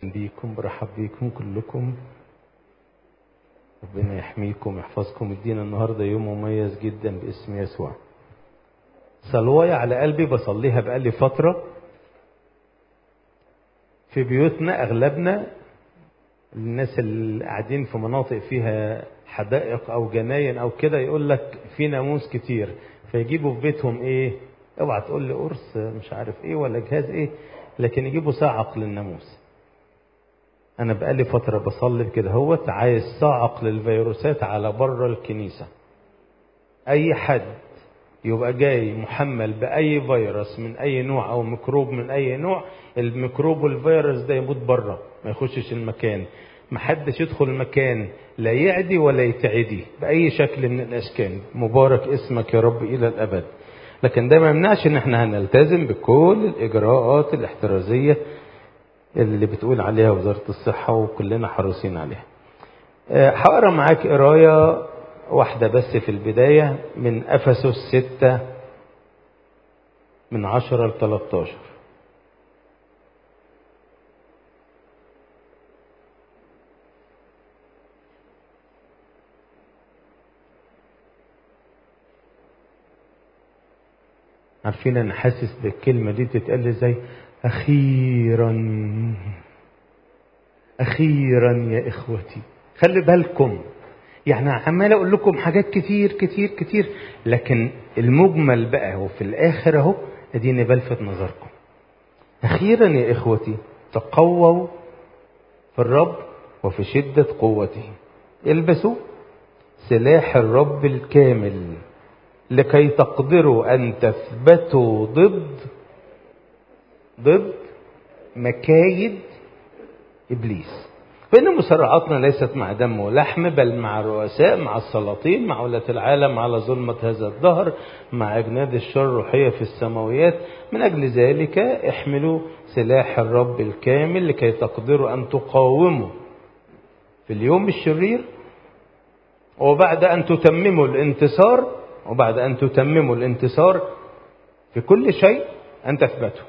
بيكم برحب بيكم كلكم ربنا يحميكم ويحفظكم ادينا النهارده يوم مميز جدا باسم يسوع صلوايا على قلبي بصليها بقالي فترة في بيوتنا أغلبنا الناس اللي قاعدين في مناطق فيها حدائق أو جناين أو كده يقول لك في ناموس كتير فيجيبوا في بيتهم إيه اوعى تقول لي قرص مش عارف إيه ولا جهاز إيه لكن يجيبوا صاعق للناموس أنا بقالي فترة بصلي كده هوت عايز صاعق للفيروسات على بره الكنيسة أي حد يبقى جاي محمل بأي فيروس من أي نوع أو ميكروب من أي نوع الميكروب والفيروس ده يموت بره ما يخشش المكان ما حدش يدخل المكان لا يعدي ولا يتعدي بأي شكل من الأشكال مبارك اسمك يا رب إلى الأبد لكن ده ما يمنعش ان احنا هنلتزم بكل الإجراءات الاحترازية اللي بتقول عليها وزارة الصحة وكلنا حريصين عليها هقرا معاك قرايه واحدة بس في البداية من أفسس ستة من عشرة لتلاتاشر عارفين أنا حاسس بالكلمة دي بتتقال ازاي أخيرا أخيرا يا إخوتي خلي بالكم يعني عمال اقول لكم حاجات كتير كتير كتير لكن المجمل بقى وفي الاخر اهو اديني بلفت نظركم اخيرا يا اخوتي تقووا في الرب وفي شدة قوته البسوا سلاح الرب الكامل لكي تقدروا ان تثبتوا ضد ضد مكايد ابليس فإن مسرعاتنا ليست مع دم ولحم بل مع الرؤساء مع السلاطين مع ولاة العالم على ظلمة هذا الدهر مع أجناد الشر الروحية في السماويات من أجل ذلك احملوا سلاح الرب الكامل لكي تقدروا أن تقاوموا في اليوم الشرير وبعد أن تتمموا الانتصار وبعد أن تتمموا الانتصار في كل شيء أن تثبتوا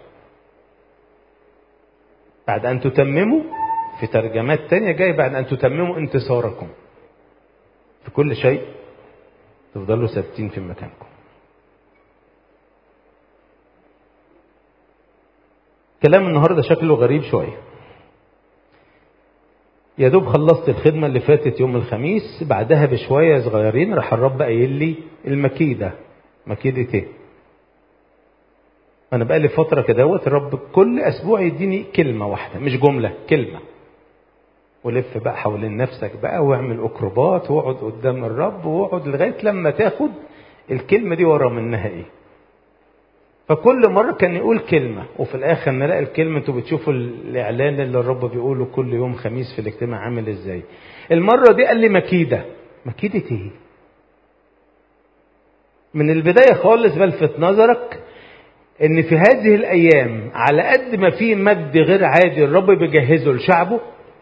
بعد أن تتمموا في ترجمات تانية جاي بعد أن تتمموا انتصاركم في كل شيء تفضلوا ثابتين في مكانكم كلام النهاردة شكله غريب شوية يا دوب خلصت الخدمة اللي فاتت يوم الخميس بعدها بشوية صغيرين راح الرب قايل لي المكيدة مكيدة ايه؟ أنا بقالي فترة كدهوت الرب كل أسبوع يديني كلمة واحدة مش جملة كلمة ولف بقى حوالين نفسك بقى واعمل اكروبات واقعد قدام الرب واقعد لغايه لما تاخد الكلمه دي ورا منها ايه فكل مرة كان يقول كلمة وفي الآخر نلاقي الكلمة انتوا بتشوفوا الإعلان اللي الرب بيقوله كل يوم خميس في الاجتماع عامل ازاي. المرة دي قال لي مكيدة. مكيدة ايه؟ من البداية خالص بلفت نظرك ان في هذه الأيام على قد ما في مجد غير عادي الرب بيجهزه لشعبه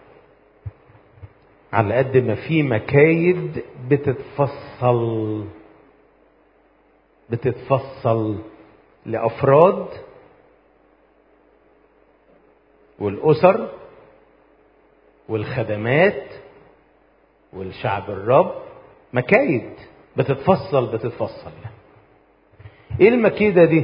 على قد ما في مكايد بتتفصل بتتفصل لافراد والاسر والخدمات والشعب الرب مكايد بتتفصل بتتفصل ايه المكيده دي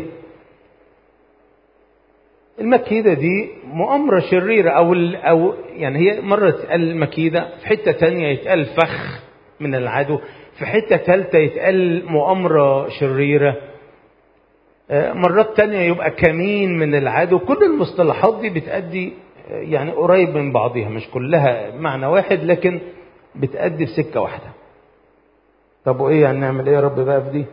المكيدة دي مؤامرة شريرة أو أو يعني هي مرة تتقال مكيدة في حتة تانية يتقال فخ من العدو في حتة ثالثة يتقال مؤامرة شريرة مرات تانية يبقى كمين من العدو كل المصطلحات دي بتأدي يعني قريب من بعضها مش كلها معنى واحد لكن بتأدي في سكة واحدة طب وإيه يعني نعمل إيه يا رب بقى في دي؟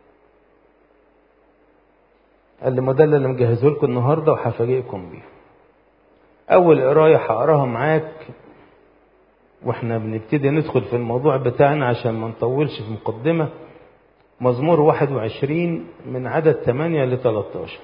قال لي ما ده اللي مجهزه لكم النهارده وهفاجئكم بيه. أول قراية هقراها معاك واحنا بنبتدي ندخل في الموضوع بتاعنا عشان ما نطولش في مقدمة مزمور 21 من عدد 8 ل 13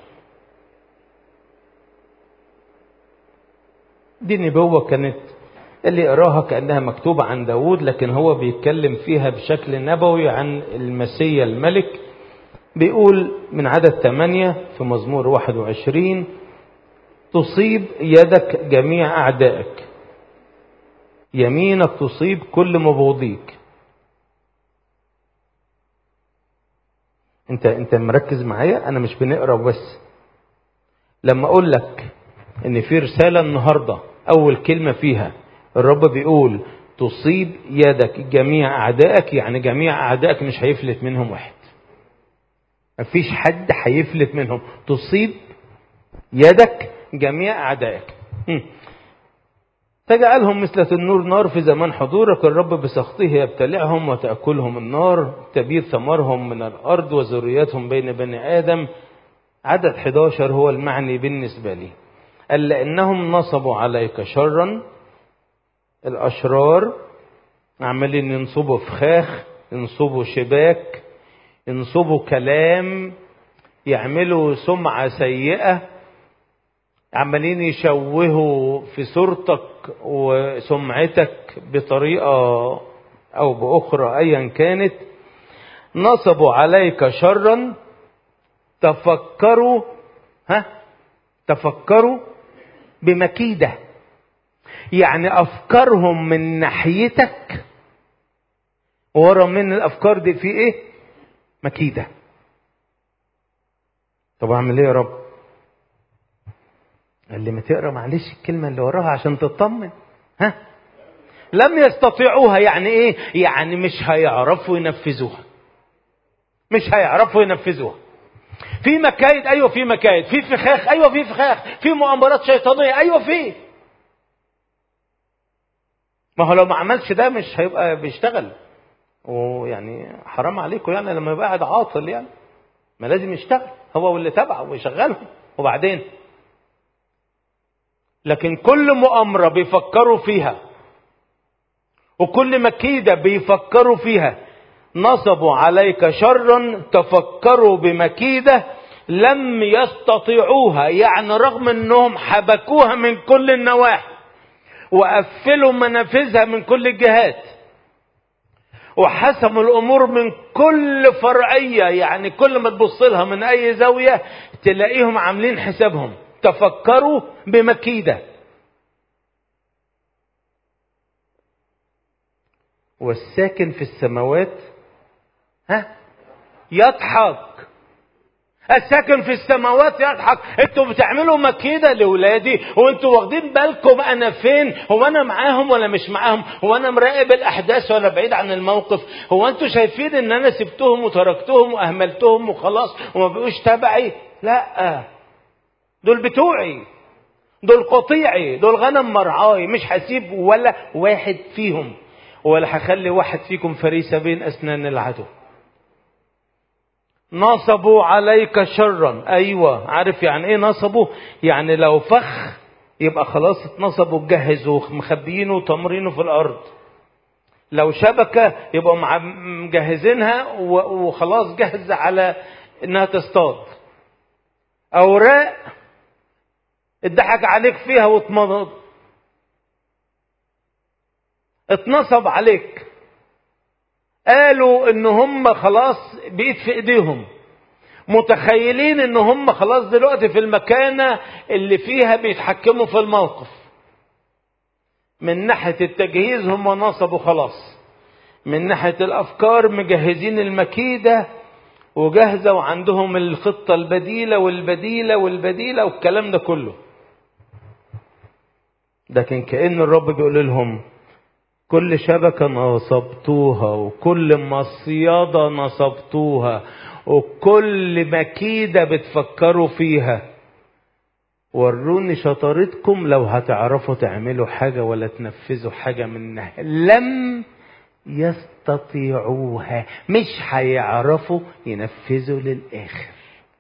دي نبوة كانت اللي يقراها كأنها مكتوبة عن داود لكن هو بيتكلم فيها بشكل نبوي عن المسيا الملك بيقول من عدد 8 في مزمور 21 تصيب يدك جميع أعدائك يمينك تصيب كل مبغضيك انت انت مركز معايا انا مش بنقرا بس لما اقول لك ان في رساله النهارده اول كلمه فيها الرب بيقول تصيب يدك جميع اعدائك يعني جميع اعدائك مش هيفلت منهم واحد مفيش حد هيفلت منهم تصيب يدك جميع اعدائك تجعلهم مثل النور نار في زمان حضورك الرب بسخطه يبتلعهم وتأكلهم النار تبيد ثمرهم من الأرض وذرياتهم بين بني آدم عدد 11 هو المعني بالنسبة لي قال لأنهم نصبوا عليك شرا الأشرار عمالين ينصبوا فخاخ ينصبوا شباك ينصبوا كلام يعملوا سمعة سيئة عمالين يشوهوا في صورتك وسمعتك بطريقة أو بأخرى أيا كانت نصبوا عليك شرا تفكروا ها تفكروا بمكيدة يعني أفكارهم من ناحيتك ورا من الأفكار دي في إيه؟ مكيدة طب أعمل إيه يا رب؟ قال لي ما تقرا معلش الكلمه اللي وراها عشان تطمن ها لم يستطيعوها يعني ايه يعني مش هيعرفوا ينفذوها مش هيعرفوا ينفذوها في مكايد ايوه في مكايد في فخاخ ايوه في فخاخ في مؤامرات شيطانيه ايوه في ما هو لو ما عملش ده مش هيبقى بيشتغل ويعني حرام عليكم يعني لما يبقى قاعد عاطل يعني ما لازم يشتغل هو واللي تبعه ويشغلهم وبعدين لكن كل مؤامرة بيفكروا فيها وكل مكيدة بيفكروا فيها نصبوا عليك شرا تفكروا بمكيدة لم يستطيعوها يعني رغم انهم حبكوها من كل النواحي وقفلوا منافذها من كل الجهات وحسموا الامور من كل فرعيه يعني كل ما تبص لها من اي زاويه تلاقيهم عاملين حسابهم تفكروا بمكيدة والساكن في السماوات ها يضحك الساكن في السماوات يضحك انتوا بتعملوا مكيدة لولادي وانتوا واخدين بالكم انا فين هو انا معاهم ولا مش معاهم هو انا مراقب الاحداث ولا بعيد عن الموقف هو انتوا شايفين ان انا سبتهم وتركتهم واهملتهم وخلاص وما بقوش تبعي لا دول بتوعي دول قطيعي دول غنم مرعاي مش هسيب ولا واحد فيهم ولا هخلي واحد فيكم فريسة بين أسنان العدو نصبوا عليك شرا أيوة عارف يعني إيه نصبوا يعني لو فخ يبقى خلاص اتنصبوا جهزوا مخبيينه وتمرينه في الأرض لو شبكة يبقوا مجهزينها وخلاص جاهزة على إنها تصطاد أوراق اتضحك عليك فيها واتمضض اتنصب عليك قالوا ان هم خلاص بقيت في ايديهم متخيلين ان هم خلاص دلوقتي في المكانة اللي فيها بيتحكموا في الموقف من ناحية التجهيز هم نصبوا خلاص من ناحية الافكار مجهزين المكيدة وجاهزة وعندهم الخطة البديلة والبديلة والبديلة والكلام ده كله لكن كأن الرب بيقول لهم كل شبكة نصبتوها وكل مصيادة نصبتوها وكل مكيدة بتفكروا فيها وروني شطارتكم لو هتعرفوا تعملوا حاجة ولا تنفذوا حاجة منها لم يستطيعوها مش هيعرفوا ينفذوا للآخر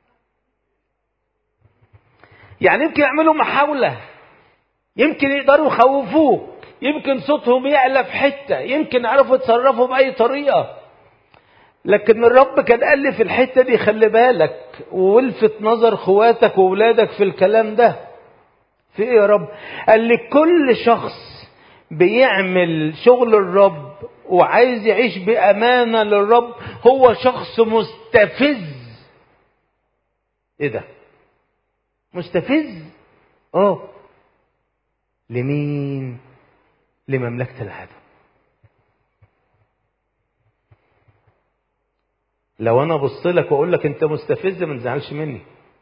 يعني يمكن يعملوا محاولة يمكن يقدروا يخوفوك يمكن صوتهم يعلى في حتة يمكن يعرفوا يتصرفوا بأي طريقة لكن الرب كان قال لي في الحتة دي خلي بالك والفت نظر خواتك وولادك في الكلام ده في ايه يا رب قال لي كل شخص بيعمل شغل الرب وعايز يعيش بأمانة للرب هو شخص مستفز ايه ده مستفز اه لمين لمملكة العدو لو انا ابص لك واقول لك انت مستفز ما تزعلش مني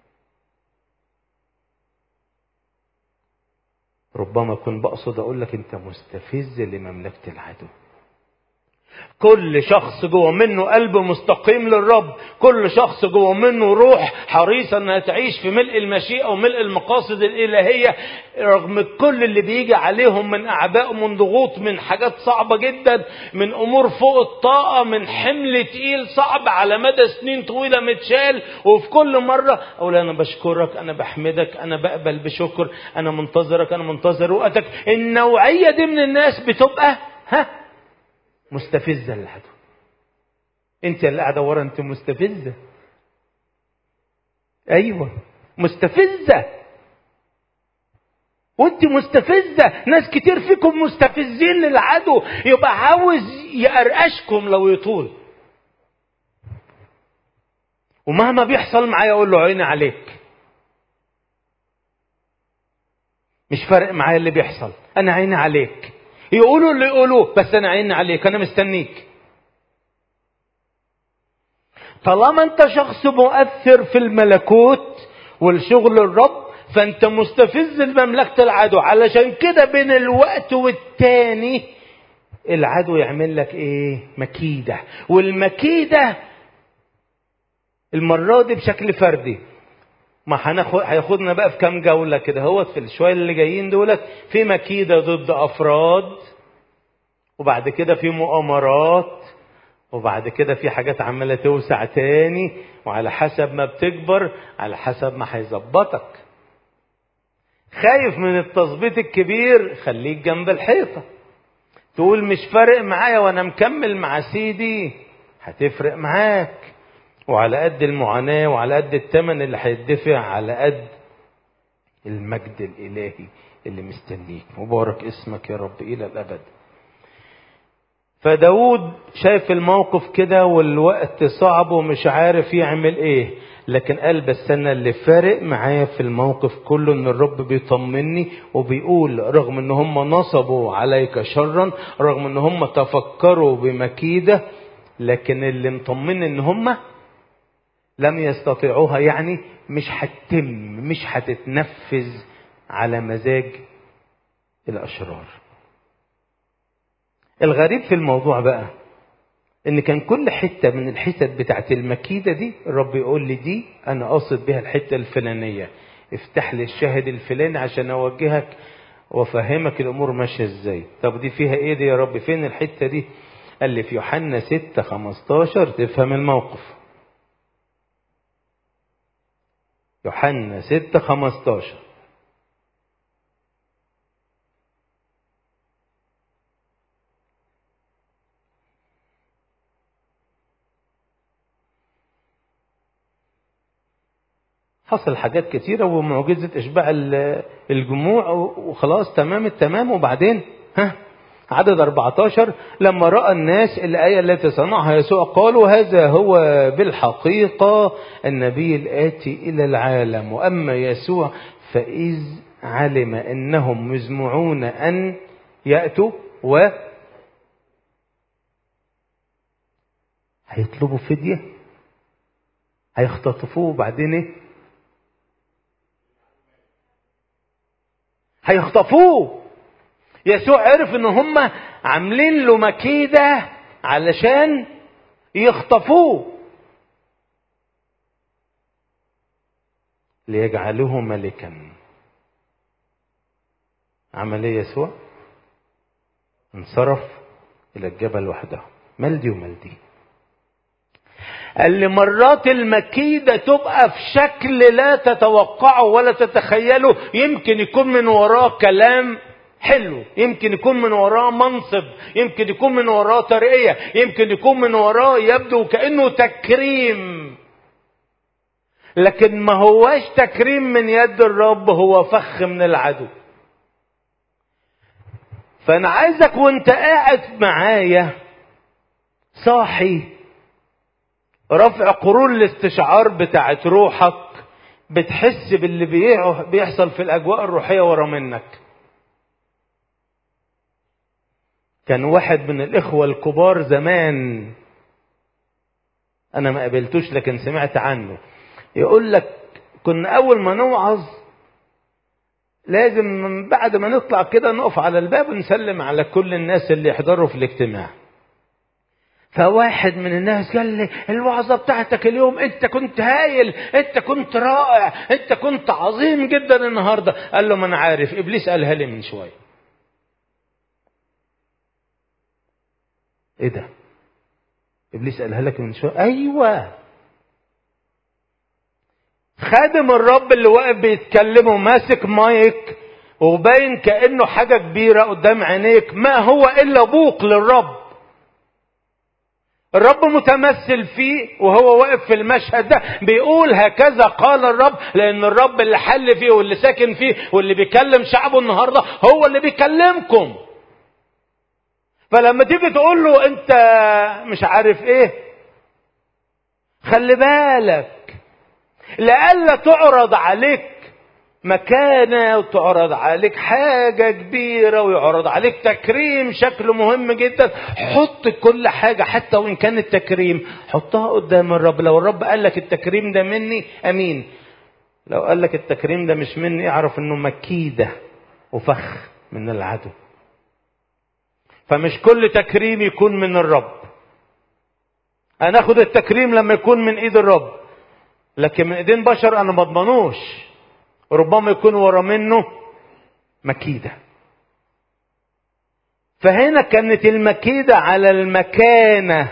ربما اكون بقصد اقول لك انت مستفز لمملكه العدو كل شخص جوه منه قلب مستقيم للرب كل شخص جوه منه روح حريصة انها تعيش في ملء المشيئة وملء المقاصد الالهية رغم كل اللي بيجي عليهم من اعباء من ضغوط من حاجات صعبة جدا من امور فوق الطاقة من حمل تقيل صعب على مدى سنين طويلة متشال وفي كل مرة اقول انا بشكرك انا بحمدك انا بقبل بشكر انا منتظرك انا منتظر وقتك النوعية دي من الناس بتبقى ها مستفزه للعدو انت اللي قاعده ورا انت مستفزه ايوه مستفزه وانت مستفزه ناس كتير فيكم مستفزين للعدو يبقى عاوز يقرقشكم لو يطول ومهما بيحصل معايا اقول له عيني عليك مش فارق معايا اللي بيحصل انا عيني عليك يقولوا اللي يقولوه بس انا عيني عليك انا مستنيك طالما انت شخص مؤثر في الملكوت والشغل الرب فانت مستفز لمملكة العدو علشان كده بين الوقت والتاني العدو يعمل لك ايه مكيدة والمكيدة المرة دي بشكل فردي ما هناخد هياخدنا بقى في كام جولة كده هوت في الشوية اللي جايين دولت في مكيدة ضد أفراد وبعد كده في مؤامرات وبعد كده في حاجات عمالة توسع تاني وعلى حسب ما بتكبر على حسب ما هيظبطك خايف من التظبيط الكبير خليك جنب الحيطة تقول مش فارق معايا وانا مكمل مع سيدي هتفرق معاك وعلى قد المعاناة وعلى قد الثمن اللي هيدفع على قد المجد الإلهي اللي مستنيك مبارك اسمك يا رب إلى الأبد فداود شايف الموقف كده والوقت صعب ومش عارف يعمل ايه لكن قال بس انا اللي فارق معايا في الموقف كله ان الرب بيطمني وبيقول رغم ان هم نصبوا عليك شرا رغم ان هم تفكروا بمكيده لكن اللي مطمني ان هم لم يستطيعوها يعني مش هتتم مش هتتنفذ على مزاج الاشرار الغريب في الموضوع بقى ان كان كل حتة من الحتت بتاعت المكيدة دي الرب يقول لي دي انا قاصد بها الحتة الفلانية افتح لي الشاهد الفلاني عشان اوجهك وافهمك الامور ماشية ازاي طب دي فيها ايه دي يا رب فين الحتة دي قال لي في يوحنا 6 15 تفهم الموقف يوحنا 6 15 حصل حاجات كتيرة ومعجزة إشباع الجموع وخلاص تمام التمام وبعدين ها عدد 14 لما رأى الناس الآية التي صنعها يسوع قالوا هذا هو بالحقيقة النبي الآتي إلى العالم وأما يسوع فإذ علم أنهم مزمعون أن يأتوا و هيطلبوا فدية هيختطفوه وبعدين ايه هيخطفوه يسوع عرف ان هم عاملين له مكيدة علشان يخطفوه ليجعلوه ملكا عمل ايه يسوع انصرف الى الجبل وحده ملدي وملدي قال لي مرات المكيدة تبقى في شكل لا تتوقعه ولا تتخيله يمكن يكون من وراه كلام حلو يمكن يكون من وراه منصب يمكن يكون من وراه ترقية يمكن يكون من وراه يبدو كأنه تكريم لكن ما هواش تكريم من يد الرب هو فخ من العدو فانا عايزك وانت قاعد معايا صاحي رفع قرون الاستشعار بتاعت روحك بتحس باللي بيع- بيحصل في الاجواء الروحيه ورا منك كان واحد من الاخوه الكبار زمان انا ما قابلتوش لكن سمعت عنه يقول لك كنا اول ما نوعظ لازم من بعد ما نطلع كده نقف على الباب ونسلم على كل الناس اللي يحضروا في الاجتماع فواحد من الناس قال لي الوعظة بتاعتك اليوم انت كنت هايل انت كنت رائع انت كنت عظيم جدا النهاردة قال له ما انا عارف ابليس قالها لي من شوية ايه ده ابليس قالها لك من شوية ايوه خادم الرب اللي واقف بيتكلم وماسك مايك وباين كانه حاجه كبيره قدام عينيك ما هو الا بوق للرب الرب متمثل فيه وهو واقف في المشهد ده بيقول هكذا قال الرب لان الرب اللي حل فيه واللي ساكن فيه واللي بيكلم شعبه النهارده هو اللي بيكلمكم فلما تيجي تقول له انت مش عارف ايه خلي بالك لئلا تعرض عليك مكانة وتعرض عليك حاجة كبيرة ويعرض عليك تكريم شكله مهم جدا حط كل حاجة حتى وإن كان التكريم حطها قدام الرب لو الرب قال لك التكريم ده مني أمين لو قال لك التكريم ده مش مني اعرف انه مكيدة وفخ من العدو فمش كل تكريم يكون من الرب انا اخد التكريم لما يكون من ايد الرب لكن من ايدين بشر انا ما اضمنوش ربما يكون ورا منه مكيده فهنا كانت المكيده على المكانه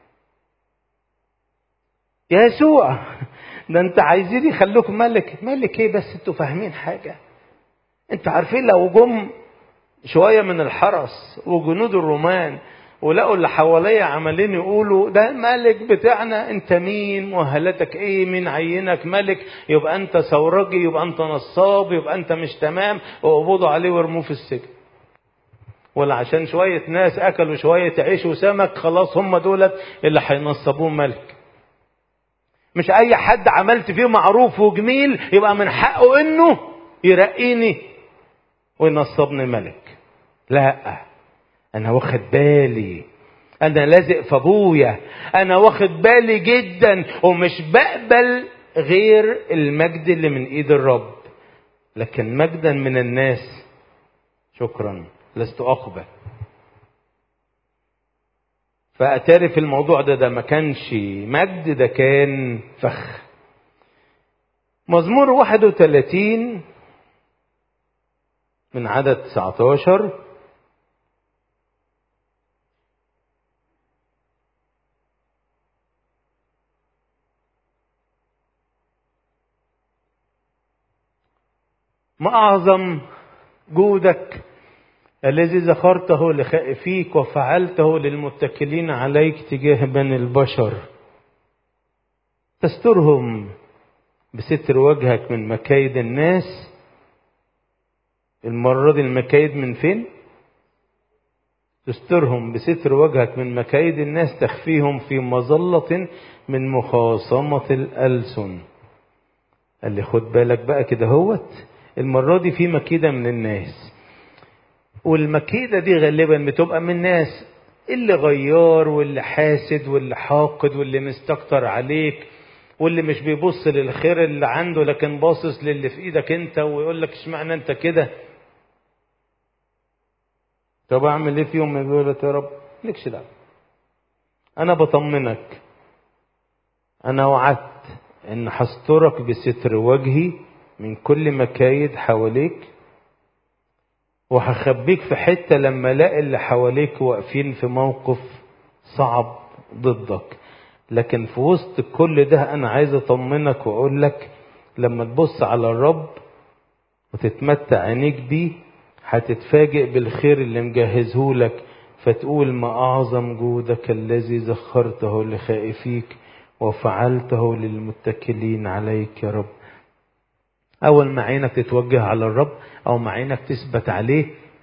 يا يسوع ده انت عايزين يخلوك ملك ملك ايه بس انتوا فاهمين حاجه انتوا عارفين لو جم شويه من الحرس وجنود الرومان ولقوا اللي حواليا عمالين يقولوا ده الملك بتاعنا انت مين مؤهلاتك ايه مين عينك ملك يبقى انت ثورجي يبقى انت نصاب يبقى انت مش تمام وقبضوا عليه وارموه في السجن ولا عشان شوية ناس أكلوا شوية عيش وسمك خلاص هم دولت اللي هينصبوه ملك مش أي حد عملت فيه معروف وجميل يبقى من حقه إنه يرقيني وينصبني ملك لا انا واخد بالي انا لازق في ابويا انا واخد بالي جدا ومش بقبل غير المجد اللي من ايد الرب لكن مجدا من الناس شكرا لست اقبل فاتاري في الموضوع ده ده ما كانش مجد ده كان فخ مزمور 31 من عدد 19 ما أعظم جودك الذي ذكرته لخائفيك وفعلته للمتكلين عليك تجاه بني البشر تسترهم بستر وجهك من مكايد الناس المرة دي المكايد من فين؟ تسترهم بستر وجهك من مكايد الناس تخفيهم في مظلة من مخاصمة الألسن قال لي خد بالك بقى كده هوت المرة دي في مكيدة من الناس والمكيدة دي غالبا بتبقى من ناس اللي غيار واللي حاسد واللي حاقد واللي مستكتر عليك واللي مش بيبص للخير اللي عنده لكن باصص للي في ايدك انت ويقول لك اشمعنى انت كده طب اعمل ايه في يوم ما يقول لك يا رب لكش دعوه انا بطمنك انا وعدت ان هسترك بستر وجهي من كل مكايد حواليك وهخبيك في حته لما الاقي اللي حواليك واقفين في موقف صعب ضدك لكن في وسط كل ده انا عايز اطمنك واقول لك لما تبص على الرب وتتمتع عينيك بيه هتتفاجئ بالخير اللي مجهزه لك فتقول ما اعظم جودك الذي ذخرته لخائفيك وفعلته للمتكلين عليك يا رب اول ما عينك تتوجه على الرب او ما عينك تثبت عليه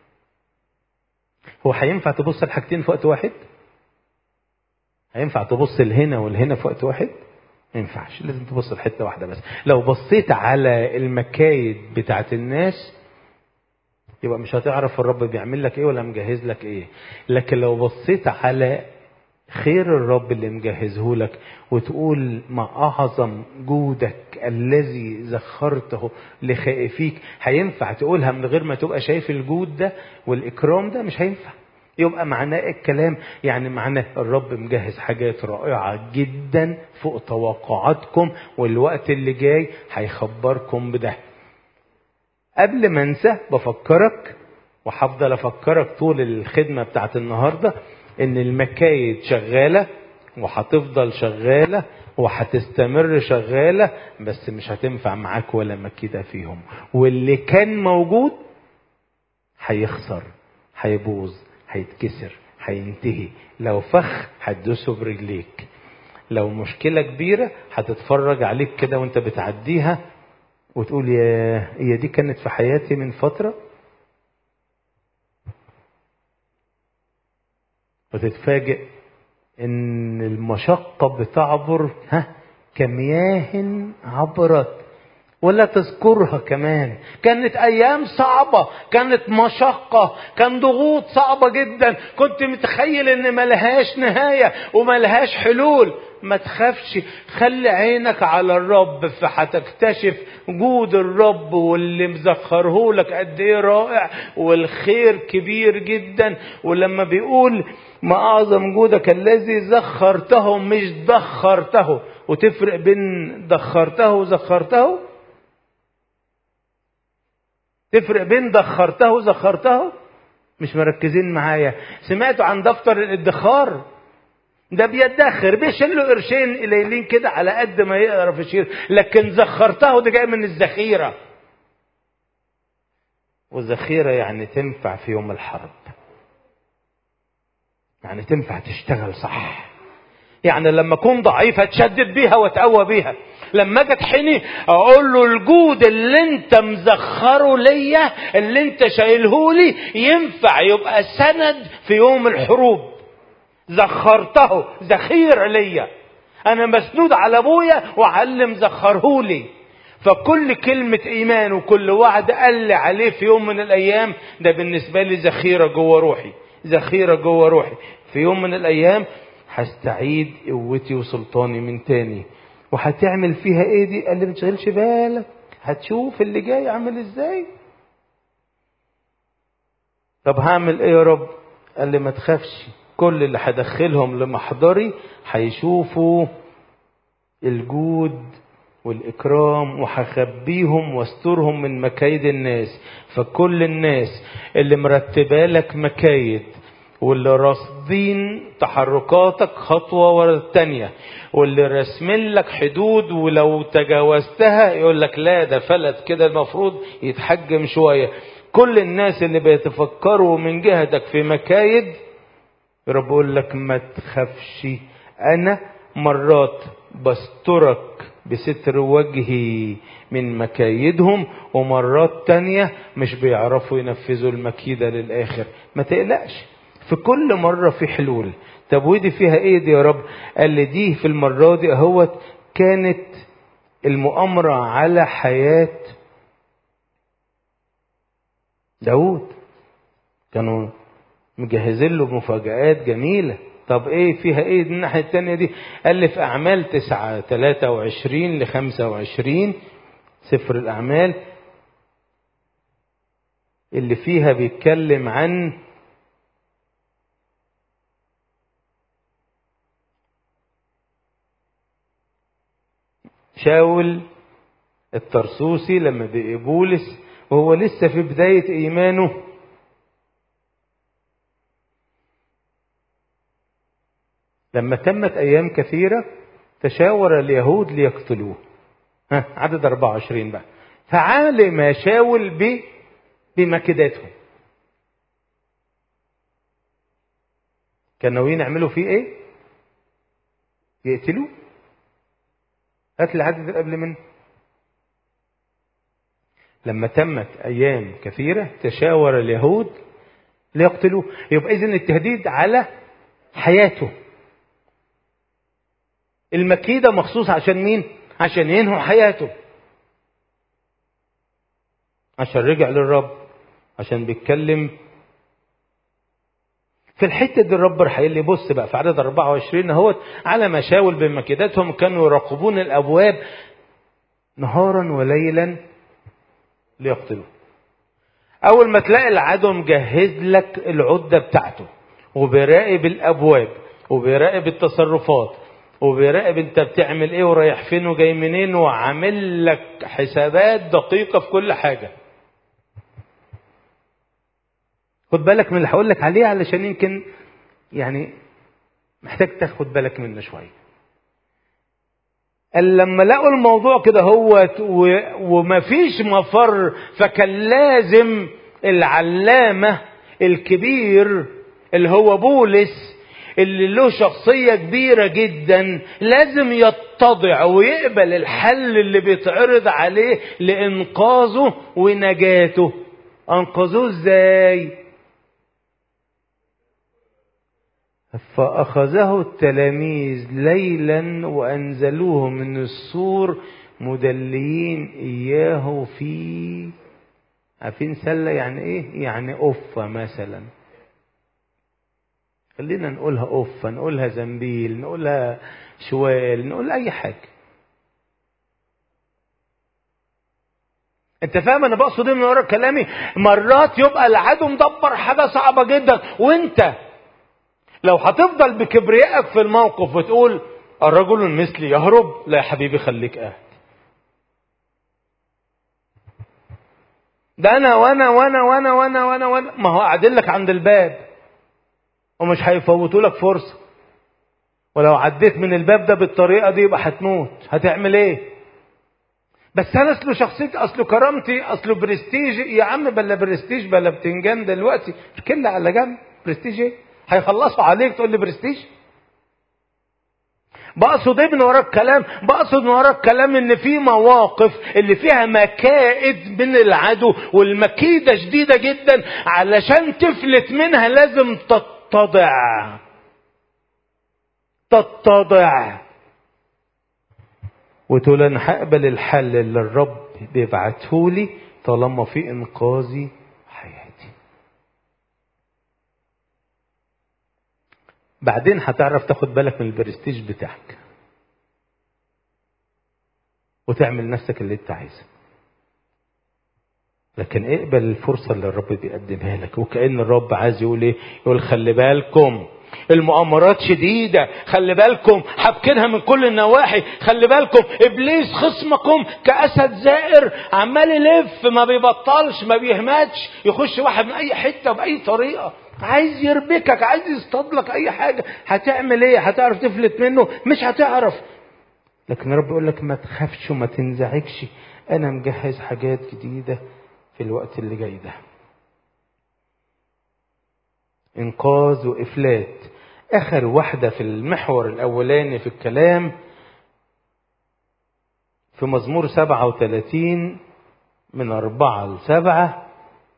هو هينفع تبص لحاجتين في وقت واحد هينفع تبص لهنا ولهنا في وقت واحد ما ينفعش لازم تبص لحته واحده بس لو بصيت على المكايد بتاعت الناس يبقى مش هتعرف الرب بيعمل لك ايه ولا مجهز لك ايه لكن لو بصيت على خير الرب اللي مجهزه لك وتقول ما اعظم جودك الذي زخرته لخائفيك هينفع تقولها من غير ما تبقى شايف الجود ده والاكرام ده مش هينفع يبقى معناه الكلام يعني معناه الرب مجهز حاجات رائعة جدا فوق توقعاتكم والوقت اللي جاي هيخبركم بده قبل ما انسى بفكرك وهفضل افكرك طول الخدمة بتاعت النهاردة ان المكايد شغالة وهتفضل شغالة وهتستمر شغالة بس مش هتنفع معاك ولا مكيدة فيهم واللي كان موجود هيخسر هيبوظ هيتكسر هينتهي لو فخ هتدوسه برجليك لو مشكلة كبيرة هتتفرج عليك كده وانت بتعديها وتقول يا هي دي كانت في حياتي من فترة وتتفاجئ ان المشقة بتعبر ها كمياه عبرت ولا تذكرها كمان كانت ايام صعبة كانت مشقة كان ضغوط صعبة جدا كنت متخيل ان ملهاش نهاية وملهاش حلول ما تخافش خلي عينك على الرب فهتكتشف جود الرب واللي مزخره لك قد ايه رائع والخير كبير جدا ولما بيقول ما اعظم جودك الذي زخرته مش دخرته وتفرق بين دخرته وزخرته تفرق بين دخرته وزخرته مش مركزين معايا سمعتوا عن دفتر الادخار ده بيدخر بيشيل له قرشين قليلين كده على قد ما يعرف يشيل لكن زخرته ده جاي من الذخيره والذخيره يعني تنفع في يوم الحرب يعني تنفع تشتغل صح يعني لما اكون ضعيف اتشدد بيها واتقوى بيها لما اجي اتحني اقول له الجود اللي انت مزخره ليا اللي انت شايله لي ينفع يبقى سند في يوم الحروب زخرته ذخير ليا انا مسنود على ابويا وعلم زخره لي فكل كلمة إيمان وكل وعد قال لي عليه في يوم من الأيام ده بالنسبة لي ذخيرة جوه روحي ذخيرة جوه روحي في يوم من الأيام هستعيد قوتي وسلطاني من تاني وهتعمل فيها ايه دي قال لي ما تشغلش بالك هتشوف اللي جاي عامل ازاي طب هعمل ايه يا رب قال لي ما تخافش كل اللي هدخلهم لمحضري هيشوفوا الجود والإكرام وهخبيهم واسترهم من مكايد الناس فكل الناس اللي مرتبة لك مكايد واللي راصدين تحركاتك خطوة ورا التانية واللي راسمين لك حدود ولو تجاوزتها يقول لك لا ده فلت كده المفروض يتحجم شوية كل الناس اللي بيتفكروا من جهتك في مكايد رب يقول لك ما تخافش انا مرات بسترك بستر وجهي من مكايدهم ومرات تانية مش بيعرفوا ينفذوا المكيدة للآخر ما تقلقش في كل مرة في حلول طب ودي فيها ايه دي يا رب قال لي دي في المرة دي اهوت كانت المؤامرة على حياة داود كانوا مجهزين له مفاجآت جميلة طب ايه فيها ايه دي الناحية التانية دي قال لي في اعمال تسعة تلاتة وعشرين لخمسة وعشرين سفر الاعمال اللي فيها بيتكلم عن شاول الطرسوسي لما بقي بولس وهو لسه في بداية إيمانه لما تمت أيام كثيرة تشاور اليهود ليقتلوه ها عدد 24 بقى فعالم شاول ب بمكيداتهم كانوا ناويين يعملوا فيه ايه؟ يقتلوه هات العدد اللي قبل منه لما تمت ايام كثيره تشاور اليهود ليقتلوه يبقى اذن التهديد على حياته المكيدة مخصوص عشان مين عشان ينهوا حياته عشان رجع للرب عشان بيتكلم في الحته دي الرب راح قايل لي بص بقى في عدد 24 اهوت على مشاول بمكيدتهم كانوا يراقبون الابواب نهارا وليلا ليقتلوا اول ما تلاقي العدو مجهز لك العده بتاعته وبيراقب الابواب وبيراقب التصرفات وبيراقب انت بتعمل ايه ورايح فين وجاي منين وعامل لك حسابات دقيقه في كل حاجه خد بالك من اللي هقول لك عليه علشان يمكن يعني محتاج تاخد بالك منه شويه قال لما لقوا الموضوع كده هو ومفيش مفر فكان لازم العلامة الكبير اللي هو بولس اللي له شخصية كبيرة جدا لازم يتضع ويقبل الحل اللي بيتعرض عليه لإنقاذه ونجاته أنقذوه إزاي؟ فأخذه التلاميذ ليلا وأنزلوه من السور مدليين إياه في عارفين سلة يعني إيه؟ يعني أفة مثلا خلينا نقولها أفة نقولها زنبيل نقولها شوال نقول أي حاجة انت فاهم انا بقصد ايه من ورا كلامي مرات يبقى العدو مدبر حاجه صعبه جدا وانت لو هتفضل بكبريائك في الموقف وتقول الرجل مثلي يهرب لا يا حبيبي خليك قاعد ده انا وانا وانا وانا وانا وانا وانا ما هو قاعدين لك عند الباب ومش هيفوتوا لك فرصه ولو عديت من الباب ده بالطريقه دي يبقى هتموت هتعمل ايه بس انا اصله شخصيتي اصله كرامتي اصله برستيج يا عم بلا برستيج بلا بتنجان دلوقتي كل على جنب برستيج ايه هيخلصوا عليك تقول لي برستيج بقصد ايه من ورا الكلام بقصد من ورا الكلام ان في مواقف اللي فيها مكائد من العدو والمكيده شديده جدا علشان تفلت منها لازم تتضع تتضع وتقول انا هقبل الحل اللي الرب بيبعته لي طالما في انقاذي حياتي بعدين هتعرف تاخد بالك من البرستيج بتاعك وتعمل نفسك اللي انت عايزه لكن اقبل الفرصة اللي الرب بيقدمها لك وكأن الرب عايز يقول ايه يقول خلي بالكم المؤامرات شديدة خلي بالكم حابكينها من كل النواحي خلي بالكم ابليس خصمكم كاسد زائر عمال يلف ما بيبطلش ما بيهمتش يخش واحد من اي حتة باي طريقة عايز يربكك عايز يصطادلك اي حاجة هتعمل ايه هتعرف تفلت منه مش هتعرف لكن الرب يقول لك ما تخافش وما تنزعجش انا مجهز حاجات جديدة في الوقت اللي جاي ده انقاذ وافلات اخر واحدة في المحور الاولاني في الكلام في مزمور سبعة وثلاثين من أربعة لسبعة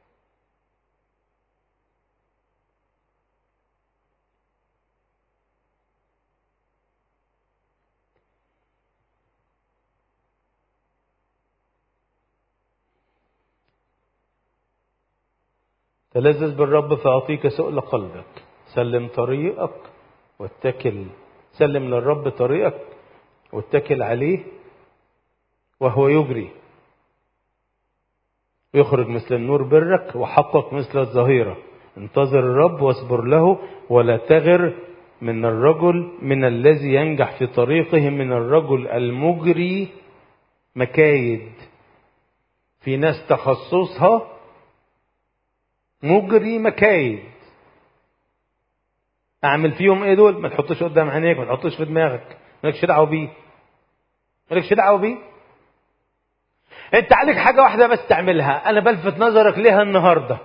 تلذذ بالرب فأعطيك سؤل قلبك سلم طريقك واتكل سلم للرب طريقك واتكل عليه وهو يجري يخرج مثل النور برك وحقق مثل الظهيرة انتظر الرب واصبر له ولا تغر من الرجل من الذي ينجح في طريقه من الرجل المجري مكايد في ناس تخصصها مجري مكايد اعمل فيهم ايه دول ما تحطوش قدام عينيك ما تحطوش في دماغك مالكش دعوه بيه مالكش دعوه بيه انت عليك حاجه واحده بس تعملها انا بلفت نظرك ليها النهارده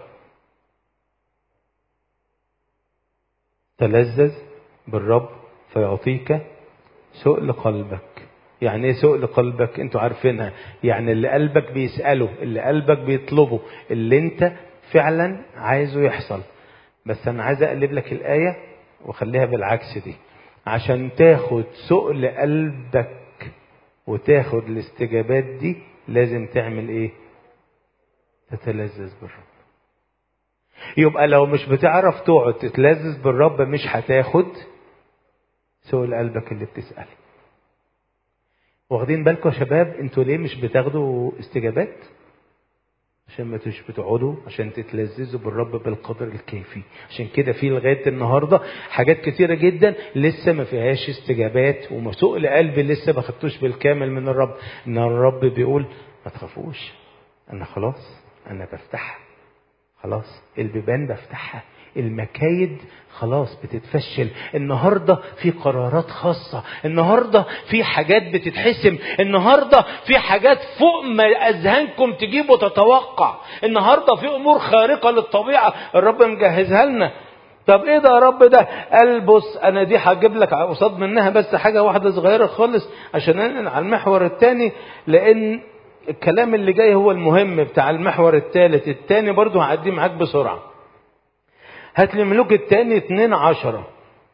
تلذذ بالرب فيعطيك سؤل قلبك يعني ايه سؤل قلبك انتوا عارفينها يعني اللي قلبك بيسأله اللي قلبك بيطلبه اللي انت فعلا عايزه يحصل بس انا عايز اقلب لك الايه وخليها بالعكس دي عشان تاخد سؤل قلبك وتاخد الاستجابات دي لازم تعمل ايه تتلذذ بالرب يبقى لو مش بتعرف تقعد تتلذذ بالرب مش هتاخد سؤل قلبك اللي بتسأل واخدين بالكم يا شباب انتوا ليه مش بتاخدوا استجابات عشان ما تش بتقعدوا عشان تتلذذوا بالرب بالقدر الكافي عشان كده في لغايه النهارده حاجات كتيره جدا لسه ما فيهاش استجابات ومسؤول قلبي لسه ما خدتوش بالكامل من الرب ان الرب بيقول ما تخافوش انا خلاص انا بفتحها خلاص البيبان بفتحها المكايد خلاص بتتفشل النهاردة في قرارات خاصة النهاردة في حاجات بتتحسم النهاردة في حاجات فوق ما أذهانكم تجيب وتتوقع النهاردة في أمور خارقة للطبيعة الرب مجهزها لنا طب ايه ده يا رب ده قال بص انا دي هجيب لك قصاد منها بس حاجه واحده صغيره خالص عشان انقل على المحور الثاني لان الكلام اللي جاي هو المهم بتاع المحور الثالث الثاني برضه هعديه معاك بسرعه هات لي ملوك التاني اتنين عشرة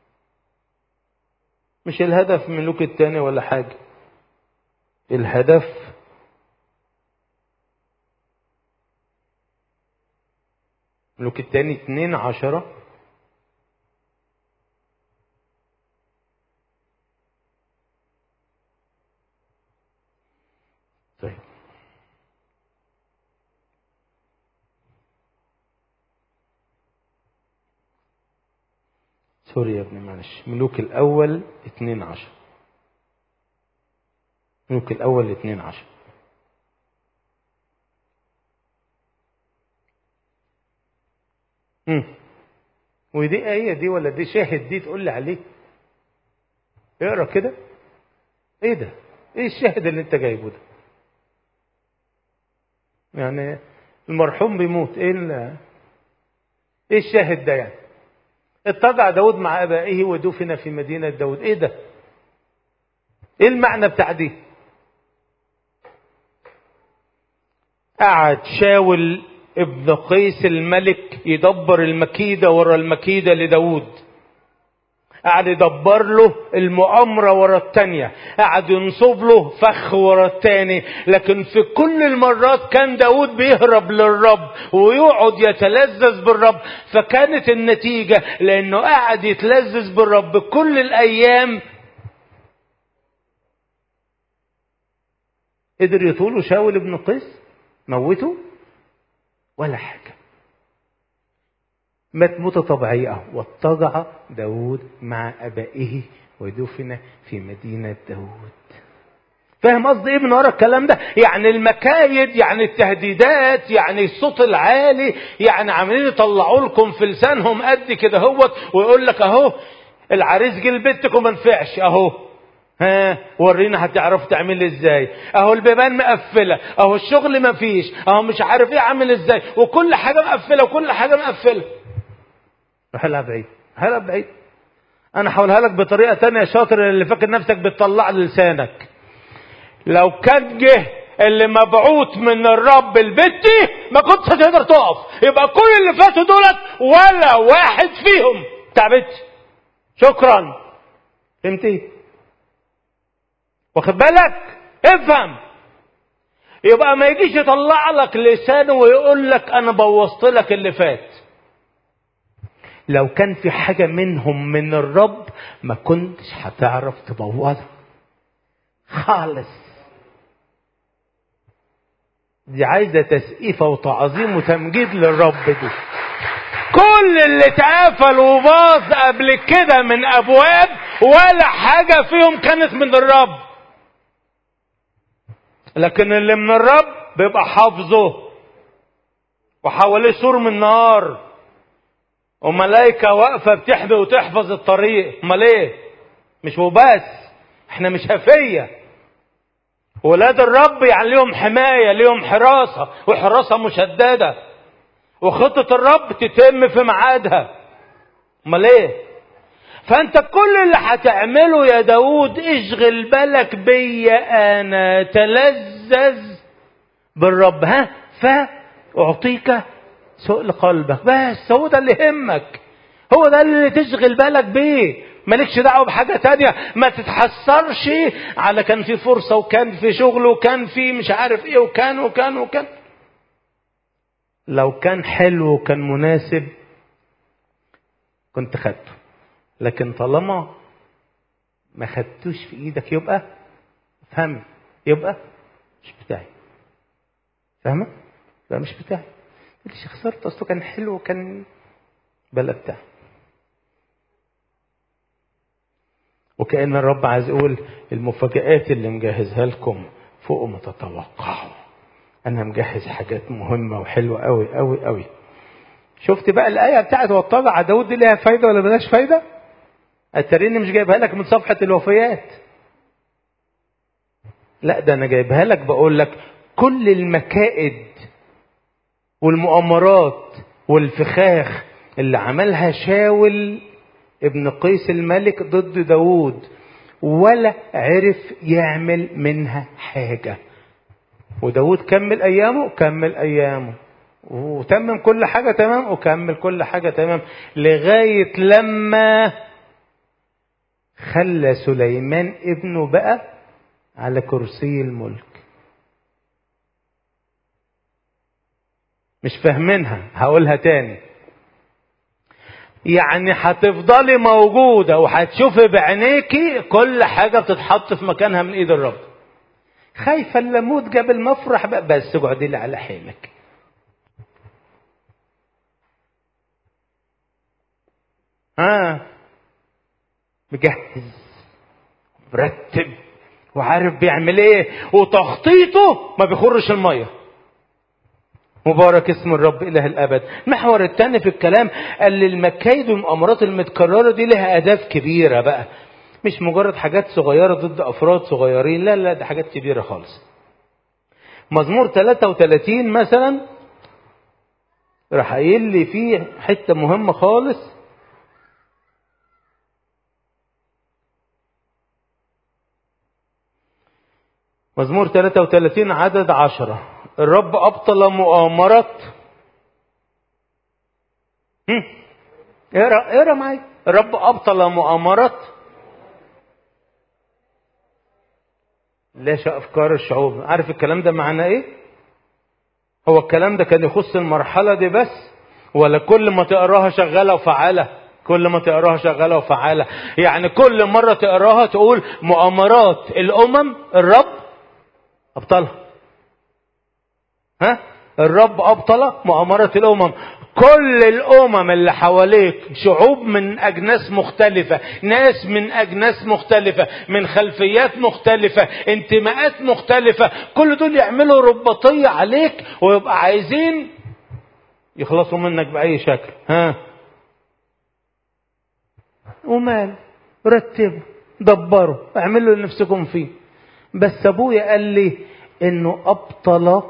مش الهدف ملوك التاني ولا حاجة الهدف ملوك التاني اتنين عشرة طيب سوري يا ابني معلش ملوك الأول اتنين عشر ملوك الأول اتنين عشر مم. ودي آية دي ولا دي شاهد دي تقول لي عليه اقرا كده ايه ده ايه الشاهد اللي انت جايبه ده يعني المرحوم بيموت ايه ال- ايه الشاهد ده يعني اتضع داود مع ابائه ودفن في مدينة داود ايه ده ايه المعنى بتاع دي قعد شاول ابن قيس الملك يدبر المكيدة ورا المكيدة لداود قعد يدبر له المؤامرة ورا التانية قعد ينصب له فخ ورا التاني لكن في كل المرات كان داود بيهرب للرب ويقعد يتلذذ بالرب فكانت النتيجة لأنه قعد يتلذذ بالرب كل الأيام قدر يطوله شاول ابن قيس موته ولا حاجة مات موتة طبيعية واضطجع داود مع أبائه ودفن في مدينة داود فاهم قصدي ايه من ورا الكلام ده يعني المكايد يعني التهديدات يعني الصوت العالي يعني عاملين يطلعوا لكم في لسانهم قد كده هوت ويقول لك اهو العريس جه لبيتكم ما نفعش اهو ها ورينا هتعرفوا تعمل ازاي اهو البيبان مقفله اهو الشغل ما فيش اهو مش عارف ايه عامل ازاي وكل حاجه مقفله وكل حاجه مقفله روح بعيد هلا بعيد انا هقولها لك بطريقه تانية شاطر اللي فاكر نفسك بتطلع لسانك لو كان جه اللي مبعوث من الرب البتي ما كنتش هتقدر تقف يبقى كل اللي فاتوا دولت ولا واحد فيهم تعبت شكرا فهمت ايه واخد بالك افهم يبقى ما يجيش يطلع لك لسانه ويقول لك انا بوظت لك اللي فات لو كان في حاجة منهم من الرب ما كنتش هتعرف تبوظها خالص دي عايزة تسقيفة وتعظيم وتمجيد للرب دي كل اللي اتقفل وباظ قبل كده من ابواب ولا حاجة فيهم كانت من الرب لكن اللي من الرب بيبقى حافظه وحواليه سور من نار وملائكة واقفة بتحبي وتحفظ الطريق امال ايه مش وبس احنا مش هفية ولاد الرب يعني ليهم حماية ليهم حراسة وحراسة مشددة وخطة الرب تتم في ميعادها امال ايه فانت كل اللي هتعمله يا داود اشغل بالك بيا انا تلذذ بالرب ها فاعطيك سؤل قلبك بس هو ده اللي يهمك هو ده اللي تشغل بالك بيه مالكش دعوه بحاجه تانية ما تتحسرش على كان في فرصه وكان في شغل وكان في مش عارف ايه وكان وكان وكان لو كان حلو وكان مناسب كنت خدته لكن طالما ما خدتوش في ايدك يبقى فهم يبقى مش بتاعي فاهمه يبقى مش بتاعي ليش خسرت اصله كان حلو وكان بلا بتاع وكأن الرب عايز يقول المفاجآت اللي مجهزها لكم فوق ما تتوقعوا أنا مجهز حاجات مهمة وحلوة أوي أوي أوي شفت بقى الآية بتاعت واتبع على داود دي ليها فايدة ولا ملهاش فايدة؟ التريني مش جايبها لك من صفحة الوفيات لا ده أنا جايبها لك بقول لك كل المكائد والمؤامرات والفخاخ اللي عملها شاول ابن قيس الملك ضد داود ولا عرف يعمل منها حاجة وداود كمل أيامه كمل أيامه وتمم كل حاجة تمام وكمل كل حاجة تمام لغاية لما خلى سليمان ابنه بقى على كرسي الملك مش فاهمينها هقولها تاني يعني هتفضلي موجودة وهتشوفي بعينيكي كل حاجة بتتحط في مكانها من ايد الرب خايفة الليموت جاب المفرح بقى بس اقعدي لي على حيلك ها مجهز مرتب وعارف بيعمل ايه وتخطيطه ما بيخرش الميه مبارك اسم الرب اله الابد المحور الثاني في الكلام قال لي المكايد والمؤامرات المتكرره دي لها اهداف كبيره بقى مش مجرد حاجات صغيره ضد افراد صغيرين لا لا ده حاجات كبيره خالص مزمور 33 مثلا راح قايل لي فيه حته مهمه خالص مزمور 33 عدد عشرة الرب أبطل مؤامرة اقرا اقرا معايا الرب أبطل مؤامرة لاش أفكار الشعوب عارف الكلام ده معناه إيه؟ هو الكلام ده كان يخص المرحلة دي بس ولا كل ما تقراها شغالة وفعالة كل ما تقراها شغالة وفعالة يعني كل مرة تقراها تقول مؤامرات الأمم الرب أبطلها ها الرب أبطل مؤامرة الأمم كل الأمم اللي حواليك شعوب من أجناس مختلفة ناس من أجناس مختلفة من خلفيات مختلفة انتماءات مختلفة كل دول يعملوا رباطية عليك ويبقى عايزين يخلصوا منك بأي شكل ها ومال رتبوا دبروا اعملوا لنفسكم فيه بس ابويا قال لي انه ابطل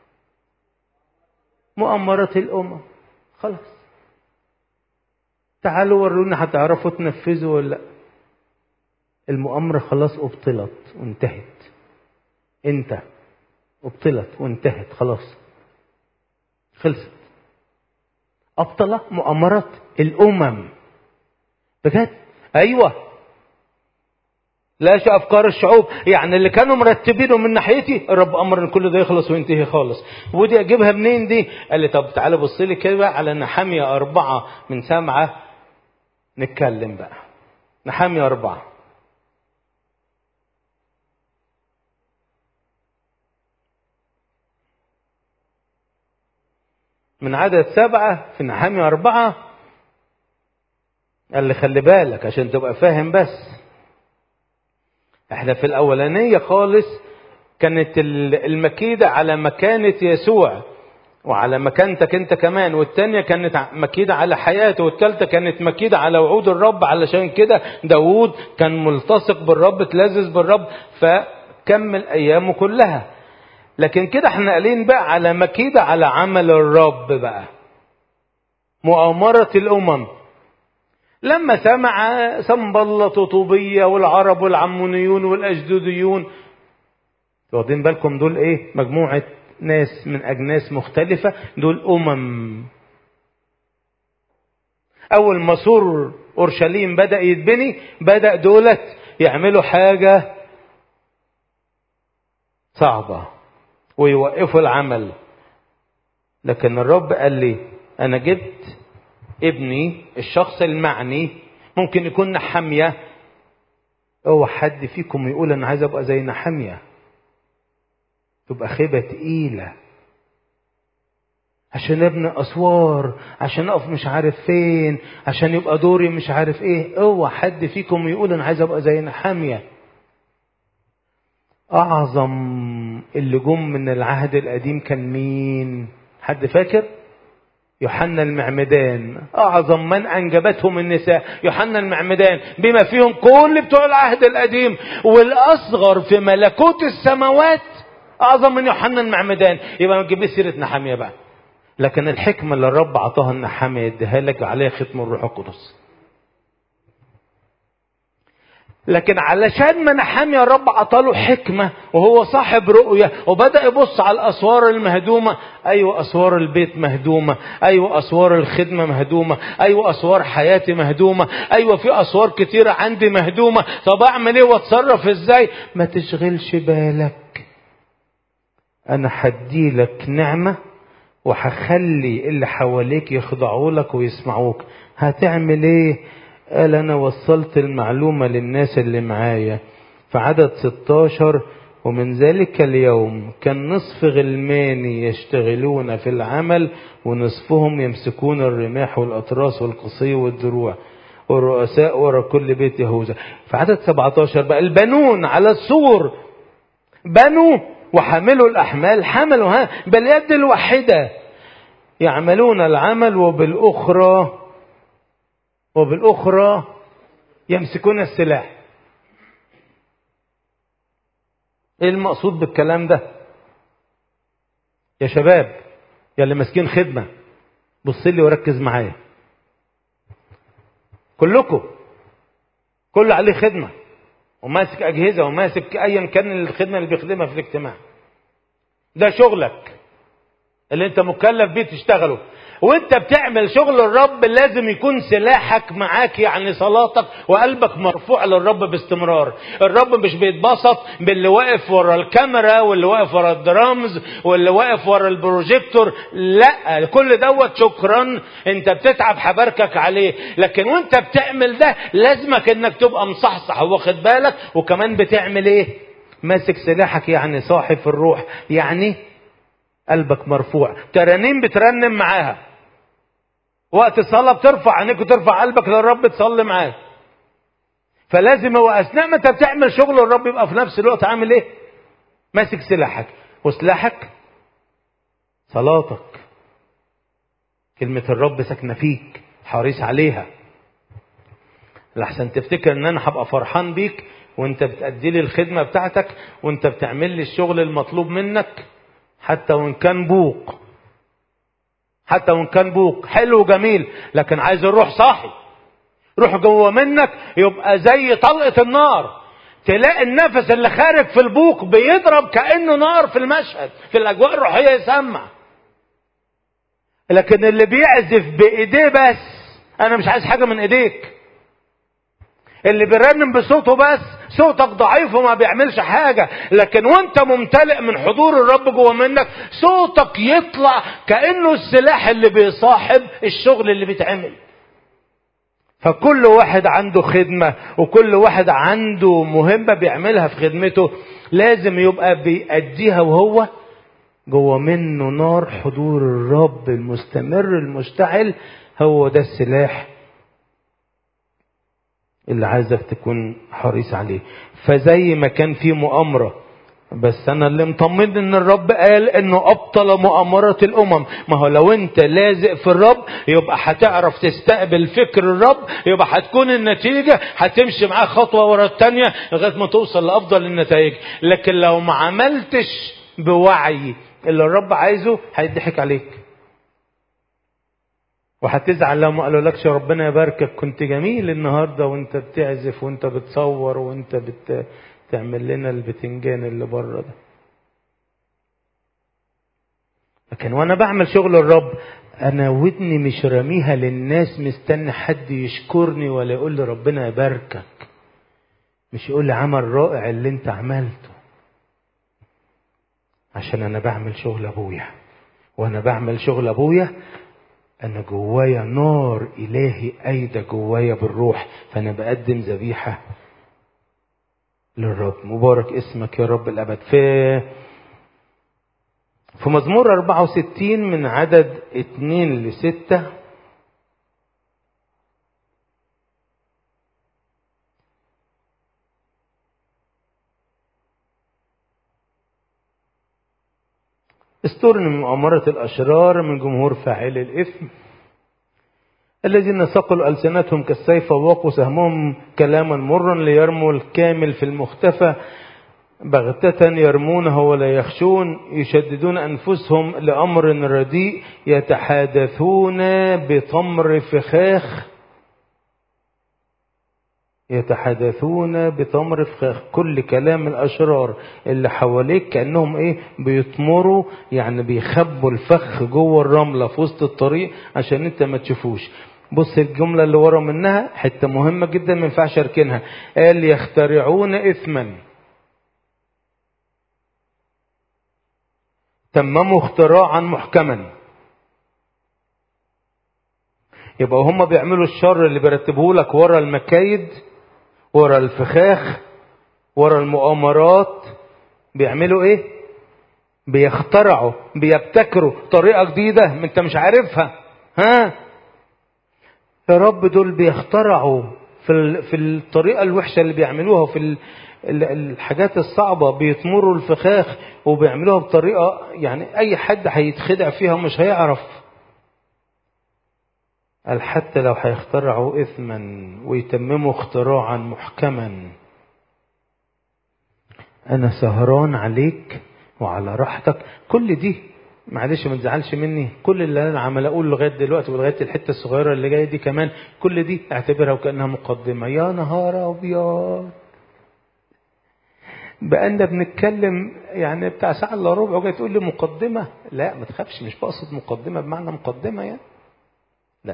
مؤامرة الامم خلاص تعالوا ورونا هتعرفوا تنفذوا ولا لا المؤامرة خلاص ابطلت وانتهت انت ابطلت وانتهت خلاص خلصت ابطل مؤامرة الامم بجد ايوه لاش افكار الشعوب يعني اللي كانوا مرتبينه من ناحيتي الرب امر ان كل ده يخلص وينتهي خالص ودي اجيبها منين دي قال لي طب تعالى بص لي كده على نحامية أربعة من سبعة نتكلم بقى نحامية أربعة من عدد سبعة في نحامية أربعة قال لي خلي بالك عشان تبقى فاهم بس احنا في الاولانيه خالص كانت المكيده على مكانه يسوع وعلى مكانتك انت كمان والتانية كانت مكيدة على حياته والتالتة كانت مكيدة على وعود الرب علشان كده داوود كان ملتصق بالرب تلذذ بالرب فكمل ايامه كلها لكن كده احنا قايلين بقى على مكيدة على عمل الرب بقى مؤامرة الامم لما سمع سنبلط وطوبية والعرب والعمونيون والأجدوديون واخدين بالكم دول ايه مجموعة ناس من أجناس مختلفة دول أمم أول ما سور اورشليم بدا يتبني بدا دولت يعملوا حاجه صعبه ويوقفوا العمل لكن الرب قال لي انا جبت ابني الشخص المعني ممكن يكون نحاميه اوعى حد فيكم يقول انا عايز ابقى زي نحاميه تبقى خيبه تقيله عشان ابني اسوار عشان اقف مش عارف فين عشان يبقى دوري مش عارف ايه اوعى حد فيكم يقول انا عايز ابقى زي نحاميه اعظم اللي جم من العهد القديم كان مين حد فاكر يوحنا المعمدان اعظم من انجبتهم النساء يوحنا المعمدان بما فيهم كل بتوع العهد القديم والاصغر في ملكوت السماوات اعظم من يوحنا المعمدان يبقى ما تجيبليش سيره نحاميه بقى لكن الحكمه اللي الرب عطاها النحاميه يديها لك عليها ختم الروح القدس لكن علشان ما نحامي الرب عطاله حكمة وهو صاحب رؤية وبدأ يبص على الأسوار المهدومة أيوة أسوار البيت مهدومة أيوة أسوار الخدمة مهدومة أيوة أسوار حياتي مهدومة أيوة في أسوار كتيرة عندي مهدومة طب أعمل إيه وأتصرف إزاي ما تشغلش بالك أنا هديلك نعمة وهخلي اللي حواليك يخضعوا لك ويسمعوك هتعمل ايه قال انا وصلت المعلومة للناس اللي معايا في عدد 16 ومن ذلك اليوم كان نصف غلماني يشتغلون في العمل ونصفهم يمسكون الرماح والأطراس والقصي والدروع والرؤساء ورا كل بيت يهوذا في عدد 17 بقى البنون على السور بنوا وحملوا الأحمال حملوا ها باليد الواحدة يعملون العمل وبالأخرى وبالأخرى يمسكون السلاح ايه المقصود بالكلام ده يا شباب يا اللي ماسكين خدمة بص لي وركز معايا كلكم كل عليه خدمة وماسك أجهزة وماسك أيا كان الخدمة اللي بيخدمها في الاجتماع ده شغلك اللي انت مكلف بيه تشتغله وانت بتعمل شغل الرب لازم يكون سلاحك معاك يعني صلاتك وقلبك مرفوع للرب باستمرار الرب مش بيتبسط باللي واقف ورا الكاميرا واللي واقف ورا الدرامز واللي واقف ورا البروجيكتور لا كل دوت شكرا انت بتتعب حبركك عليه لكن وانت بتعمل ده لازمك انك تبقى مصحصح واخد بالك وكمان بتعمل ايه ماسك سلاحك يعني صاحي في الروح يعني قلبك مرفوع ترانيم بترنم معاها وقت الصلاة بترفع عينيك وترفع قلبك للرب تصلي معاه فلازم هو أثناء ما أنت بتعمل شغل الرب يبقى في نفس الوقت عامل إيه؟ ماسك سلاحك وسلاحك صلاتك كلمة الرب ساكنة فيك حريص عليها لحسن تفتكر ان انا هبقى فرحان بيك وانت بتأدي لي الخدمة بتاعتك وانت بتعمل لي الشغل المطلوب منك حتى وان كان بوق حتى وان كان بوق حلو وجميل لكن عايز الروح صاحي روح جوه منك يبقى زي طلقة النار تلاقي النفس اللي خارج في البوق بيضرب كأنه نار في المشهد في الأجواء الروحية يسمع لكن اللي بيعزف بإيديه بس أنا مش عايز حاجة من إيديك اللي بيرنم بصوته بس صوتك ضعيف وما بيعملش حاجة لكن وانت ممتلئ من حضور الرب جوه منك صوتك يطلع كأنه السلاح اللي بيصاحب الشغل اللي بيتعمل فكل واحد عنده خدمة وكل واحد عنده مهمة بيعملها في خدمته لازم يبقى بيأديها وهو جوه منه نار حضور الرب المستمر المشتعل هو ده السلاح اللي عايزك تكون حريص عليه فزي ما كان في مؤامرة بس انا اللي مطمن ان الرب قال انه ابطل مؤامرة الامم ما هو لو انت لازق في الرب يبقى هتعرف تستقبل فكر الرب يبقى هتكون النتيجة هتمشي معاه خطوة ورا التانية لغاية ما توصل لافضل النتائج لكن لو ما عملتش بوعي اللي الرب عايزه هيضحك عليك وهتزعل لو ما قالولكش ربنا يباركك كنت جميل النهارده وانت بتعزف وانت بتصور وانت بتعمل لنا البتنجان اللي بره ده لكن وانا بعمل شغل الرب انا ودني مش راميها للناس مستني حد يشكرني ولا يقول لي ربنا يباركك مش يقول لي عمل رائع اللي انت عملته عشان انا بعمل شغل ابويا وانا بعمل شغل ابويا انا جوايا نار الهي ايدة جوايا بالروح فانا بقدم ذبيحة للرب مبارك اسمك يا رب الابد في في مزمور 64 من عدد 2 ل 6 استرن من مؤامرة الأشرار من جمهور فاعل الإثم الذين ثقلوا ألسنتهم كالسيف وواقوا سهمهم كلاما مرا ليرموا الكامل في المختفى بغتة يرمونه ولا يخشون يشددون أنفسهم لأمر رديء يتحادثون بتمر فخاخ يتحدثون بتمر فخاخ كل كلام الأشرار اللي حواليك كأنهم إيه بيتمروا يعني بيخبوا الفخ جوه الرملة في وسط الطريق عشان أنت ما تشوفوش بص الجملة اللي ورا منها حتة مهمة جدا ما ينفعش أركنها قال يخترعون إثما تمموا اختراعا محكما يبقى هم بيعملوا الشر اللي بيرتبوه لك ورا المكايد ورا الفخاخ ورا المؤامرات بيعملوا ايه بيخترعوا بيبتكروا طريقة جديدة ما انت مش عارفها ها يا رب دول بيخترعوا في في الطريقة الوحشة اللي بيعملوها وفي الحاجات الصعبة بيتمروا الفخاخ وبيعملوها بطريقة يعني أي حد هيتخدع فيها ومش هيعرف قال حتى لو هيخترعوا إثما ويتمموا اختراعا محكما أنا سهران عليك وعلى راحتك كل دي معلش ما تزعلش مني كل اللي انا عمال اقول لغايه دلوقتي ولغايه الحته الصغيره اللي جايه دي كمان كل دي اعتبرها وكانها مقدمه يا نهار ابيض بقالنا بنتكلم يعني بتاع ساعه الا ربع وجاي تقول لي مقدمه لا ما تخافش مش بقصد مقدمه بمعنى مقدمه يعني لا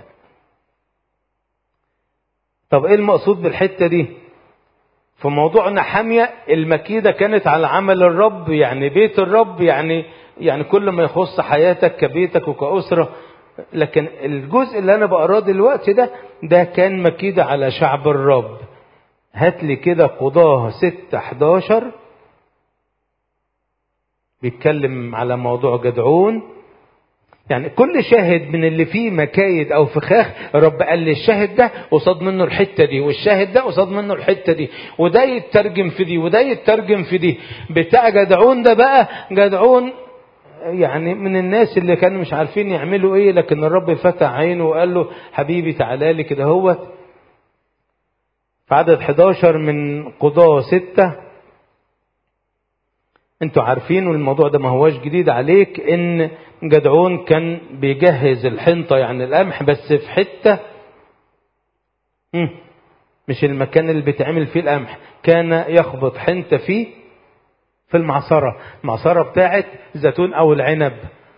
طب ايه المقصود بالحته دي في موضوع نحامية المكيدة كانت على عمل الرب يعني بيت الرب يعني يعني كل ما يخص حياتك كبيتك وكأسرة لكن الجزء اللي أنا بقراه دلوقتي ده ده كان مكيدة على شعب الرب هات لي كده قضاه 6 11 بيتكلم على موضوع جدعون يعني كل شاهد من اللي فيه مكايد او فخاخ رب قال لي الشاهد ده قصاد منه الحته دي والشاهد ده قصاد منه الحته دي وده يترجم في دي وده يترجم في دي بتاع جدعون ده بقى جدعون يعني من الناس اللي كانوا مش عارفين يعملوا ايه لكن الرب فتح عينه وقال له حبيبي تعالى لي كده هوت في عدد 11 من قضاة ستة انتوا عارفين والموضوع ده ما هواش جديد عليك ان جدعون كان بيجهز الحنطة يعني القمح بس في حتة مش المكان اللي بيتعمل فيه القمح كان يخبط حنطة فيه في المعصرة المعصرة بتاعت زيتون او العنب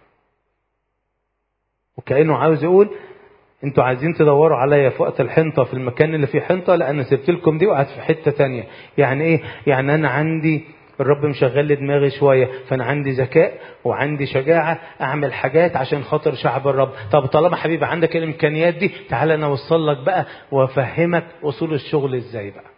وكأنه عاوز يقول انتوا عايزين تدوروا عليا في وقت الحنطة في المكان اللي فيه حنطة لا انا سبت لكم دي وقعدت في حتة تانية يعني ايه يعني انا عندي الرب مشغل لي دماغي شوية فأنا عندي ذكاء وعندي شجاعة أعمل حاجات عشان خاطر شعب الرب طب طالما حبيبي عندك الإمكانيات دي تعالى أنا أوصل لك بقى وأفهمك أصول الشغل إزاي بقى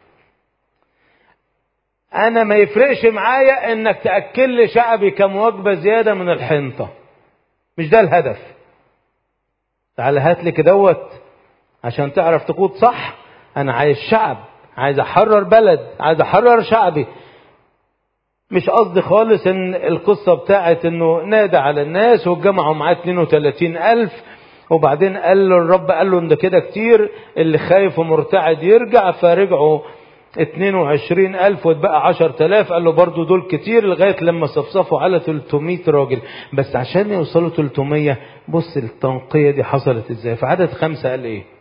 أنا ما يفرقش معايا إنك تأكل لي شعبي كم وجبة زيادة من الحنطة مش ده الهدف تعالى هات لي كدوت عشان تعرف تقود صح أنا عايز شعب عايز أحرر بلد عايز أحرر شعبي مش قصدي خالص ان القصة بتاعت انه نادى على الناس وجمعوا معاه 32 الف وبعدين قال له الرب قال له ان ده كده كتير اللي خايف ومرتعد يرجع فرجعوا 22 ألف واتبقى 10000 قال له برضو دول كتير لغاية لما صفصفوا على 300 راجل بس عشان يوصلوا 300 بص التنقية دي حصلت ازاي في عدد خمسة قال ايه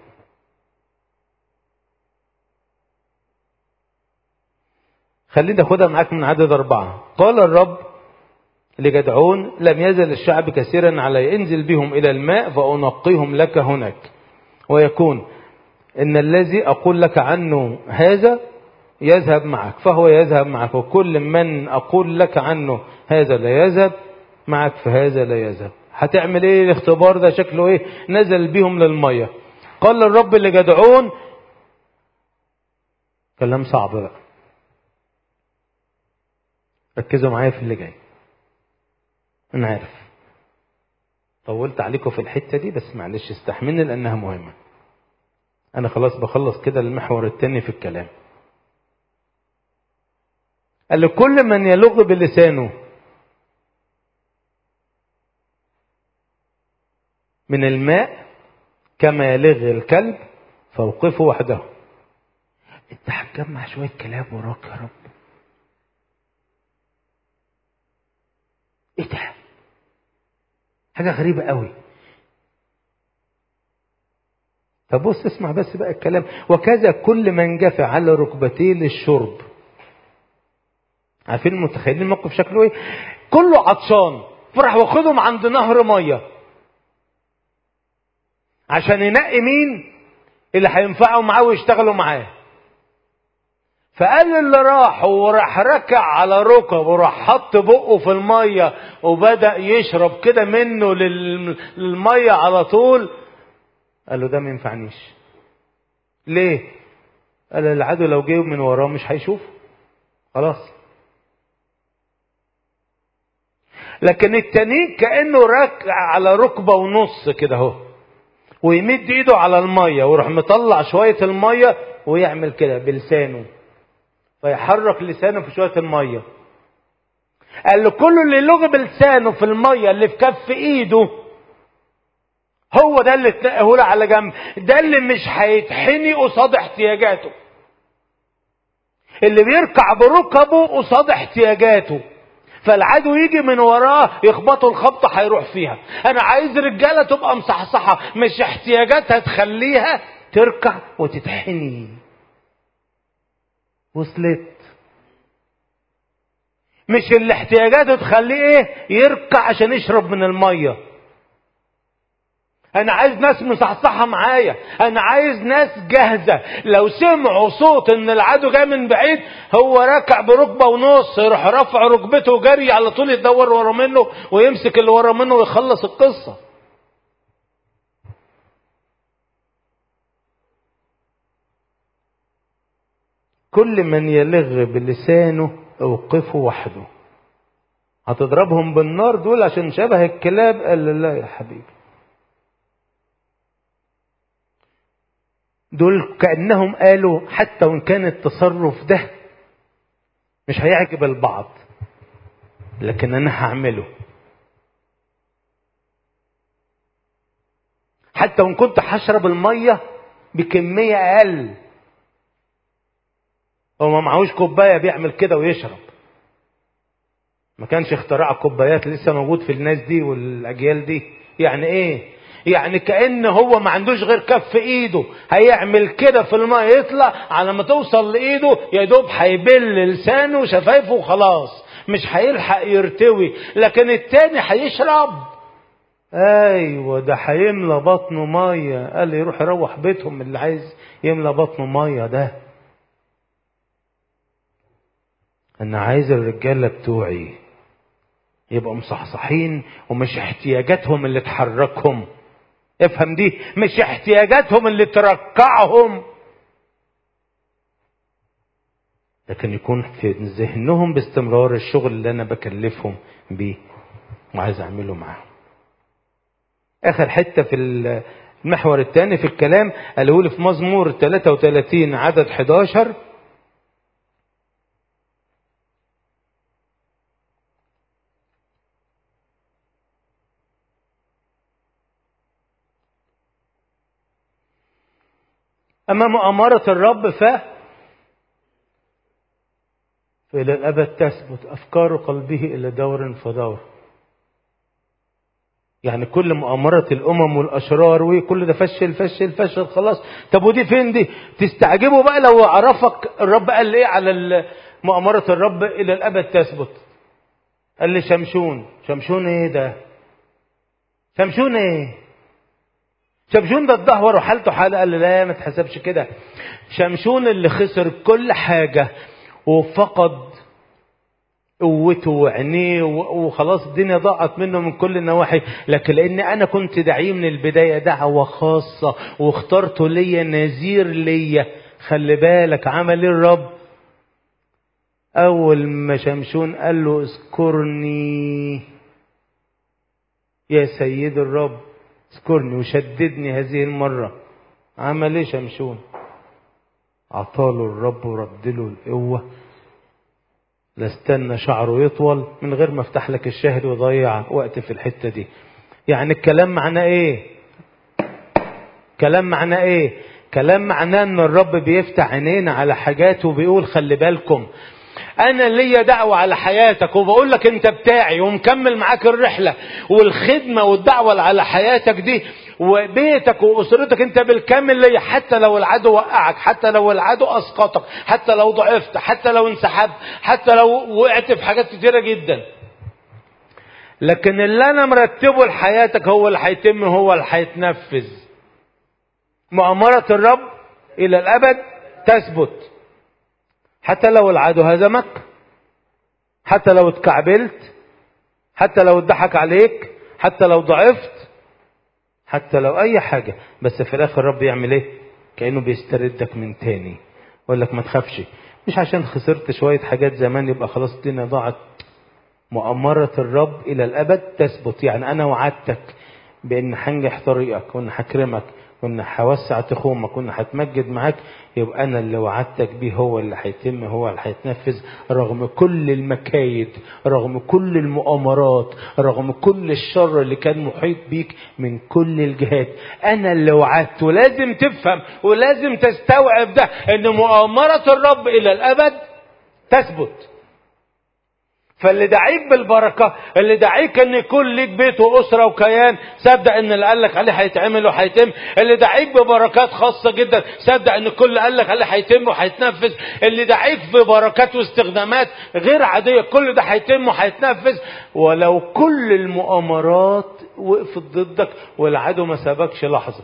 خليني اخدها معاك من عدد أربعة قال الرب لجدعون لم يزل الشعب كثيرا علي انزل بهم إلى الماء فأنقيهم لك هناك ويكون إن الذي أقول لك عنه هذا يذهب معك فهو يذهب معك وكل من أقول لك عنه هذا لا يذهب معك فهذا لا يذهب هتعمل ايه الاختبار ده شكله ايه نزل بيهم للمية قال الرب لجدعون كلام صعب بقى ركزوا معايا في اللي جاي انا عارف طولت عليكم في الحتة دي بس معلش استحملني لانها مهمة انا خلاص بخلص كده المحور التاني في الكلام قال لكل من يلغ بلسانه من الماء كما يلغ الكلب فوقفه وحده انت هتجمع شويه كلام وراك يا رب ايه ده حاجه غريبه قوي طب بص اسمع بس بقى الكلام وكذا كل من جف على ركبتيه للشرب عارفين متخيلين الموقف شكله ايه كله عطشان فراح واخدهم عند نهر ميه عشان ينقي مين اللي هينفعوا معاه ويشتغلوا معاه فقال اللي راح وراح ركع على ركب وراح حط بقه في الميه وبدا يشرب كده منه للميه على طول قال له ده ما ينفعنيش ليه قال العدو لو جه من وراه مش هيشوفه خلاص لكن التاني كانه ركع على ركبه ونص كده اهو ويمد ايده على الميه ويروح مطلع شويه الميه ويعمل كده بلسانه فيحرك لسانه في شويه الميه قال له كل اللي يلغ بلسانه في الميه اللي في كف ايده هو ده اللي تنقيه له على جنب ده اللي مش هيتحني قصاد احتياجاته اللي بيركع بركبه قصاد احتياجاته فالعدو يجي من وراه يخبطوا الخبطة هيروح فيها انا عايز رجالة تبقى مصحصحة مش احتياجاتها تخليها تركع وتتحني وصلت مش اللي احتياجاته تخليه ايه يركع عشان يشرب من الميه انا عايز ناس مصحصحه معايا انا عايز ناس جاهزه لو سمعوا صوت ان العدو جاي من بعيد هو راكع بركبه ونص يروح رافع ركبته وجري على طول يدور ورا منه ويمسك اللي ورا منه ويخلص القصه كل من يلغ بلسانه اوقفه وحده هتضربهم بالنار دول عشان شبه الكلاب قال لا يا حبيبي دول كأنهم قالوا حتى وإن كان التصرف ده مش هيعجب البعض لكن أنا هعمله حتى وإن كنت هشرب المية بكمية أقل هو ما معهوش كوباية بيعمل كده ويشرب ما كانش اختراع كوبايات لسه موجود في الناس دي والأجيال دي يعني ايه يعني كأن هو ما عندوش غير كف ايده هيعمل كده في الماء يطلع على ما توصل لايده يا دوب هيبل لسانه وشفايفه وخلاص مش هيلحق يرتوي لكن التاني هيشرب ايوه ده هيملى بطنه ميه قال لي يروح يروح بيتهم اللي عايز يملى بطنه ميه ده انا عايز الرجاله بتوعي يبقوا مصحصحين ومش احتياجاتهم اللي تحركهم افهم دي مش احتياجاتهم اللي تركعهم لكن يكون في ذهنهم باستمرار الشغل اللي انا بكلفهم بيه وعايز اعمله معاهم اخر حته في المحور الثاني في الكلام قاله لي في مزمور 33 عدد 11 أما مؤامرة الرب ف فإلى الأبد تثبت أفكار قلبه إلى دور فدور يعني كل مؤامرة الأمم والأشرار وكل ده فشل فشل فشل خلاص طب ودي فين دي تستعجبوا بقى لو عرفك الرب قال إيه على مؤامرة الرب إلى الأبد تثبت قال لي شمشون شمشون ايه ده شمشون ايه شمشون ده اتدهور وحالته حالة قال لي لا ما تحسبش كده شمشون اللي خسر كل حاجة وفقد قوته وعينيه وخلاص الدنيا ضاعت منه من كل النواحي لكن لان انا كنت دعيه من البدايه دعوه خاصه واخترته ليا نذير ليا خلي بالك عمل ايه الرب اول ما شمشون قال له اذكرني يا سيد الرب اذكرني وشددني هذه المره عمل ايه شمشون عطاله الرب ورد له القوه لا استنى شعره يطول من غير ما افتح لك الشاهد ويضيع وقت في الحتة دي يعني الكلام معناه ايه كلام معناه ايه كلام معناه ان الرب بيفتح عينينا على حاجات وبيقول خلي بالكم انا ليا دعوة على حياتك وبقول لك انت بتاعي ومكمل معاك الرحلة والخدمة والدعوة على حياتك دي وبيتك واسرتك انت بالكامل ليا حتى لو العدو وقعك حتى لو العدو اسقطك حتى لو ضعفت حتى لو انسحبت حتى لو وقعت في حاجات كتيرة جدا لكن اللي انا مرتبه لحياتك هو اللي هيتم هو اللي هيتنفذ مؤامرة الرب الى الابد تثبت حتى لو العدو هزمك حتى لو اتكعبلت حتى لو اتضحك عليك حتى لو ضعفت حتى لو اي حاجة بس في الاخر الرب يعمل ايه كأنه بيستردك من تاني يقول لك ما تخافش مش عشان خسرت شوية حاجات زمان يبقى خلاص الدنيا ضاعت مؤامرة الرب إلى الأبد تثبت يعني أنا وعدتك بأن هنجح طريقك وأن هكرمك وأن هوسع تخومك وأن هتمجد معاك يبقى أنا اللي وعدتك بيه هو اللي هيتم هو اللي هيتنفذ رغم كل المكايد رغم كل المؤامرات رغم كل الشر اللي كان محيط بيك من كل الجهات أنا اللي وعدت ولازم تفهم ولازم تستوعب ده أن مؤامرة الرب إلى الأبد تثبت فاللي دعيك بالبركه اللي دعيك ان يكون ليك بيت واسره وكيان صدق ان اللي قال لك عليه هيتعمل وهيتم اللي دعيك ببركات خاصه جدا صدق ان كل اللي قال لك عليه هيتم وهيتنفذ اللي دعيك ببركات واستخدامات غير عاديه كل ده هيتم وهيتنفذ ولو كل المؤامرات وقفت ضدك والعدو ما سابكش لحظه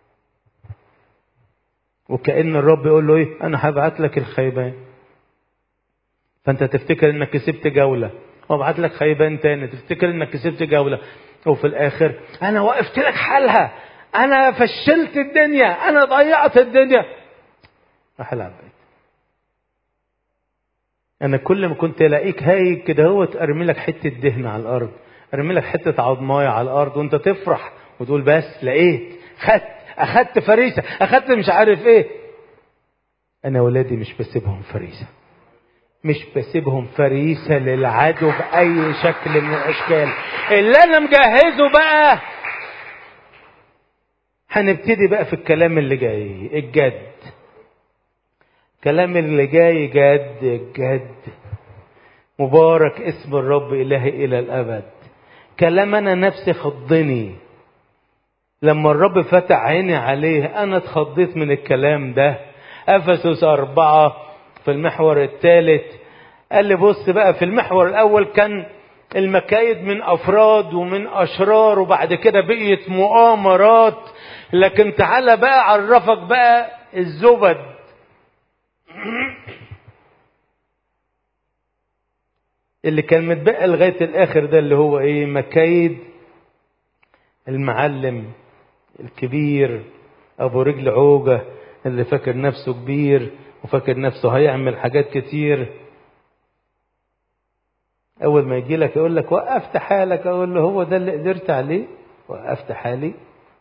وكأن الرب يقول له ايه انا هبعت لك الخيبان فانت تفتكر انك كسبت جولة وابعت لك خيبان تاني تفتكر انك كسبت جولة وفي الاخر انا وقفت لك حالها انا فشلت الدنيا انا ضيعت الدنيا راح العب انا كل ما كنت الاقيك هايج كده هو ارمي لك حته دهن على الارض ارمي لك حته عظمايه على الارض وانت تفرح وتقول بس لقيت خدت اخدت فريسه اخدت مش عارف ايه انا ولادي مش بسيبهم فريسه مش بسيبهم فريسة للعدو بأي شكل من الأشكال اللي أنا مجهزه بقى هنبتدي بقى في الكلام اللي جاي الجد الكلام اللي جاي جد جد مبارك اسم الرب إلهي إلى الأبد كلام أنا نفسي خضني لما الرب فتح عيني عليه أنا اتخضيت من الكلام ده أفسس أربعة في المحور الثالث قال لي بص بقى في المحور الاول كان المكايد من افراد ومن اشرار وبعد كده بقيت مؤامرات لكن تعالى بقى عرفك بقى الزبد اللي كان متبقى لغايه الاخر ده اللي هو ايه مكايد المعلم الكبير ابو رجل عوجه اللي فاكر نفسه كبير وفاكر نفسه هيعمل حاجات كتير اول ما يجي لك يقول لك وقفت حالك اقول له هو ده اللي قدرت عليه وقفت حالي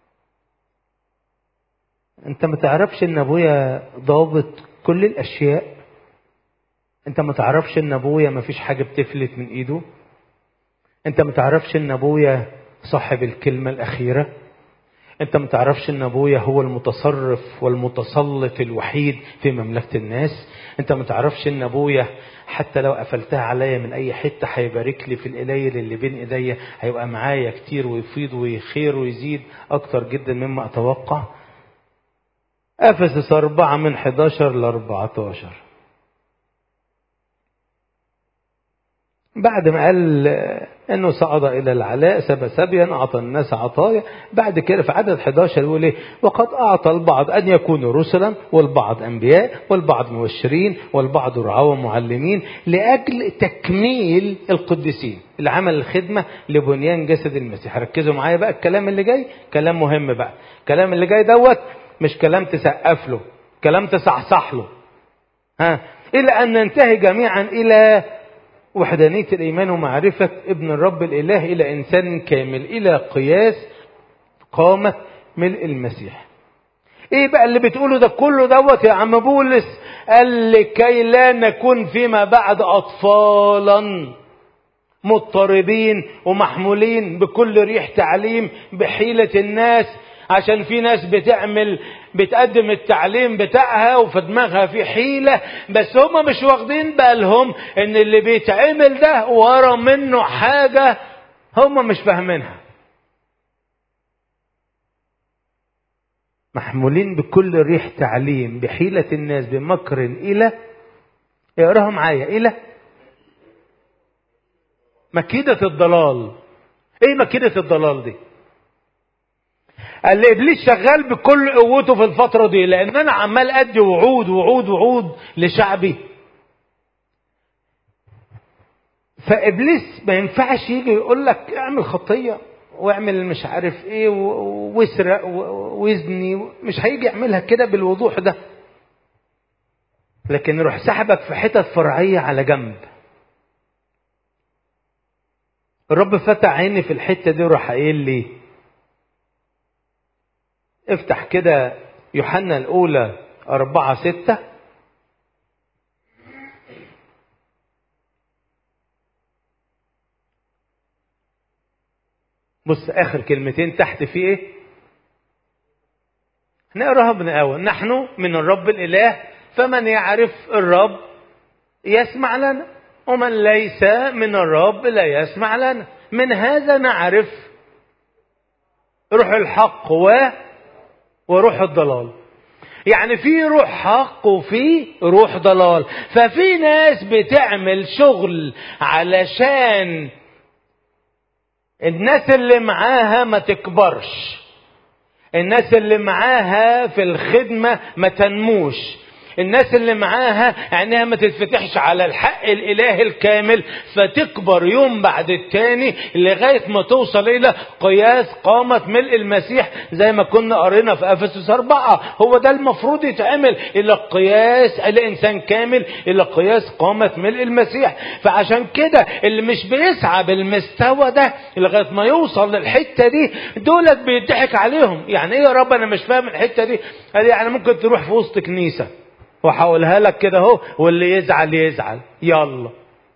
انت ما تعرفش ان ابويا ضابط كل الاشياء انت ما تعرفش ان ابويا ما فيش حاجه بتفلت من ايده انت ما تعرفش ان ابويا صاحب الكلمه الاخيره انت ما تعرفش ان ابويا هو المتصرف والمتسلط الوحيد في مملكه الناس انت ما تعرفش ان ابويا حتى لو قفلتها عليا من اي حته هيبارك لي في القليل اللي بين ايديا هيبقى معايا كتير ويفيض ويخير ويزيد اكتر جدا مما اتوقع افسس أربعة من 11 ل 14 بعد ما قال انه صعد الى العلاء سبى سبيا اعطى الناس عطايا بعد كده في عدد 11 يقول ايه وقد اعطى البعض ان يكونوا رسلا والبعض انبياء والبعض مبشرين والبعض رعاة ومعلمين لاجل تكميل القديسين اللي عمل الخدمه لبنيان جسد المسيح ركزوا معايا بقى الكلام اللي جاي كلام مهم بقى الكلام اللي جاي دوت مش كلام تسقف له كلام تصحصح له ها الى ان ننتهي جميعا الى وحدانية الإيمان ومعرفة ابن الرب الإله إلى إنسان كامل إلى قياس قامة ملء المسيح إيه بقى اللي بتقوله ده كله دوت يا عم بولس قال لكي لا نكون فيما بعد أطفالا مضطربين ومحمولين بكل ريح تعليم بحيلة الناس عشان في ناس بتعمل بتقدم التعليم بتاعها وفي دماغها في حيلة بس هم مش واخدين بالهم ان اللي بيتعمل ده ورا منه حاجة هم مش فاهمينها محمولين بكل ريح تعليم بحيلة الناس بمكر إلى اقراها معايا إلى مكيدة الضلال ايه مكيدة الضلال دي قال لي ابليس شغال بكل قوته في الفتره دي لان انا عمال ادي وعود وعود وعود لشعبي فابليس ما ينفعش يجي يقول لك اعمل خطيه واعمل مش عارف ايه واسرق واذني مش هيجي يعملها كده بالوضوح ده لكن يروح سحبك في حتت فرعيه على جنب الرب فتح عيني في الحته دي وراح قايل لي افتح كده يوحنا الأولى أربعة ستة بص آخر كلمتين تحت في إيه؟ نقراها من أول نحن من الرب الإله فمن يعرف الرب يسمع لنا ومن ليس من الرب لا يسمع لنا من هذا نعرف روح الحق و وروح الضلال يعني في روح حق وفي روح ضلال ففي ناس بتعمل شغل علشان الناس اللي معاها ما تكبرش الناس اللي معاها في الخدمة ما تنموش الناس اللي معاها عينيها ما تتفتحش على الحق الالهي الكامل فتكبر يوم بعد التاني لغايه ما توصل الى قياس قامه ملء المسيح زي ما كنا قرينا في افسس اربعه هو ده المفروض يتعمل الى قياس الانسان كامل الى قياس قامه ملء المسيح فعشان كده اللي مش بيسعى بالمستوى ده لغايه ما يوصل للحته دي دولت بيضحك عليهم يعني ايه يا رب انا مش فاهم الحته دي قال يعني ممكن تروح في وسط كنيسه وهقولها لك كده اهو واللي يزعل يزعل يلا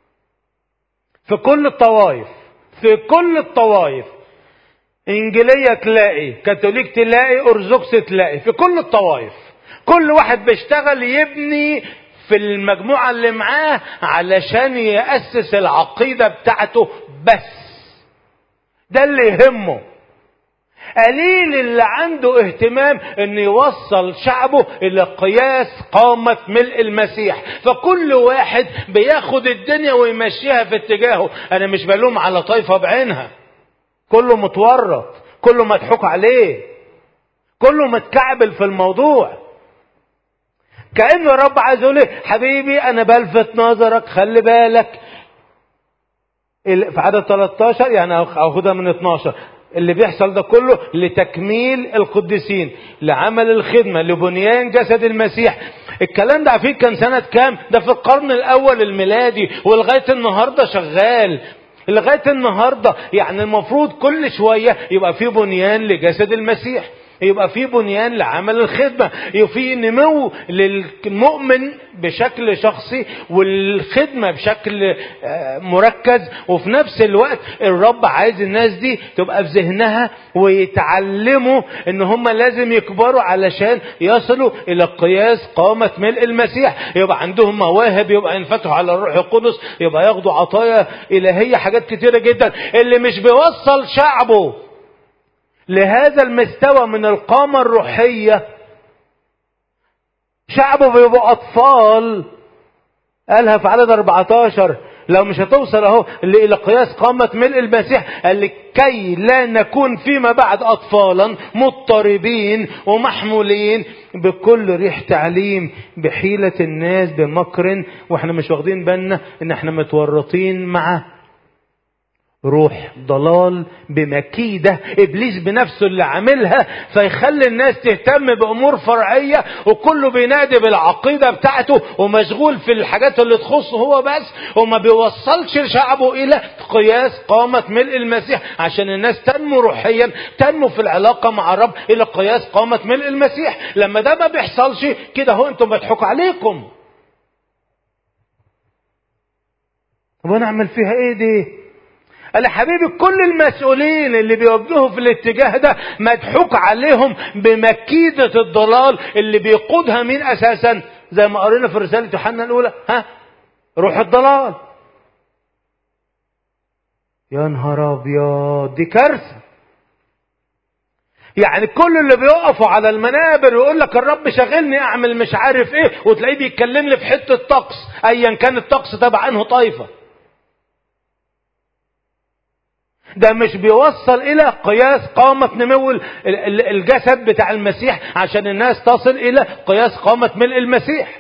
في كل الطوائف في كل الطوائف انجيليه تلاقي كاثوليك تلاقي ارثوذكس تلاقي في كل الطوائف كل واحد بيشتغل يبني في المجموعه اللي معاه علشان ياسس العقيده بتاعته بس ده اللي يهمه قليل اللي عنده اهتمام ان يوصل شعبه الى قياس قامة ملء المسيح فكل واحد بياخد الدنيا ويمشيها في اتجاهه انا مش بلوم على طائفة بعينها كله متورط كله مضحوك عليه كله متكعبل في الموضوع كأنه الرب عايز يقول لي حبيبي انا بلفت نظرك خلي بالك في عدد 13 يعني اخدها من 12 اللي بيحصل ده كله لتكميل القديسين لعمل الخدمة لبنيان جسد المسيح الكلام ده عارفين كان سنة كام ده في القرن الأول الميلادي ولغاية النهاردة شغال لغاية النهاردة يعني المفروض كل شوية يبقى في بنيان لجسد المسيح يبقى في بنيان لعمل الخدمة يبقى في نمو للمؤمن بشكل شخصي والخدمة بشكل مركز وفي نفس الوقت الرب عايز الناس دي تبقى في ذهنها ويتعلموا ان هم لازم يكبروا علشان يصلوا الى قياس قامة ملء المسيح يبقى عندهم مواهب يبقى ينفتحوا على الروح القدس يبقى ياخدوا عطايا الهية حاجات كتيرة جدا اللي مش بيوصل شعبه لهذا المستوى من القامة الروحية شعبه بيبقوا أطفال قالها في عدد 14 لو مش هتوصل اهو الى قياس قامة ملء المسيح قال لك كي لا نكون فيما بعد اطفالا مضطربين ومحمولين بكل ريح تعليم بحيلة الناس بمكر واحنا مش واخدين بالنا ان احنا متورطين مع روح ضلال بمكيدة إبليس بنفسه اللي عاملها فيخلي الناس تهتم بأمور فرعية وكله بينادي بالعقيدة بتاعته ومشغول في الحاجات اللي تخصه هو بس وما بيوصلش شعبه إلى قياس قامة ملء المسيح عشان الناس تنمو روحيا تنمو في العلاقة مع الرب إلى قياس قامة ملء المسيح لما ده ما بيحصلش كده هو أنتم مضحوك عليكم طب أنا أعمل فيها إيه دي؟ قال يا حبيبي كل المسؤولين اللي بيوجهوا في الاتجاه ده مضحوك عليهم بمكيدة الضلال اللي بيقودها مين اساسا زي ما قرينا في رسالة يوحنا الاولى ها روح الضلال يا نهار ابيض دي كارثة يعني كل اللي بيقفوا على المنابر ويقول لك الرب شاغلني اعمل مش عارف ايه وتلاقيه بيتكلم لي في حته طقس ايا كان الطقس تبع انه طائفه ده مش بيوصل الى قياس قامة نمو الجسد بتاع المسيح عشان الناس تصل الى قياس قامة ملء المسيح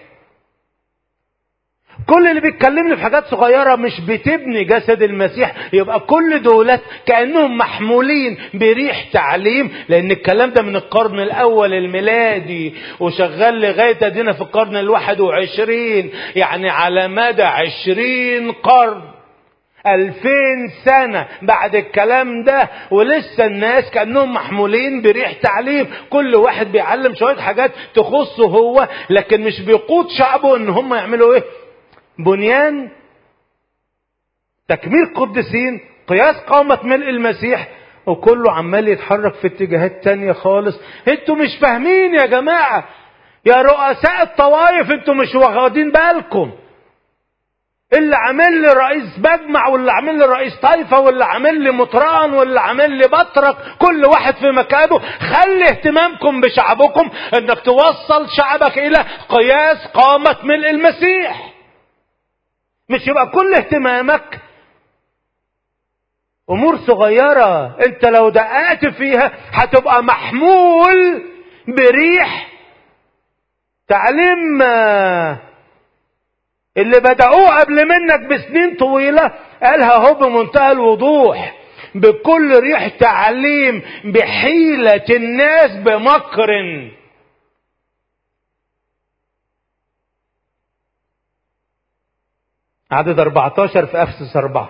كل اللي بيتكلمني في حاجات صغيرة مش بتبني جسد المسيح يبقى كل دولت كأنهم محمولين بريح تعليم لأن الكلام ده من القرن الأول الميلادي وشغال لغاية ادينا في القرن الواحد وعشرين يعني على مدى عشرين قرن ألفين سنة بعد الكلام ده ولسه الناس كأنهم محمولين بريح تعليم كل واحد بيعلم شوية حاجات تخصه هو لكن مش بيقود شعبه ان هم يعملوا ايه بنيان تكميل قدسين قياس قامة ملء المسيح وكله عمال يتحرك في اتجاهات تانية خالص انتوا مش فاهمين يا جماعة يا رؤساء الطوائف انتوا مش واخدين بالكم اللي عامل لي رئيس مجمع واللي عامل لي رئيس طائفة واللي عامل لي مطران واللي عامل لي بطرك كل واحد في مكانه خلي اهتمامكم بشعبكم انك توصل شعبك الى قياس قامة ملء المسيح مش يبقى كل اهتمامك امور صغيرة انت لو دققت فيها هتبقى محمول بريح تعليم اللي بدأوه قبل منك بسنين طويلة قالها هو بمنتهى الوضوح بكل ريح تعليم بحيلة الناس بمكر عدد 14 في أفسس 4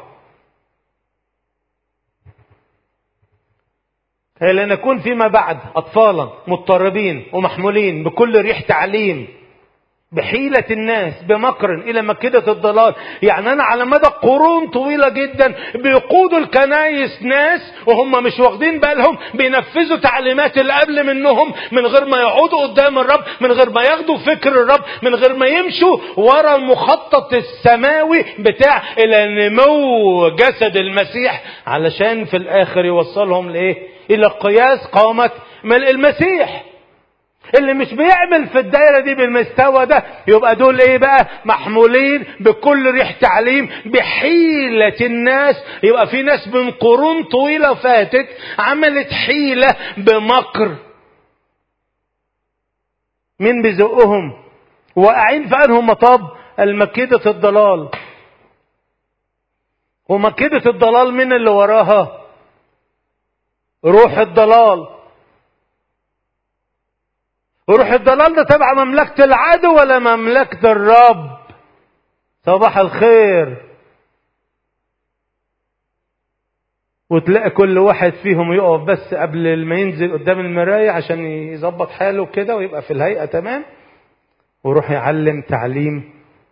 هي لنكون فيما بعد أطفالا مضطربين ومحمولين بكل ريح تعليم بحيلة الناس بمكر إلى مكدة الضلال يعني أنا على مدى قرون طويلة جدا بيقودوا الكنايس ناس وهم مش واخدين بالهم بينفذوا تعليمات اللي قبل منهم من غير ما يقعدوا قدام الرب من غير ما ياخدوا فكر الرب من غير ما يمشوا ورا المخطط السماوي بتاع إلى نمو جسد المسيح علشان في الآخر يوصلهم لإيه إلى قياس قامة ملء المسيح اللي مش بيعمل في الدايرة دي بالمستوى ده يبقى دول ايه بقى محمولين بكل ريح تعليم بحيلة الناس يبقى في ناس من قرون طويلة فاتت عملت حيلة بمكر مين بيزقهم واقعين في انهم مطاب المكيدة الضلال ومكيدة الضلال من اللي وراها روح الضلال وروح الضلال ده تبع مملكة العدو ولا مملكة الرب صباح الخير وتلاقي كل واحد فيهم يقف بس قبل ما ينزل قدام المراية عشان يظبط حاله كده ويبقى في الهيئة تمام ويروح يعلم تعليم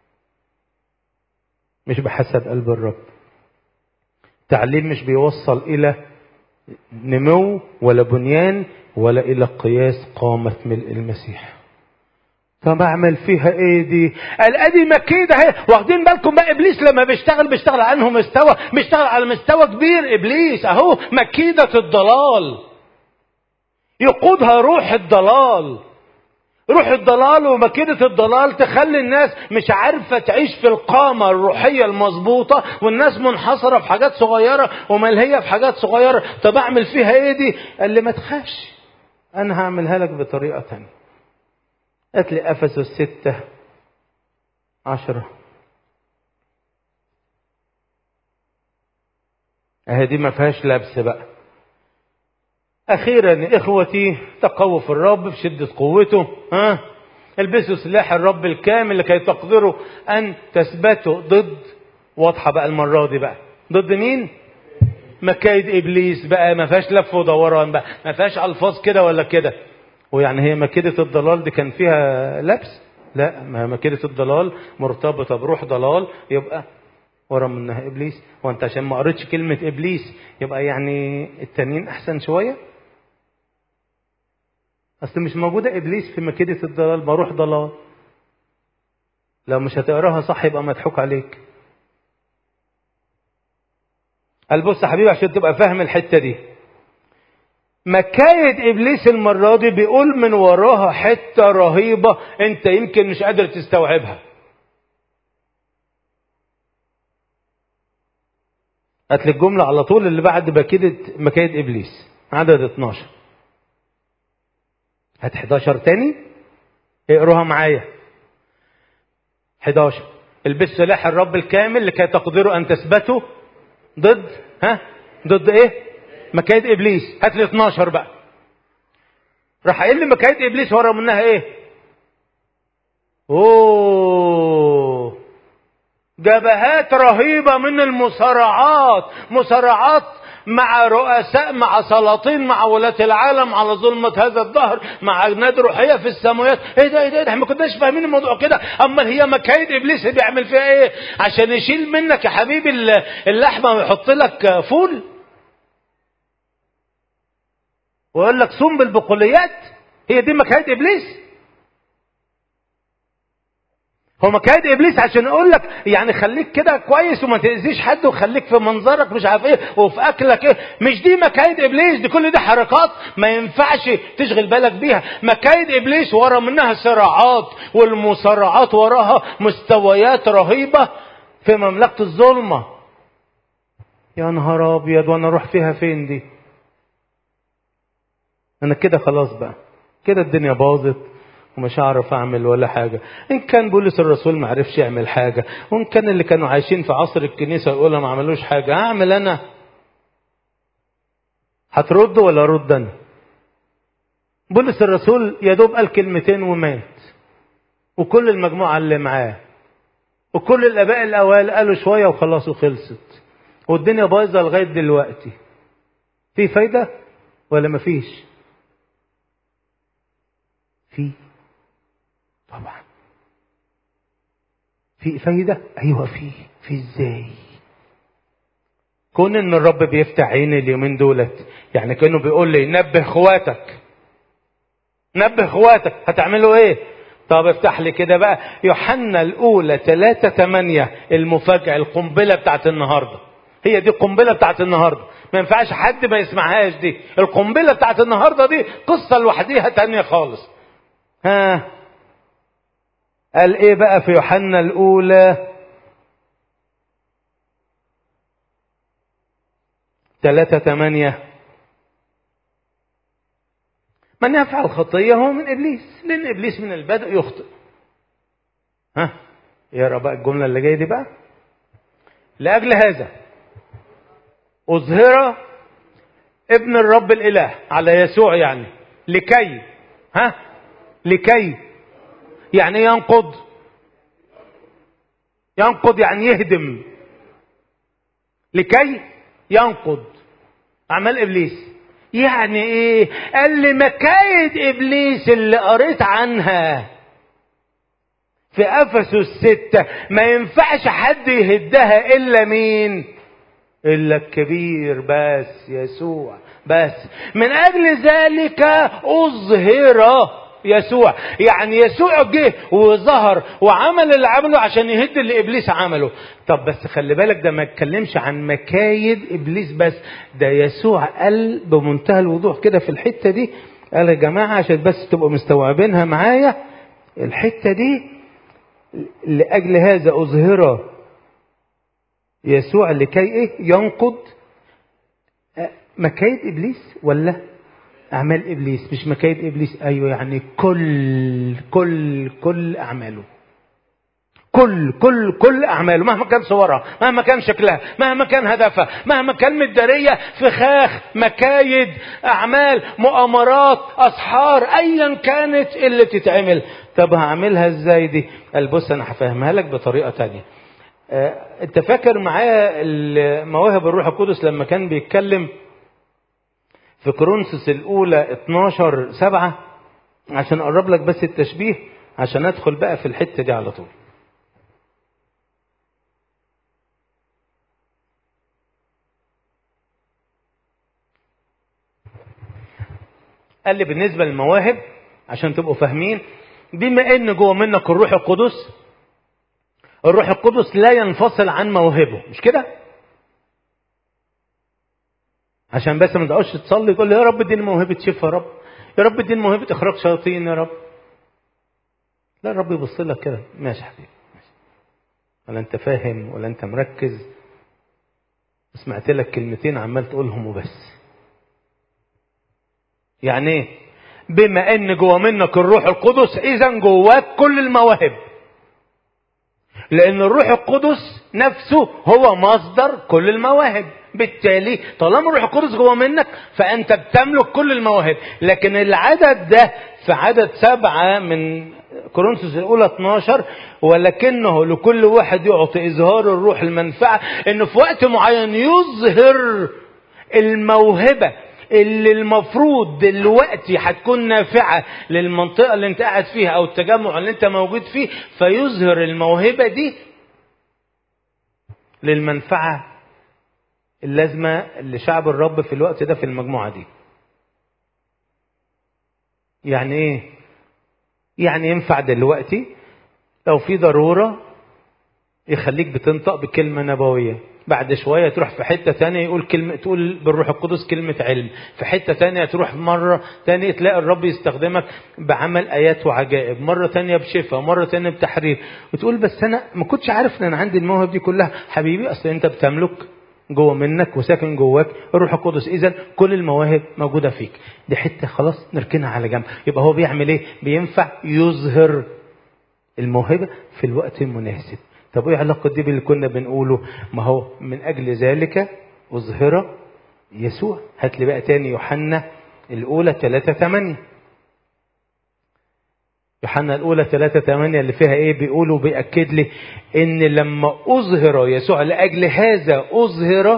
مش بحسب قلب الرب تعليم مش بيوصل إلى نمو ولا بنيان ولا إلى قياس قامة ملء المسيح طب اعمل فيها ايه دي قال ادي مكيدة اهي واخدين بالكم بقى ابليس لما بيشتغل بيشتغل عنه مستوى بيشتغل على مستوى كبير ابليس اهو مكيدة الضلال يقودها روح الضلال روح الضلال ومكيدة الضلال تخلي الناس مش عارفة تعيش في القامة الروحية المظبوطة والناس منحصرة في حاجات صغيرة وملهية في حاجات صغيرة طب أعمل فيها إيه دي؟ قال لي ما تخافش أنا هعملها لك بطريقة تانية قالت لي أفسس ستة عشرة أهي دي ما فيهاش لبس بقى أخيرا إخوتي تقووا في الرب في شدة قوته ها البسوا سلاح الرب الكامل لكي تقدروا أن تثبتوا ضد واضحة بقى المرة دي بقى ضد مين؟ مكايد إبليس بقى ما فيهاش لف ودوران بقى ما فيهاش ألفاظ كده ولا كده ويعني هي مكيدة الضلال دي كان فيها لبس لا ما مكيدة الضلال مرتبطة بروح ضلال يبقى ورا منها ابليس وانت عشان ما قريتش كلمه ابليس يبقى يعني التانيين احسن شويه اصل مش موجوده ابليس في مكيده الضلال ما روح ضلال لو مش هتقراها صح يبقى مضحوك عليك قال بص يا حبيبي عشان تبقى فاهم الحته دي مكايد ابليس المره دي بيقول من وراها حته رهيبه انت يمكن مش قادر تستوعبها هات لي الجملة على طول اللي بعد مكيدة مكايد إبليس عدد 12 هات 11 تاني اقروها معايا 11 البس سلاح الرب الكامل لكي تقدروا أن تثبتوا ضد ها ضد إيه؟ مكايد إبليس هات لي 12 بقى راح قايل لي مكايد إبليس ورا منها إيه؟ أوه جبهات رهيبة من المصارعات مصارعات مع رؤساء مع سلاطين مع ولاة العالم على ظلمة هذا الظهر مع أجناد روحية في السماوات ايه ده ايه ده احنا ما كناش فاهمين الموضوع كده اما هي مكايد ابليس بيعمل فيها ايه عشان يشيل منك يا حبيبي اللحمة ويحط لك فول ويقول لك صوم بالبقوليات هي دي مكايد ابليس هو مكايد ابليس عشان يقول لك يعني خليك كده كويس وما تاذيش حد وخليك في منظرك مش عارف ايه وفي اكلك ايه مش دي مكايد ابليس دي كل دي حركات ما ينفعش تشغل بالك بيها مكايد ابليس ورا منها صراعات والمصارعات وراها مستويات رهيبه في مملكه الظلمه يا نهار ابيض وانا اروح فيها فين دي انا كده خلاص بقى كده الدنيا باظت ومش هعرف اعمل ولا حاجة ان كان بولس الرسول ما عرفش يعمل حاجة وان كان اللي كانوا عايشين في عصر الكنيسة يقولوا ما عملوش حاجة اعمل انا هترد ولا ارد انا بولس الرسول يا دوب قال كلمتين ومات وكل المجموعة اللي معاه وكل الاباء الاوائل قالوا شوية وخلاص وخلصت والدنيا بايظة لغاية دلوقتي في فايدة ولا مفيش في طبعا في فايدة ايوه في في ازاي كون ان الرب بيفتح عيني اليومين دولت يعني كانه بيقول لي نبه اخواتك نبه اخواتك هتعملوا ايه طب افتح لي كده بقى يوحنا الاولى 3 8 المفاجاه القنبله بتاعت النهارده هي دي القنبله بتاعت النهارده ما ينفعش حد ما يسمعهاش دي القنبله بتاعت النهارده دي قصه لوحديها تانية خالص ها قال ايه بقى في يوحنا الاولى ثلاثة ثمانية من يفعل خطية هو من إبليس لأن إبليس من البدء يخطئ ها يقرا بقى الجملة اللي جاية دي بقى لأجل هذا أظهر ابن الرب الإله على يسوع يعني لكي ها لكي يعني ينقض ينقض يعني يهدم لكي ينقض أعمال إبليس يعني إيه قال لي مكايد إبليس اللي قريت عنها في أفسس ستة ما ينفعش حد يهدها إلا مين إلا الكبير بس يسوع بس من أجل ذلك أظهر يسوع يعني يسوع جه وظهر وعمل اللي عمله عشان يهد اللي ابليس عمله طب بس خلي بالك ده ما اتكلمش عن مكايد ابليس بس ده يسوع قال بمنتهى الوضوح كده في الحته دي قال يا جماعة عشان بس تبقوا مستوعبينها معايا الحتة دي لأجل هذا أظهر يسوع لكي إيه ينقض مكايد إبليس ولا أعمال إبليس مش مكايد إبليس أيوة يعني كل كل كل أعماله كل كل كل أعماله مهما كان صورها مهما كان شكلها مهما كان هدفها مهما كان مدارية فخاخ مكايد أعمال مؤامرات أسحار أيا كانت اللي تتعمل طب هعملها ازاي دي قال بص أنا هفهمها لك بطريقة تانية آه، انت فاكر معايا مواهب الروح القدس لما كان بيتكلم في كورنثوس الأولى 12 سبعة عشان أقرب لك بس التشبيه عشان أدخل بقى في الحتة دي على طول قال لي بالنسبة للمواهب عشان تبقوا فاهمين بما ان جوه منك الروح القدس الروح القدس لا ينفصل عن مواهبه مش كده عشان بس ما تقعدش تصلي تقول لي يا رب اديني موهبه شفاء يا رب يا رب اديني موهبه اخراج شياطين يا رب لا الرب يبص لك كده ماشي يا حبيبي ماشي. ولا انت فاهم ولا انت مركز سمعت لك كلمتين عمال تقولهم وبس يعني ايه بما ان جوه منك الروح القدس اذا جواك كل المواهب لان الروح القدس نفسه هو مصدر كل المواهب بالتالي طالما الروح القدس جوه منك فانت بتملك كل المواهب لكن العدد ده في عدد سبعة من كورنثوس الاولى 12 ولكنه لكل واحد يعطي اظهار الروح المنفعه انه في وقت معين يظهر الموهبه اللي المفروض دلوقتي هتكون نافعة للمنطقة اللي انت قاعد فيها او التجمع اللي انت موجود فيه فيظهر الموهبة دي للمنفعة اللازمة لشعب الرب في الوقت ده في المجموعة دي يعني ايه يعني ينفع دلوقتي لو في ضرورة يخليك بتنطق بكلمة نبوية بعد شوية تروح في حتة تانية يقول كلمة تقول بالروح القدس كلمة علم في حتة تانية تروح مرة تانية تلاقي الرب يستخدمك بعمل آيات وعجائب مرة تانية بشفاء مرة تانية بتحرير وتقول بس أنا ما كنتش عارف إن أنا عندي المواهب دي كلها حبيبي أصل أنت بتملك جوه منك وساكن جواك الروح القدس اذا كل المواهب موجوده فيك دي حته خلاص نركنها على جنب يبقى هو بيعمل ايه بينفع يظهر الموهبه في الوقت المناسب طب ايه علاقه دي باللي كنا بنقوله ما هو من اجل ذلك اظهر يسوع هات لي بقى تاني يوحنا الاولى 3 8 يوحنا الاولى 3 8 اللي فيها ايه بيقول وبيأكد لي ان لما اظهر يسوع لاجل هذا اظهر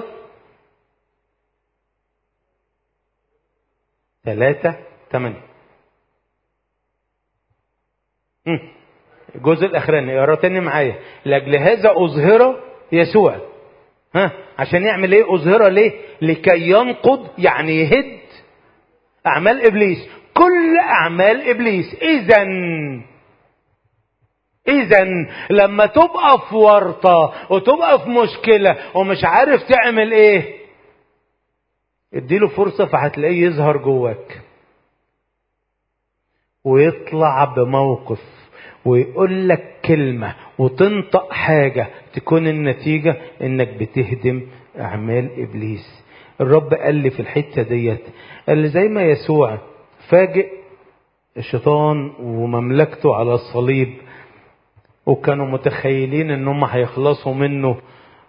3 8 الجزء الاخراني اقرا تاني معايا لاجل هذا اظهر يسوع ها عشان يعمل ايه اظهر ليه لكي ينقض يعني يهد اعمال ابليس كل اعمال ابليس اذا اذا لما تبقى في ورطه وتبقى في مشكله ومش عارف تعمل ايه اديله فرصه فهتلاقيه يظهر جواك ويطلع بموقف ويقول لك كلمة وتنطق حاجة تكون النتيجة انك بتهدم اعمال ابليس الرب قال لي في الحتة ديت قال لي زي ما يسوع فاجئ الشيطان ومملكته على الصليب وكانوا متخيلين ان هم هيخلصوا منه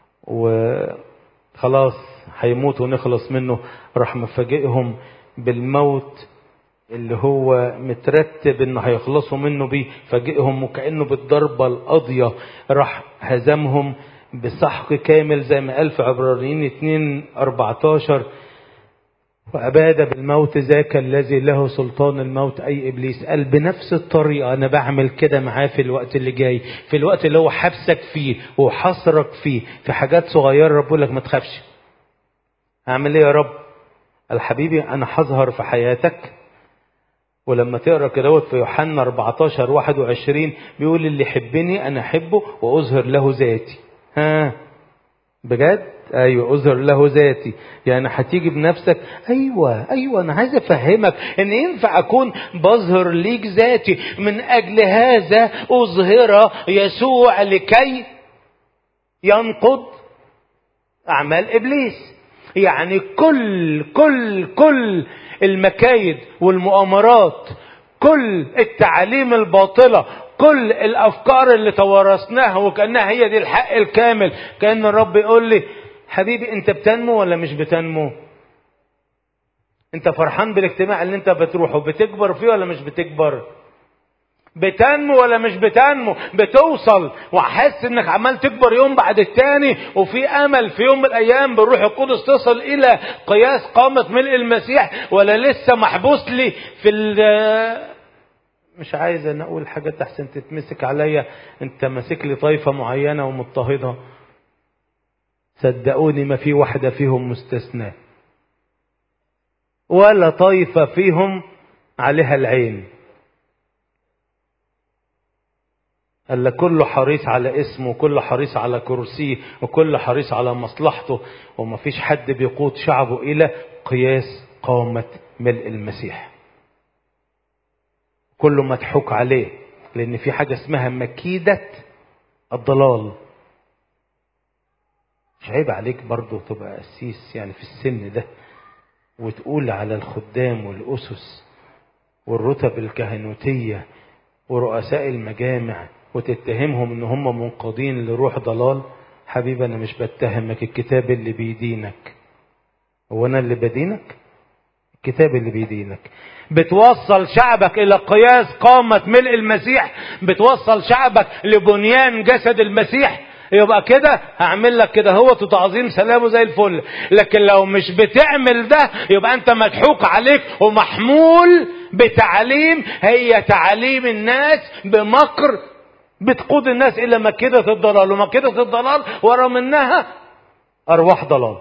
وخلاص هيموت ونخلص منه راح مفاجئهم بالموت اللي هو مترتب انه هيخلصوا منه بيه فاجئهم وكانه بالضربه القاضيه راح هزمهم بسحق كامل زي ما قال في عبرانيين 2 14 وأباد بالموت ذاك الذي له سلطان الموت أي إبليس قال بنفس الطريقة أنا بعمل كده معاه في الوقت اللي جاي في الوقت اللي هو حبسك فيه وحصرك فيه في حاجات صغيرة رب لك ما تخافش أعمل إيه يا رب الحبيبي أنا هظهر في حياتك ولما تقرا كدهوت في يوحنا 14 21 بيقول اللي يحبني انا احبه واظهر له ذاتي ها بجد ايوه اظهر له ذاتي يعني هتيجي بنفسك ايوه ايوه انا عايز افهمك ان ينفع اكون بظهر ليك ذاتي من اجل هذا اظهر يسوع لكي ينقض اعمال ابليس يعني كل كل كل المكايد والمؤامرات كل التعاليم الباطلة كل الافكار اللي توارثناها وكانها هي دي الحق الكامل كان الرب يقول لي حبيبي انت بتنمو ولا مش بتنمو انت فرحان بالاجتماع اللي انت بتروحه بتكبر فيه ولا مش بتكبر بتنمو ولا مش بتنمو بتوصل وحاسس انك عمال تكبر يوم بعد التاني وفي امل في يوم من الايام بالروح القدس تصل الى قياس قامة ملء المسيح ولا لسه محبوس لي في مش عايز انا اقول حاجات احسن تتمسك عليا انت ماسك لي طائفة معينة ومضطهدة صدقوني ما في واحدة فيهم مستثناة ولا طائفة فيهم عليها العين قال كله حريص على اسمه وكل حريص على كرسيه وكل حريص على مصلحته وما فيش حد بيقود شعبه إلى قياس قامة ملء المسيح كله مضحوك عليه لأن في حاجة اسمها مكيدة الضلال مش عيب عليك برضه تبقى قسيس يعني في السن ده وتقول على الخدام والأسس والرتب الكهنوتية ورؤساء المجامع وتتهمهم ان هم منقادين لروح ضلال حبيبي انا مش بتهمك الكتاب اللي بيدينك هو انا اللي بدينك الكتاب اللي بيدينك بتوصل شعبك الى قياس قامة ملء المسيح بتوصل شعبك لبنيان جسد المسيح يبقى كده هعمل لك كده هو تعظيم سلامه زي الفل لكن لو مش بتعمل ده يبقى انت مضحوك عليك ومحمول بتعليم هي تعاليم الناس بمكر بتقود الناس الى مكيدة الضلال ومكيدة الضلال ورا منها ارواح ضلال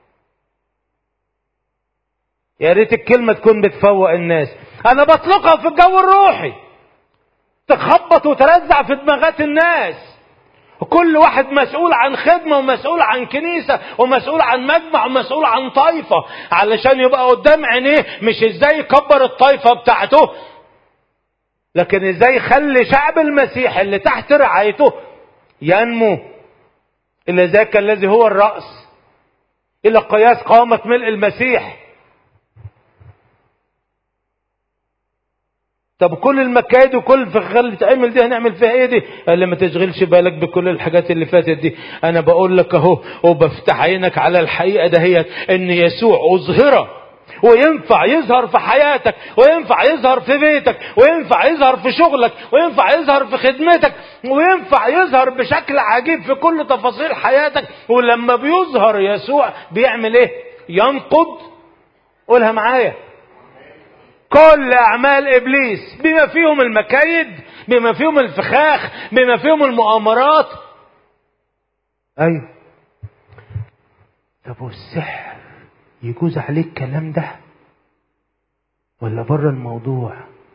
يا ريت الكلمة تكون بتفوق الناس انا بطلقها في الجو الروحي تخبط وترزع في دماغات الناس كل واحد مسؤول عن خدمة ومسؤول عن كنيسة ومسؤول عن مجمع ومسؤول عن طائفة علشان يبقى قدام عينيه مش ازاي يكبر الطائفة بتاعته لكن ازاي يخلي شعب المسيح اللي تحت رعايته ينمو الى ذاك الذي هو الرأس الى قياس قامة ملء المسيح طب كل المكايد وكل الفخار اللي بتعمل دي هنعمل فيها ايه دي؟ قال لي ما تشغلش بالك بكل الحاجات اللي فاتت دي، انا بقول لك اهو وبفتح عينك على الحقيقه دهيت ان يسوع اظهره وينفع يظهر في حياتك وينفع يظهر في بيتك وينفع يظهر في شغلك وينفع يظهر في خدمتك وينفع يظهر بشكل عجيب في كل تفاصيل حياتك ولما بيظهر يسوع بيعمل ايه ينقض قولها معايا كل اعمال ابليس بما فيهم المكايد بما فيهم الفخاخ بما فيهم المؤامرات ايوه طب والسحر يجوز عليه الكلام ده ولا بره الموضوع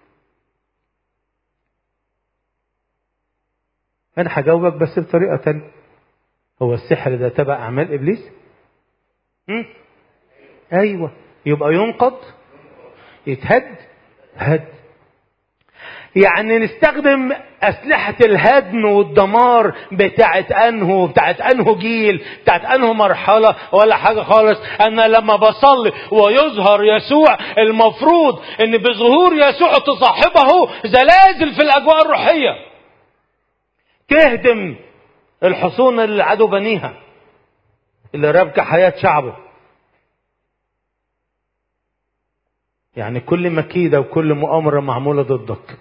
انا هجاوبك بس بطريقه تانية هو السحر ده تبع اعمال ابليس م? ايوه يبقى ينقض يتهد هد يعني نستخدم أسلحة الهدم والدمار بتاعت أنه بتاعت أنه جيل بتاعت أنه مرحلة ولا حاجة خالص أنا لما بصلي ويظهر يسوع المفروض أن بظهور يسوع تصاحبه زلازل في الأجواء الروحية تهدم الحصون اللي العدو بنيها اللي رابكة حياة شعبه يعني كل مكيدة وكل مؤامرة معمولة ضدك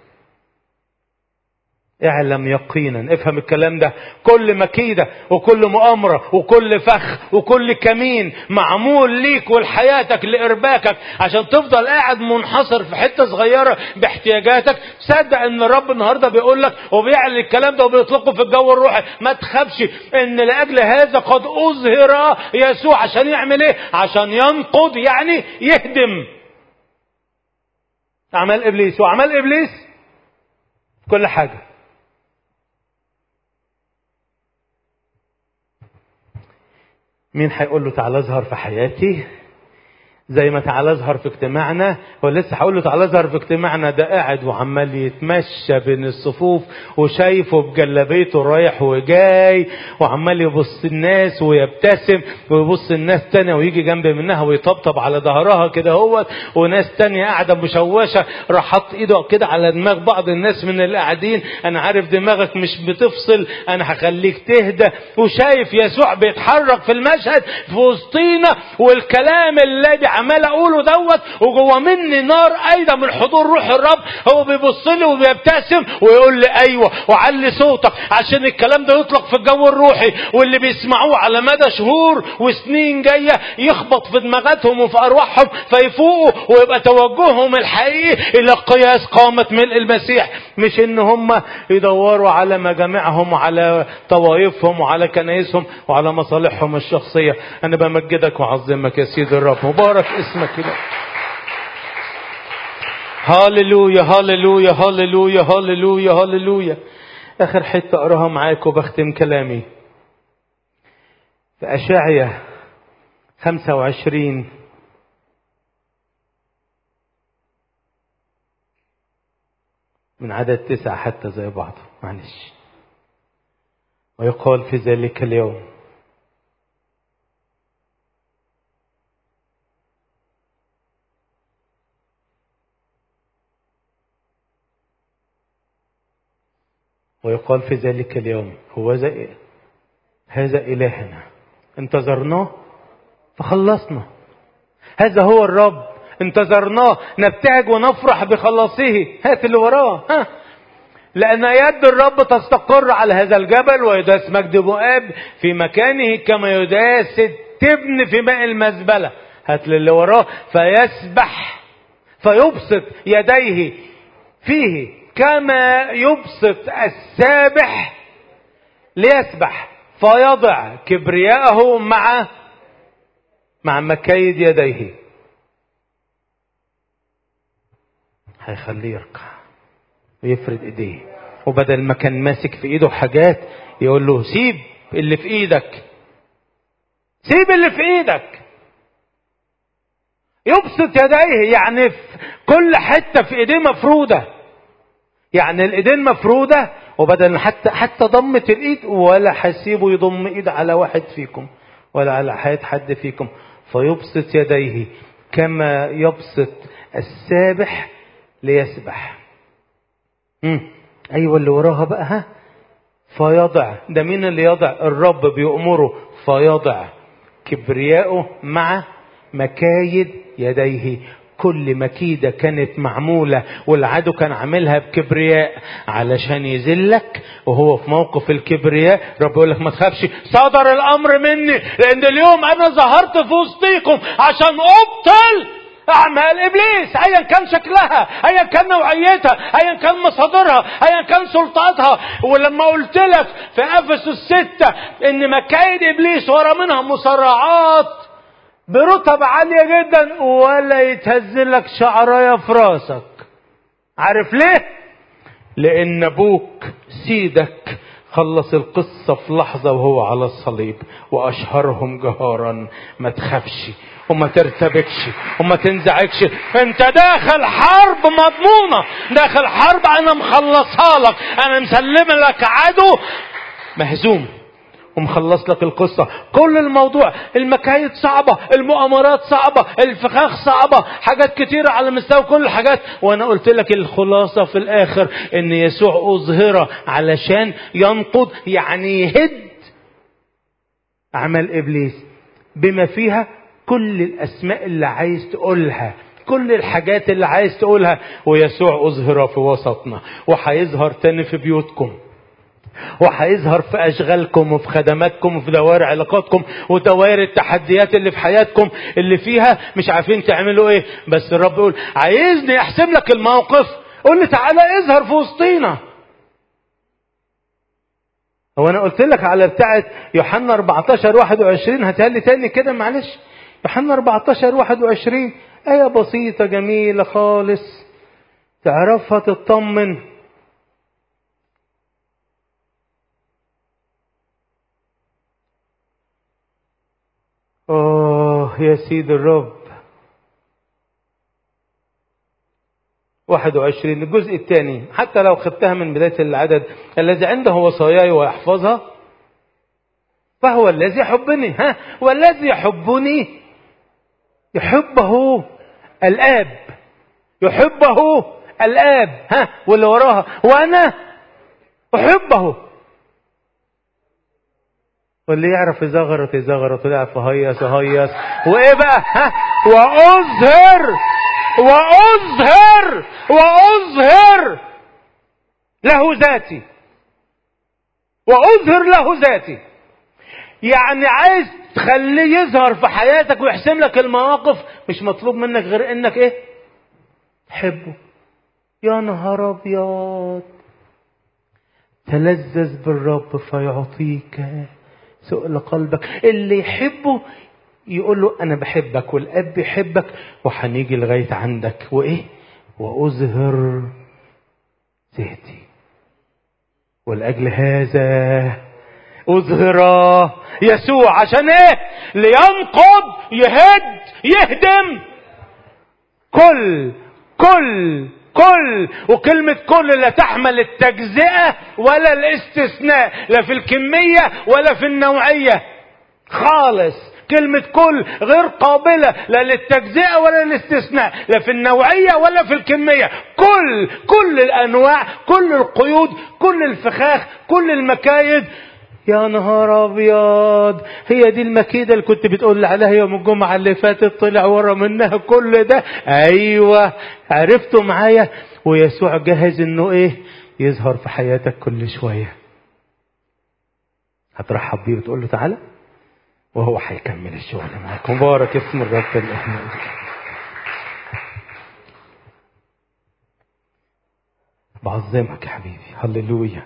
اعلم يقينا افهم الكلام ده كل مكيدة وكل مؤامرة وكل فخ وكل كمين معمول ليك ولحياتك لإرباكك عشان تفضل قاعد منحصر في حتة صغيرة باحتياجاتك صدق ان الرب النهاردة بيقول لك وبيعلن الكلام ده وبيطلقه في الجو الروحي ما تخافش ان لأجل هذا قد أظهر يسوع عشان يعمل ايه عشان ينقض يعني يهدم أعمال إبليس وأعمال إبليس كل حاجة مين هيقول له تعالى اظهر في حياتي زي ما تعالى اظهر في اجتماعنا هو لسه هقول له تعالى اظهر في اجتماعنا ده قاعد وعمال يتمشى بين الصفوف وشايفه بجلابيته رايح وجاي وعمال يبص الناس ويبتسم ويبص الناس تانية ويجي جنب منها ويطبطب على ظهرها كده هو وناس تانية قاعدة مشوشة راح حط ايده كده على دماغ بعض الناس من اللي قاعدين انا عارف دماغك مش بتفصل انا هخليك تهدى وشايف يسوع بيتحرك في المشهد في وسطينا والكلام الذي عمال اقوله دوت وجوه مني نار ايضا من حضور روح الرب هو بيبص لي وبيبتسم ويقول لي ايوه وعلي صوتك عشان الكلام ده يطلق في الجو الروحي واللي بيسمعوه على مدى شهور وسنين جايه يخبط في دماغاتهم وفي ارواحهم فيفوقوا ويبقى توجههم الحقيقي الى قياس قامه ملء المسيح مش ان هم يدوروا على مجامعهم وعلى طوائفهم وعلى كنايسهم وعلى مصالحهم الشخصيه انا بمجدك واعظمك يا سيدي الرب مبارك اسمك كده هاللويا هاللويا هاللويا هاللويا هاللويا اخر حته اقراها معاك وبختم كلامي في اشعيا 25 من عدد تسعة حتى زي بعض معلش ويقال في ذلك اليوم ويقال في ذلك اليوم هو زي هذا إلهنا انتظرناه فخلصنا هذا هو الرب انتظرناه نبتهج ونفرح بخلاصه هات اللي وراه ها لأن يد الرب تستقر على هذا الجبل ويداس مجد مؤاب في مكانه كما يداس التبن في ماء المزبلة هات اللي وراه فيسبح فيبسط يديه فيه كما يبسط السابح ليسبح فيضع كبرياءه مع مع مكايد يديه هيخليه يركع ويفرد ايديه وبدل ما كان ماسك في ايده حاجات يقول له سيب اللي في ايدك سيب اللي في ايدك يبسط يديه يعني في كل حته في ايديه مفروده يعني الايدين مفروده وبدل حتى حتى ضمه الايد ولا هسيبه يضم ايد على واحد فيكم ولا على حياه حد فيكم فيبسط يديه كما يبسط السابح ليسبح امم ايوه اللي وراها بقى ها فيضع ده مين اللي يضع الرب بيأمره فيضع كبرياءه مع مكايد يديه كل مكيدة كانت معمولة والعدو كان عاملها بكبرياء علشان يذلك وهو في موقف الكبرياء رب يقول لك ما تخافش صدر الأمر مني لأن اليوم أنا ظهرت في وسطيكم عشان أبطل أعمال إبليس أيا كان شكلها أيا كان نوعيتها أيا كان مصادرها أيا كان سلطاتها ولما قلت لك في أفسس الستة إن مكايد إبليس ورا منها مصارعات برتب عالية جدا ولا يتهزلك شعراية في راسك عارف ليه لان ابوك سيدك خلص القصة في لحظة وهو على الصليب واشهرهم جهارا ما تخافش وما ترتبكش وما تنزعجش انت داخل حرب مضمونة داخل حرب انا مخلصها لك انا مسلم لك عدو مهزوم ومخلص لك القصة كل الموضوع المكايد صعبة المؤامرات صعبة الفخاخ صعبة حاجات كتيرة على مستوى كل الحاجات وانا قلت لك الخلاصة في الاخر ان يسوع اظهر علشان ينقض يعني يهد اعمال ابليس بما فيها كل الاسماء اللي عايز تقولها كل الحاجات اللي عايز تقولها ويسوع اظهر في وسطنا وهيظهر تاني في بيوتكم وهيظهر في اشغالكم وفي خدماتكم وفي دوائر علاقاتكم ودوائر التحديات اللي في حياتكم اللي فيها مش عارفين تعملوا ايه بس الرب يقول عايزني احسم لك الموقف قول لي تعالى اظهر في وسطينا هو انا قلت لك على بتاعه يوحنا 14 21 هاتها لي تاني كده معلش يوحنا 14 21 آية بسيطة جميلة خالص تعرفها تطمن آه يا سيد الرب 21 الجزء الثاني حتى لو خدتها من بداية العدد الذي عنده وصاياي ويحفظها فهو الذي يحبني ها والذي يحبني يحبه الآب يحبه الآب ها واللي وراها وأنا أحبه واللي يعرف يزغرط يزغرط واللي يعرف يهيص يهيص وإيه بقى ها وأظهر وأظهر وأظهر له ذاتي وأظهر له ذاتي يعني عايز تخليه يظهر في حياتك ويحسم لك المواقف مش مطلوب منك غير انك ايه تحبه يا نهار ابيض تلذذ بالرب فيعطيك سؤل قلبك اللي يحبه يقول له انا بحبك والاب يحبك وهنيجي لغايه عندك وايه واظهر ذاتي ولاجل هذا اظهر يسوع عشان ايه لينقض يهد يهدم كل كل كل وكلمة كل لا تحمل التجزئة ولا الاستثناء لا في الكمية ولا في النوعية خالص كلمة كل غير قابلة لا للتجزئة ولا للاستثناء لا في النوعية ولا في الكمية كل كل الأنواع كل القيود كل الفخاخ كل المكايد يا نهار ابيض هي دي المكيدة اللي كنت بتقول لي عليها يوم الجمعة اللي فاتت طلع ورا منها كل ده ايوه عرفتوا معايا ويسوع جاهز انه ايه يظهر في حياتك كل شوية هترحب بيه وتقول له تعالى وهو هيكمل الشغل معاك مبارك اسم الرب الاحنا بعظمك يا حبيبي هللويا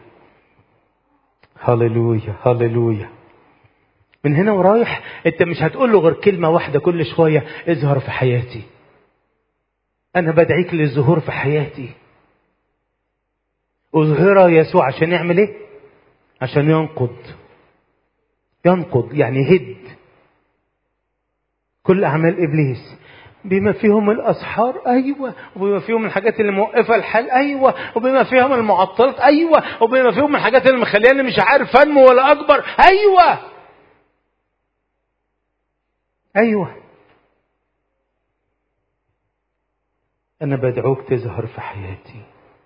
هللويا هللويا من هنا ورايح انت مش هتقول له غير كلمة واحدة كل شوية اظهر في حياتي انا بدعيك للظهور في حياتي اظهر يسوع عشان يعمل ايه عشان ينقض ينقض يعني يهد كل اعمال ابليس بما فيهم الاسحار ايوه وبما فيهم الحاجات اللي موقفه الحال ايوه وبما فيهم المعطلات ايوه وبما فيهم الحاجات اللي مخلياني مش عارف انمو ولا اكبر ايوه ايوه انا بدعوك تظهر في حياتي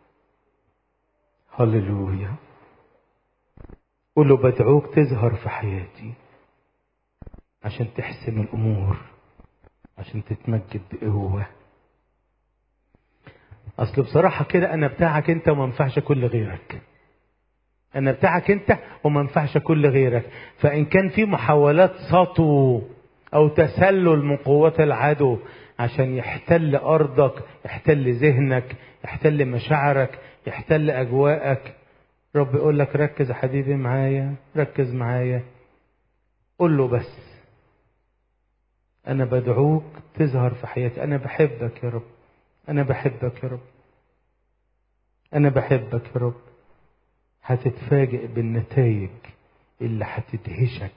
هللويا قول له بدعوك تظهر في حياتي عشان تحسن الامور عشان تتمجد بقوة اصل بصراحة كده انا بتاعك انت وما ينفعش كل غيرك انا بتاعك انت وما ينفعش كل غيرك فان كان في محاولات سطو او تسلل من قوات العدو عشان يحتل ارضك يحتل ذهنك يحتل مشاعرك يحتل اجواءك رب يقول لك ركز يا حبيبي معايا ركز معايا قول له بس أنا بدعوك تظهر في حياتي أنا بحبك يا رب أنا بحبك يا رب أنا بحبك يا رب هتتفاجئ بالنتائج اللي هتدهشك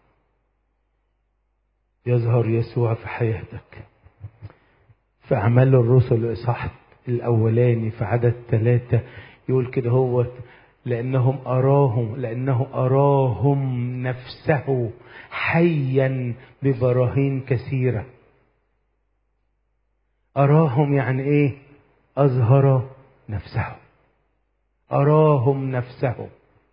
يظهر يسوع في حياتك في أعمال الرسل الإصحاح الأولاني في عدد ثلاثة يقول كده هو لأنهم أراهم لأنه أراهم نفسه حيا ببراهين كثيرة أراهم يعني إيه أظهر نفسه أراهم نفسه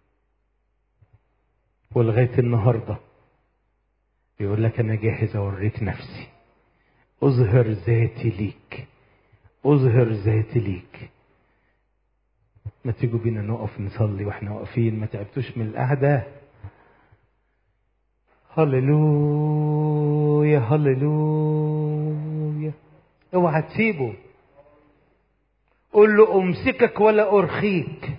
ولغاية النهاردة يقول لك أنا جاهز أوريك نفسي أظهر ذاتي ليك أظهر ذاتي ليك ما تيجوا بينا نقف نصلي واحنا واقفين ما تعبتوش من القعده هللويا هللويا اوعى تسيبه قول له امسكك ولا ارخيك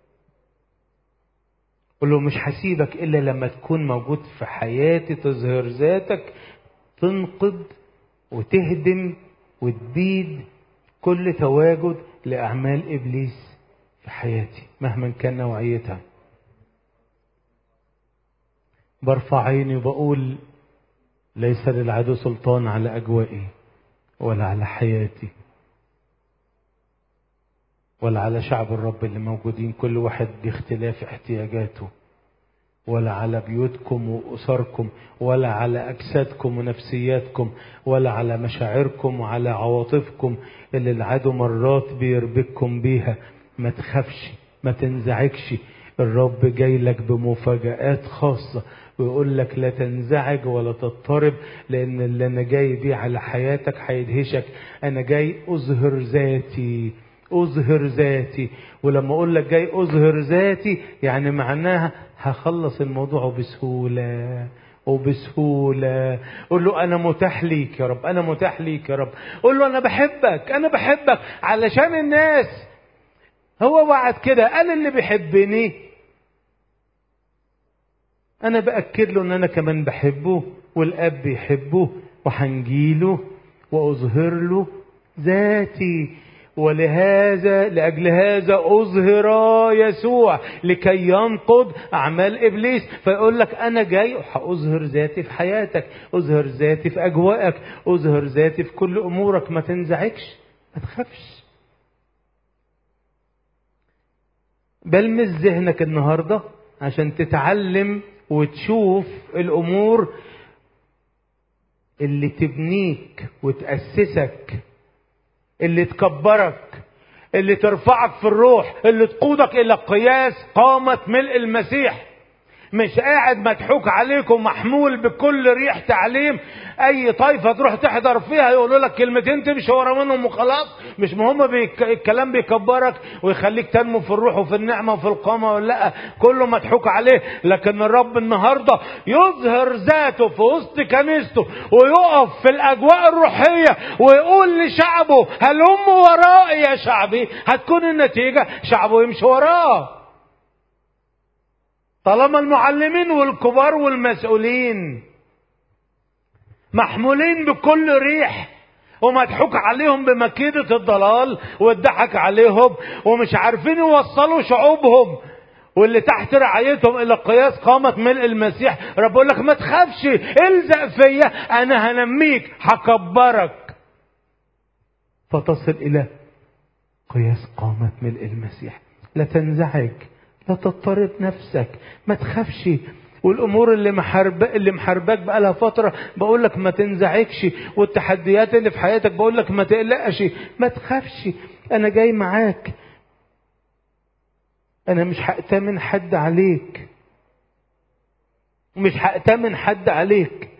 قول له مش هسيبك الا لما تكون موجود في حياتي تظهر ذاتك تنقض وتهدم وتبيد كل تواجد لاعمال ابليس في حياتي مهما كان نوعيتها برفع عيني وبقول ليس للعدو سلطان على أجوائي ولا على حياتي ولا على شعب الرب اللي موجودين كل واحد باختلاف احتياجاته ولا على بيوتكم وأسركم ولا على أجسادكم ونفسياتكم ولا على مشاعركم وعلى عواطفكم اللي العدو مرات بيربككم بيها ما تخافش ما تنزعجش الرب جاي لك بمفاجآت خاصة ويقول لك لا تنزعج ولا تضطرب لأن اللي أنا جاي بيه على حياتك هيدهشك أنا جاي أظهر ذاتي أظهر ذاتي ولما أقول لك جاي أظهر ذاتي يعني معناها هخلص الموضوع بسهولة وبسهولة قول له أنا متاح ليك يا رب أنا متاح ليك يا رب قول له أنا بحبك أنا بحبك علشان الناس هو وعد كده قال اللي بيحبني أنا بأكد له إن أنا كمان بحبه والأب بيحبه وهنجيله وأظهر له ذاتي ولهذا لأجل هذا أظهر يسوع لكي ينقض أعمال إبليس فيقول لك أنا جاي هأظهر ذاتي في حياتك أظهر ذاتي في أجواءك أظهر ذاتي في كل أمورك ما تنزعجش ما تخافش بلمس ذهنك النهارده عشان تتعلم وتشوف الامور اللي تبنيك وتاسسك اللي تكبرك اللي ترفعك في الروح اللي تقودك الى قياس قامه ملء المسيح مش قاعد مضحوك عليك ومحمول بكل ريح تعليم اي طائفه تروح تحضر فيها يقولوا لك كلمتين تمشي ورا منهم وخلاص مش مهم بيك الكلام بيكبرك ويخليك تنمو في الروح وفي النعمه وفي القامه ولا لا كله مضحوك عليه لكن الرب النهارده يظهر ذاته في وسط كنيسته ويقف في الاجواء الروحيه ويقول لشعبه هلم ورائي يا شعبي هتكون النتيجه شعبه يمشي وراه طالما المعلمين والكبار والمسؤولين محمولين بكل ريح ومضحوك عليهم بمكيدة الضلال والضحك عليهم ومش عارفين يوصلوا شعوبهم واللي تحت رعايتهم الى قياس قامة ملء المسيح رب يقول لك ما تخافش الزق فيا انا هنميك هكبرك فتصل الى قياس قامة ملء المسيح لا تنزعج لا تضطرب نفسك ما تخافش والامور اللي محارب اللي محارباك بقالها فتره بقول لك ما تنزعجش والتحديات اللي في حياتك بقول لك ما تقلقش ما تخافش انا جاي معاك انا مش هأتمن حد عليك مش هأتمن حد عليك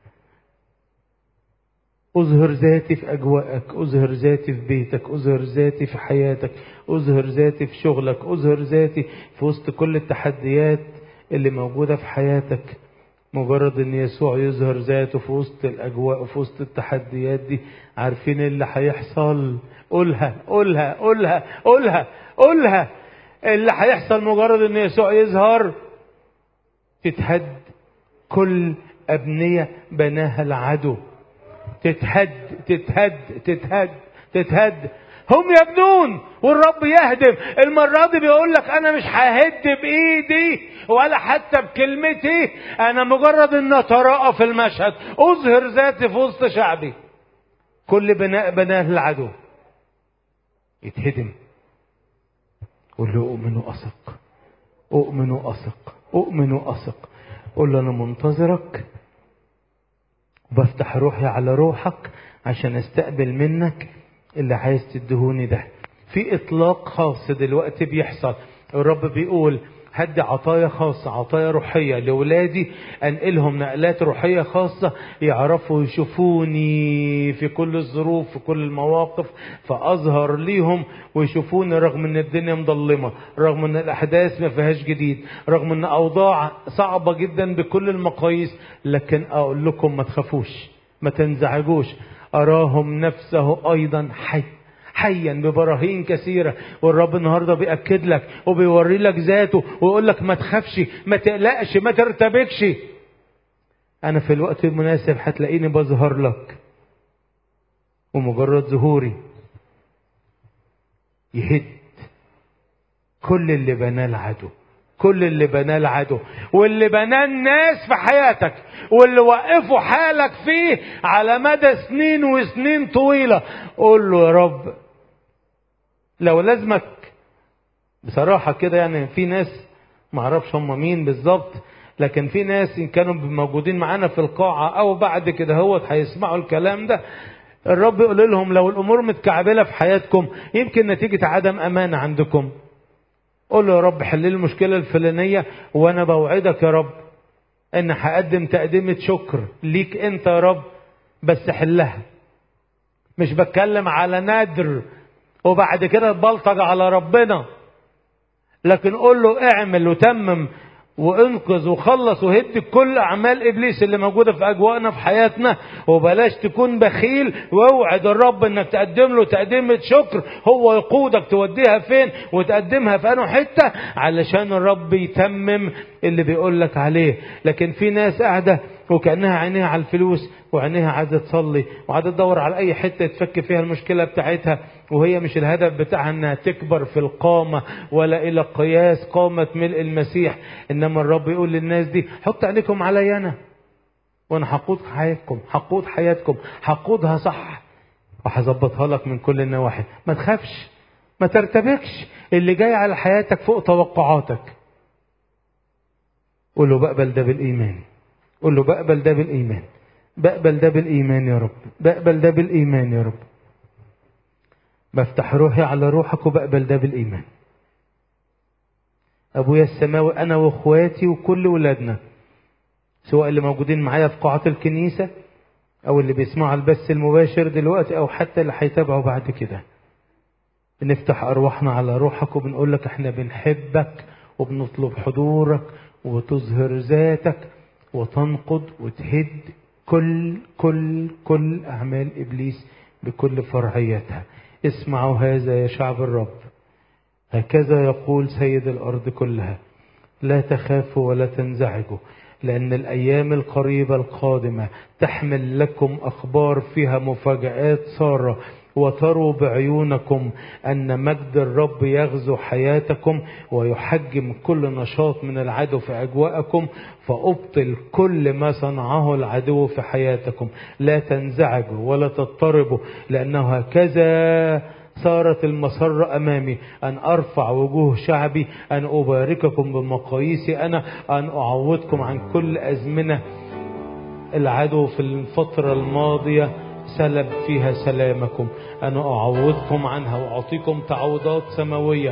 أظهر ذاتي في أجواءك أظهر ذاتي في بيتك أظهر ذاتي في حياتك أظهر ذاتي في شغلك أظهر ذاتي في وسط كل التحديات اللي موجودة في حياتك مجرد ان يسوع يظهر ذاته في وسط الاجواء وفي وسط التحديات دي عارفين اللي هيحصل قولها قولها قولها قولها قولها اللي هيحصل مجرد ان يسوع يظهر تتهد كل ابنيه بناها العدو تتهد تتهد تتهد تتهد هم يبنون والرب يهدم المرة دي بيقول لك أنا مش ههد بإيدي ولا حتى بكلمتي أنا مجرد أن أتراءى في المشهد أظهر ذاتي في وسط شعبي كل بناء بناه العدو يتهدم قول له أؤمن وأثق أؤمن وأثق أؤمن وأثق قول له أنا منتظرك وبفتح روحي على روحك عشان استقبل منك اللي عايز تدهوني ده في اطلاق خاص دلوقتي بيحصل الرب بيقول هدي عطايا خاصة عطايا روحية لولادي أنقلهم نقلات روحية خاصة يعرفوا يشوفوني في كل الظروف في كل المواقف فأظهر ليهم ويشوفوني رغم أن الدنيا مظلمة رغم أن الأحداث ما فيهاش جديد رغم أن أوضاع صعبة جدا بكل المقاييس لكن أقول لكم ما تخافوش ما تنزعجوش أراهم نفسه أيضا حي حيا ببراهين كثيرة والرب النهاردة بيأكد لك وبيوري لك ذاته ويقول لك ما تخافش ما تقلقش ما ترتبكش أنا في الوقت المناسب هتلاقيني بظهر لك ومجرد ظهوري يهد كل اللي بناه العدو كل اللي بناه العدو واللي بناه الناس في حياتك واللي وقفوا حالك فيه على مدى سنين وسنين طويلة قول له يا رب لو لازمك بصراحة كده يعني في ناس معرفش هم مين بالظبط لكن في ناس ان كانوا موجودين معانا في القاعة او بعد كده هو هيسمعوا الكلام ده الرب يقول لهم لو الامور متكعبلة في حياتكم يمكن نتيجة عدم امانة عندكم قول له يا رب حل لي المشكلة الفلانية وانا بوعدك يا رب ان هقدم تقدمة شكر ليك انت يا رب بس حلها مش بتكلم على نادر وبعد كده تبلطج على ربنا لكن قول له اعمل وتمم وانقذ وخلص وهد كل اعمال ابليس اللي موجوده في اجواءنا في حياتنا وبلاش تكون بخيل واوعد الرب انك تقدم له تقدمه شكر هو يقودك توديها فين وتقدمها في انه حته علشان الرب يتمم اللي بيقول لك عليه لكن في ناس قاعده وكانها عينيها على الفلوس وعينيها عايزه تصلي وعايزه تدور على اي حته تفك فيها المشكله بتاعتها وهي مش الهدف بتاعها انها تكبر في القامه ولا الى قياس قامه ملء المسيح انما الرب يقول للناس دي حط عينيكم عليا انا وانا هقود حياتكم هقود حياتكم هقودها صح وهظبطها لك من كل النواحي ما تخافش ما ترتبكش اللي جاي على حياتك فوق توقعاتك قول له بقبل ده بالايمان قول له بقبل ده بالايمان بقبل ده بالايمان يا رب بقبل ده بالايمان يا رب بفتح روحي على روحك وبقبل ده بالايمان ابويا السماوي انا واخواتي وكل ولادنا سواء اللي موجودين معايا في قاعة الكنيسة او اللي بيسمعوا البث المباشر دلوقتي او حتى اللي هيتابعوا بعد كده بنفتح ارواحنا على روحك وبنقول لك احنا بنحبك وبنطلب حضورك وتظهر ذاتك وتنقض وتهد كل كل كل اعمال ابليس بكل فرعيتها اسمعوا هذا يا شعب الرب هكذا يقول سيد الارض كلها لا تخافوا ولا تنزعجوا لأن الأيام القريبة القادمة تحمل لكم أخبار فيها مفاجآت سارة وتروا بعيونكم أن مجد الرب يغزو حياتكم ويحجم كل نشاط من العدو في أجواءكم فأبطل كل ما صنعه العدو في حياتكم لا تنزعجوا ولا تضطربوا لأنه هكذا صارت المسرة أمامي أن أرفع وجوه شعبي أن أبارككم بمقاييسي أنا أن أعوضكم عن كل أزمنة العدو في الفترة الماضية سلب فيها سلامكم أنا أعوضكم عنها وأعطيكم تعويضات سماوية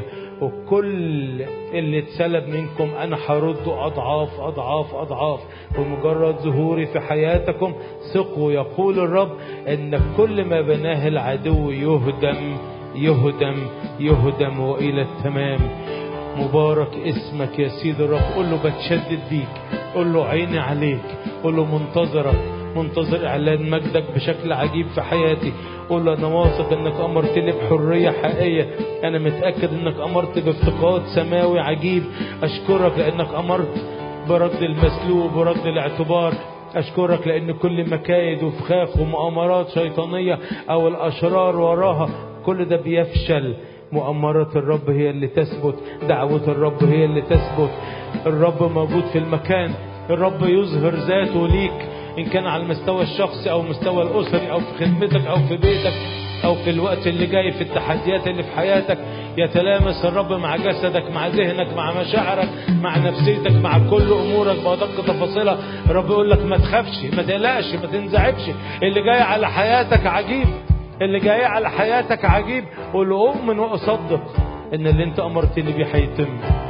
وكل اللي اتسلب منكم أنا هرده أضعاف أضعاف أضعاف بمجرد ظهوري في حياتكم ثقوا يقول الرب إن كل ما بناه العدو يهدم يهدم يهدم وإلى التمام مبارك اسمك يا سيد الرب قول له بتشدد بيك قول له عيني عليك قول له منتظرك منتظر اعلان مجدك بشكل عجيب في حياتي قول له انا واثق انك امرتني بحريه حقيقيه انا متاكد انك امرت بافتقاد سماوي عجيب اشكرك لانك امرت برد المسلوب ورد الاعتبار أشكرك لأن كل مكايد وفخاخ ومؤامرات شيطانية أو الأشرار وراها كل ده بيفشل مؤامرات الرب هي اللي تثبت دعوة الرب هي اللي تثبت الرب موجود في المكان الرب يظهر ذاته ليك إن كان على المستوى الشخصي أو المستوى الأسري أو في خدمتك أو في بيتك أو في الوقت اللي جاي في التحديات اللي في حياتك يتلامس الرب مع جسدك مع ذهنك مع مشاعرك مع نفسيتك مع كل أمورك بأدق تفاصيلها الرب يقول لك ما تخافش ما تقلقش ما تنزعجش اللي جاي على حياتك عجيب اللي جاي على حياتك عجيب قول له أؤمن وأصدق إن اللي أنت أمرتني بيه هيتم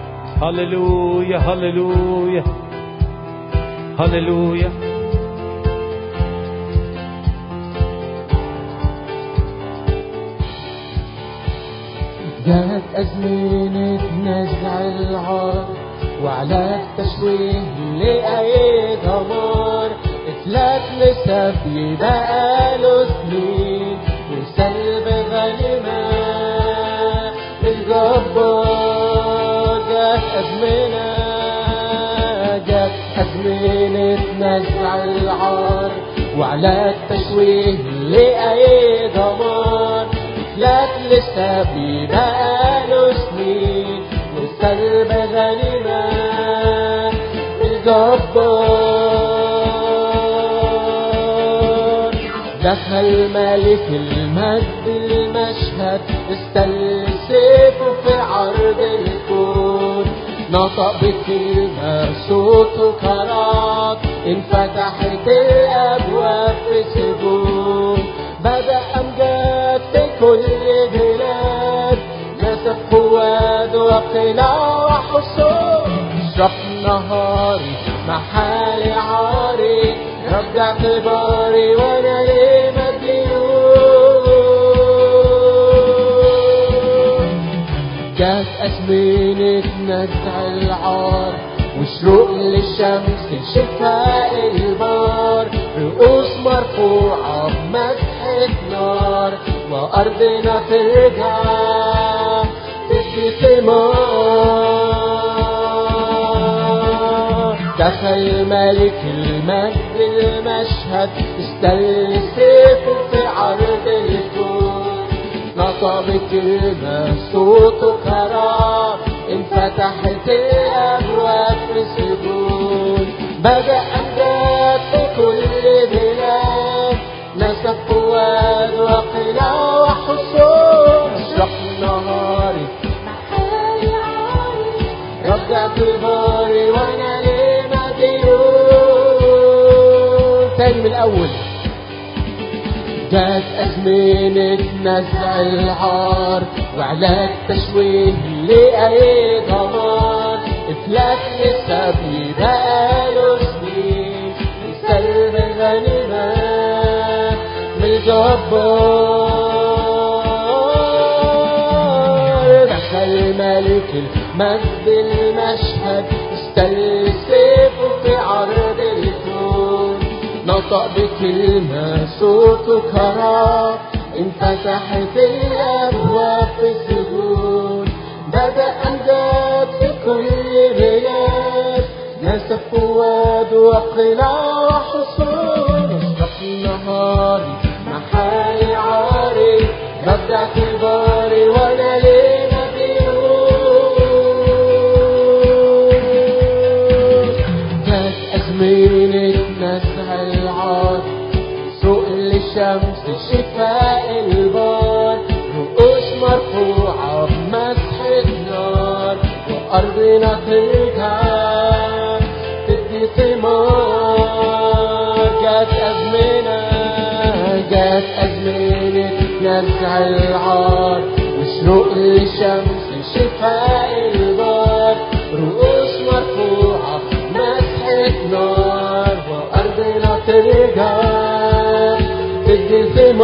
هللويا هللويا هللويا جات أزمنة نزع العار وعلى التشويه لأي دمار اتلات لسبي بقاله سنين وسلب غنيمة الجبار جات أزمنة جات أزمنة نزع العار وعلى التشويه لأي دمار لك لسه بقاله سنين السلب غنيمة الجبار دخل ملك المجد المشهد استل سيفه في عرض الكون نطق بكلمة صوته كرات انفتحت الأبواب في سجون بدأ أمجاد في كل بلاد نسف فؤاد وقلاع وحصون اشرق نهاري محالي عاري رد اعتباري وانا ليه مديون جات أزمنة نزع العار وشروق للشمس شفاء البار رؤوس مرفوعة بمسحة نار وأرضنا ترجع تدي ثمار دخل ملك المجد المشهد استل سيفه في عرض الكون نطق بكلمة صوته كرام انفتحت الأبواب في سجون بدأ أمجاد في كل بلاد نسف فؤاد وقلاع وحصون اشرق نهاري رد اعتباري وانا ليه مديون تاني من الأول جات أزمنة نزع العار وعلاج تشويه لأي دمار إفلاس للسبي بقاله سنين السلب غنيمة من الجبار دخل ملك المجد المشهد استل سيفه في عرض الكون نطق بكلمة صوته كرام انفتحت الأبواب في السجون بدأ أمجاد في كل بلاد نسف فؤاد وقلاع وحصون اشرق نهاري محالي عاري رد اعتباري وانا ليه مديون جات أزمنة نزع العار سوق للشمس شفاء البار رؤوس مرفوعة بمسحة نار وأرضنا ترجع تدي ثمار جات أزمنة جات أزمنة نزع العار وشروق للشمس شفاء البار رؤوس مرفوعة مسحة نار وأرضنا ترجع تدي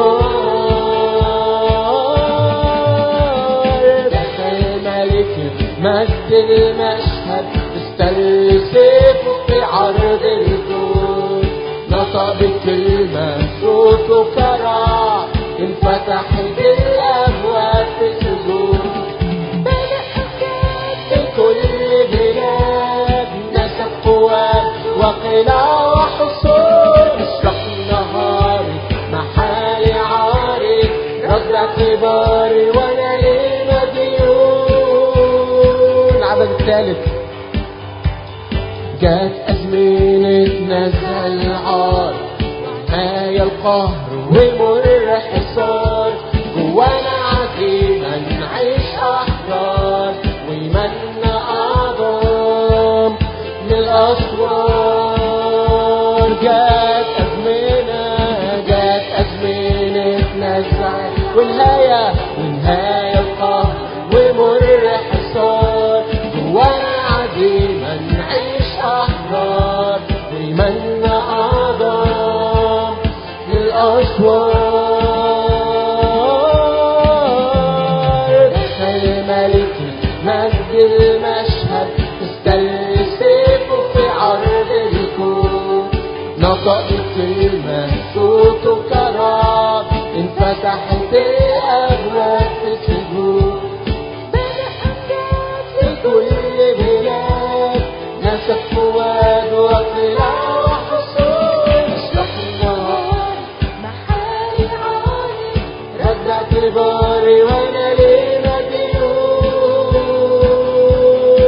ثمار دخل ملك مجد المشهد استل سيفه في عرض الكون نطق بكلمة صوته كرع انفتحت الأبواب في سجون في كل بلاد نسف قوات وقلاع وحصون اشرق نهاري محالي عاري رد اعتباري وانا ليه مديون العدد الثالث جات أزمنة نزع العار ونهاية القهر ومر حصار جوانا عزيمة نعيش أحرار وإيماننا أعظم من الأسوار جات أزمنة جات أزمنة نزع ونهاية ونهاية القهر ومر حصار جوانا عزيمة نعيش أحرار وإيماننا أعظم للأسوار دخل ملك مجد المشهد استل سيفه في عرض الكون نطق بكلمة صوته كرام انفتحت الأبواب في سجون في كل بلاد نسف فؤاد وقلاع وحصون اشرق النهار رد اعتباري وانا ليه مديون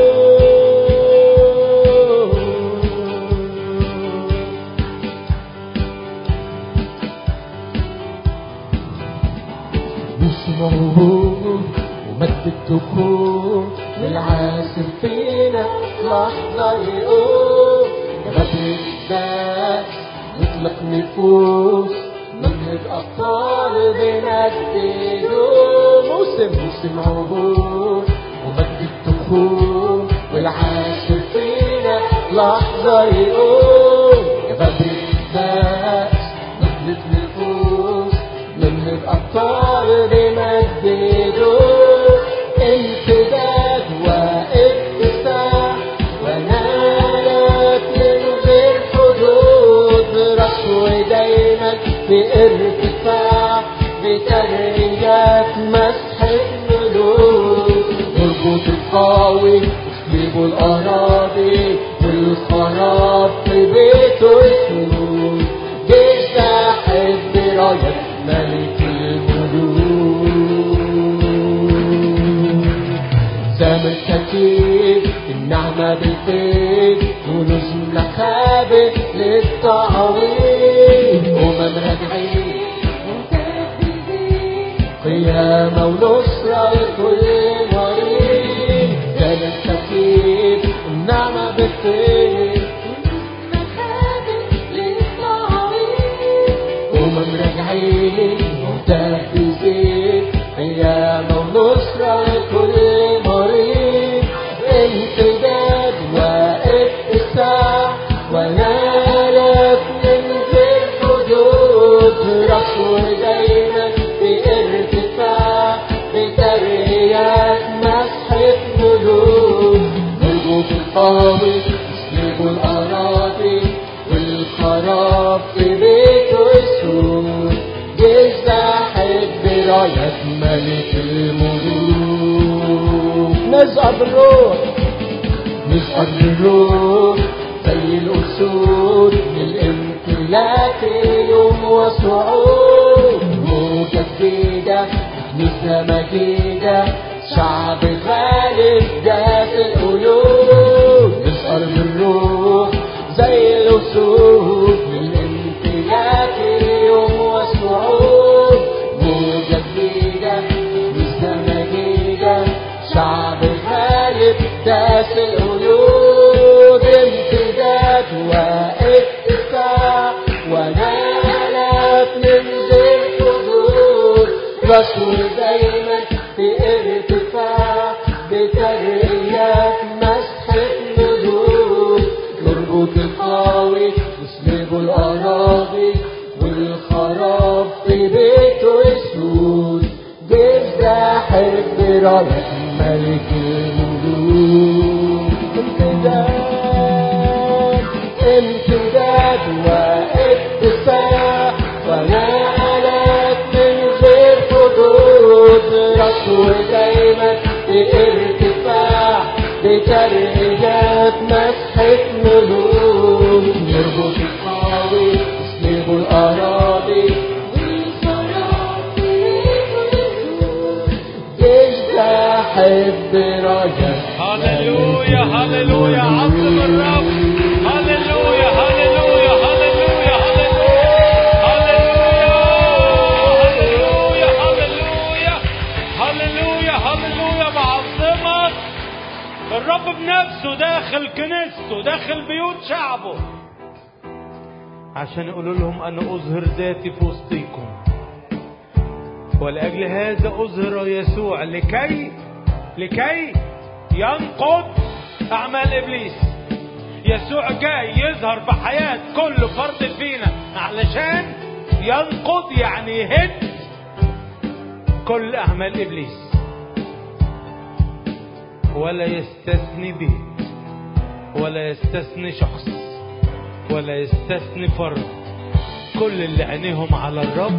يقوم غدر الناس نطلق نفوس ننهض أبطال بنجدده موسم موسم عبور ومجد الدخول والعاشر فينا لحظة يقوم يا بدر الناس نطلق نفوس ننهض أبطال بمجده امتداد واتساع ونالت من غير حدود رسو دايما بارتفاع بترقيات مسح الملوك نربط القوي نسلب الأراضي والخراب في بيته يسود جيش تحت براية ملك الملوك زمن كتير النعمة بالخير ونجم مخابئ للتعويض أمم راجعين قيامة ونصرة لكل مريض زمن كتير النعمة بالخير أمم راجعين مهتفزين قيامة ونصرة لكل مريض امتداد واتساع ونالت من غير حدود رسو دايما بارتفاع بترقيات مسح ملوك نرجو في القوي نسلب الأراضي والخراب في بيته يسود جيش ساحب براية ملك الملوك نزقى بالروح نزقى بالروح زي الأسود للامتلاك يوم وصعود موجة جديدة كنيسة مجيدة شعب غالب ده في القلوب نسهر بالروح زي الأسود للامتلاك يوم وصعود موجة جديدة كنيسة مجيدة شعب غالب داس القلوب امتداد واتساع ونالت من غير حدود رسول دايما في ارتفاع بترقيات مسح النجوم نربط القوي نسلب الأراضي والخراب في بيته يسود جيش زاحف براية ملك الملوك امتداد امتداد واتساع ونالت من غير حدود رسول دايما بارتفاع بترقيات مسحة ملوك نربط القوي نسلب الأراضي جيش زاحف براية هللويا هللويا عظم الرب هللويا هللويا هللويا هللويا هللويا هللويا هللويا هللويا بعظمك الرب بنفسه داخل كنيسته داخل بيوت شعبه عشان يقولوا لهم أنا أظهر ذاتي في وسطيكم ولأجل هذا أظهر يسوع لكي لكي ينقض أعمال إبليس يسوع جاي يظهر بحياة كل فرد فينا علشان ينقض يعني يهد كل أعمال إبليس ولا يستثني بيت ولا يستثني شخص ولا يستثني فرد كل اللي عينيهم على الرب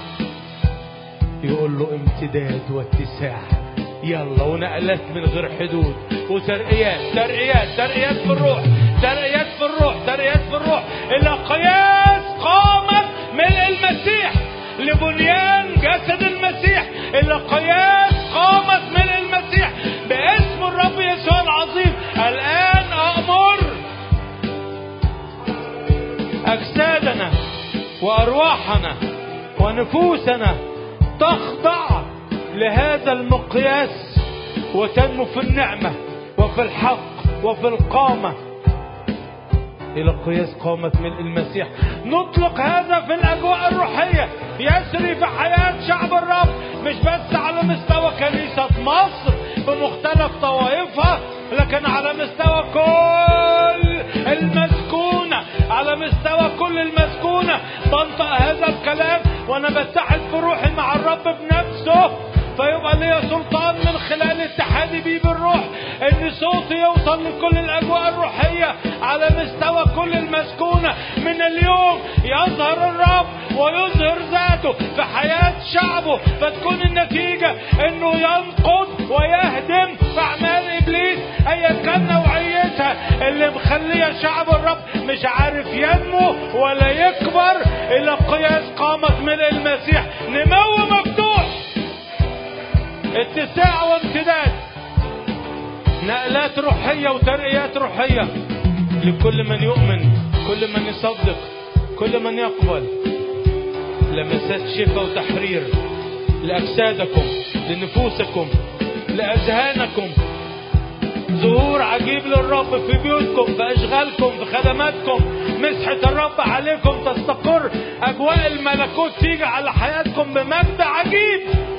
يقول له امتداد واتساع يلا ونقلات من غير حدود وترقيات ترقيات ترقيات في الروح ترقيات في الروح ترقيات في الروح الى قياس قامت ملء المسيح لبنيان جسد المسيح الى قياس قامت ملء المسيح باسم الرب يسوع العظيم الان امر اجسادنا وارواحنا ونفوسنا تخضع لهذا المقياس وتنمو في النعمه وفي الحق وفي القامه إلى قياس قامة ملء المسيح نطلق هذا في الأجواء الروحية يسري في حياة شعب الرب مش بس على مستوى كنيسة مصر بمختلف طوائفها لكن على مستوى كل المسكونة على مستوى كل المسكونة بنطق هذا الكلام وأنا بتحد بروحي مع الرب بنفسه فيبقى ليا سلطان من خلال اتحادي بيه بالروح ان صوتي يوصل لكل الاجواء الروحيه على مستوى كل المسكونه من اليوم يظهر الرب ويظهر ذاته في حياه شعبه فتكون النتيجه انه ينقض ويهدم في اعمال ابليس ايا كان نوعيتها اللي مخليه شعب الرب مش عارف ينمو ولا يكبر الى قياس قامه ملء المسيح نمو مفتوح اتساع وامتداد نقلات روحية وترقيات روحية لكل من يؤمن كل من يصدق كل من يقبل لمسات شفاء وتحرير لأجسادكم لنفوسكم لأذهانكم ظهور عجيب للرب في بيوتكم في أشغالكم في خدماتكم مسحة الرب عليكم تستقر أجواء الملكوت تيجي على حياتكم بمجد عجيب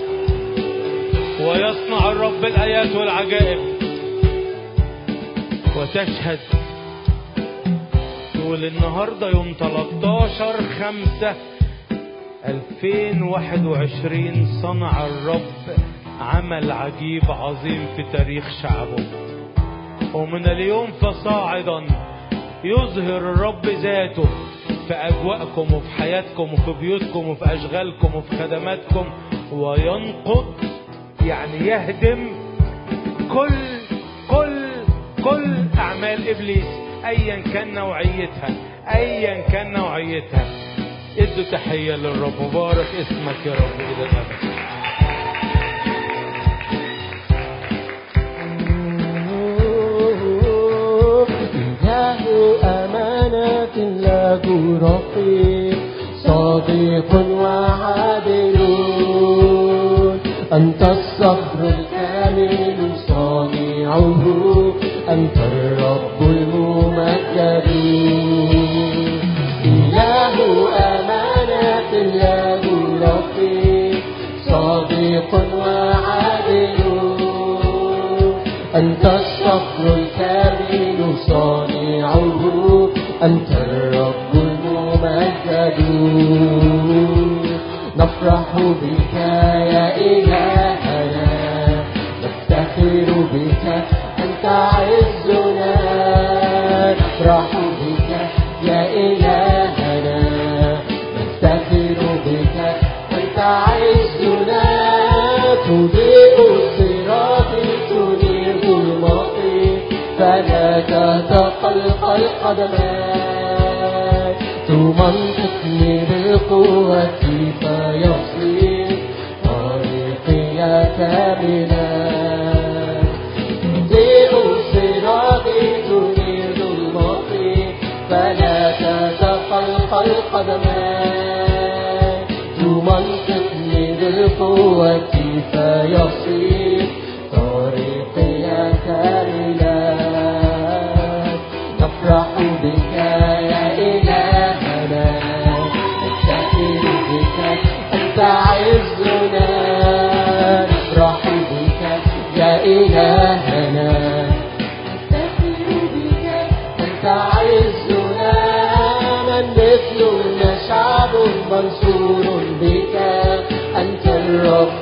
ويصنع الرب الآيات والعجائب وتشهد تقول النهاردة يوم 13 5 2021 صنع الرب عمل عجيب عظيم في تاريخ شعبه ومن اليوم فصاعدا يظهر الرب ذاته في أجواءكم وفي حياتكم وفي بيوتكم وفي أشغالكم وفي خدماتكم وينقض يعني يهدم كل كل كل اعمال ابليس ايا كان نوعيتها ايا كان نوعيتها ادوا تحيه للرب مبارك اسمك يا رب الى الابد إله أمانة له رقيب صديق وعادل أنت الصبر الكامل صانعه أنت الرب الممجد إله أمانة له رقيب صديق وعادل أنت الصبر الكامل صانعه أنت الرب الممجد نفرح بك يا إلهنا نفتخر بك أنت عزنا نفرح بك يا إلهنا نفتخر بك أنت عزنا تضيء الصراط تنير الماضي فلا تتقلقل قدماك تمنطقني بالقوة فيصير طريقي كاملا تضيء الصراط تنير الماضي فلا تتقلقل قدماك تمنطقني بالقوة فيصير طريقي كاملا نفرح بك يا إلهنا نفتخر بك أنت عزنا نفرح بك يا إلهنا نفتخر بك أنت عزنا من مثلنا شعب منصور بك أنت الرب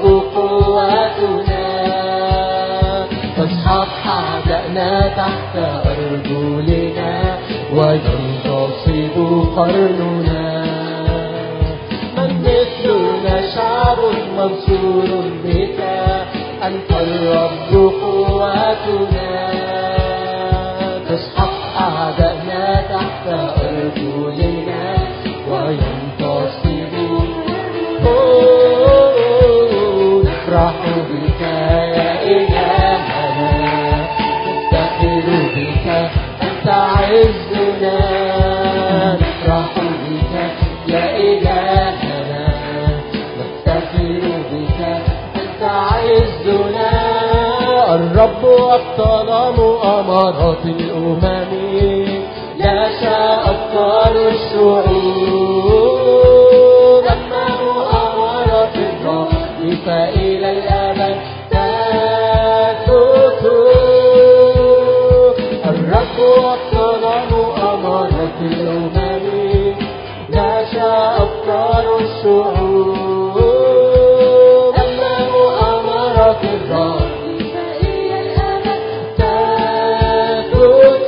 قوتنا تسحق أعدائنا تحت أرجلنا وينتصب قرننا من مثلنا شعب منصور بك أنت الرب قوتنا تسحق أعدائنا تحت أرجلنا وينتصب أوه، نفرح بك يا إلهنا نفتخر بك أنت عزنا نفرح بك يا إلهنا نفتخر بك أنت عزنا الرب أبطل مؤامرات الأمم لا نشا أفكار الشعوب أما مؤامرة الرب فإلى الأبد تثبت الرب أبطل مؤامرة الأمم نشا أفكار الشعوب أما مؤامرة الرب فإلى الأبد تثبت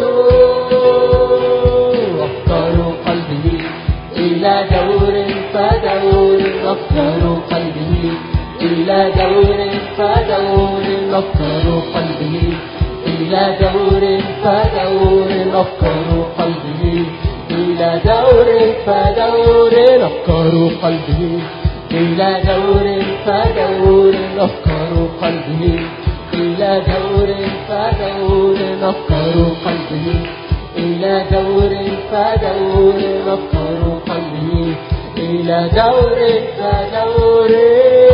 أفكار قلبه إلى دور فدور أفكار قلبه إلى دور فدور أفكار قلبه إلى دور فدور أفكار قلبه إلى دور فدور أفكار قلبه إلى دور فدور أفكار قلبه إلى دور فدور أفكار قلبه إلى دور فدور أفكار قلبه إلى دور فدور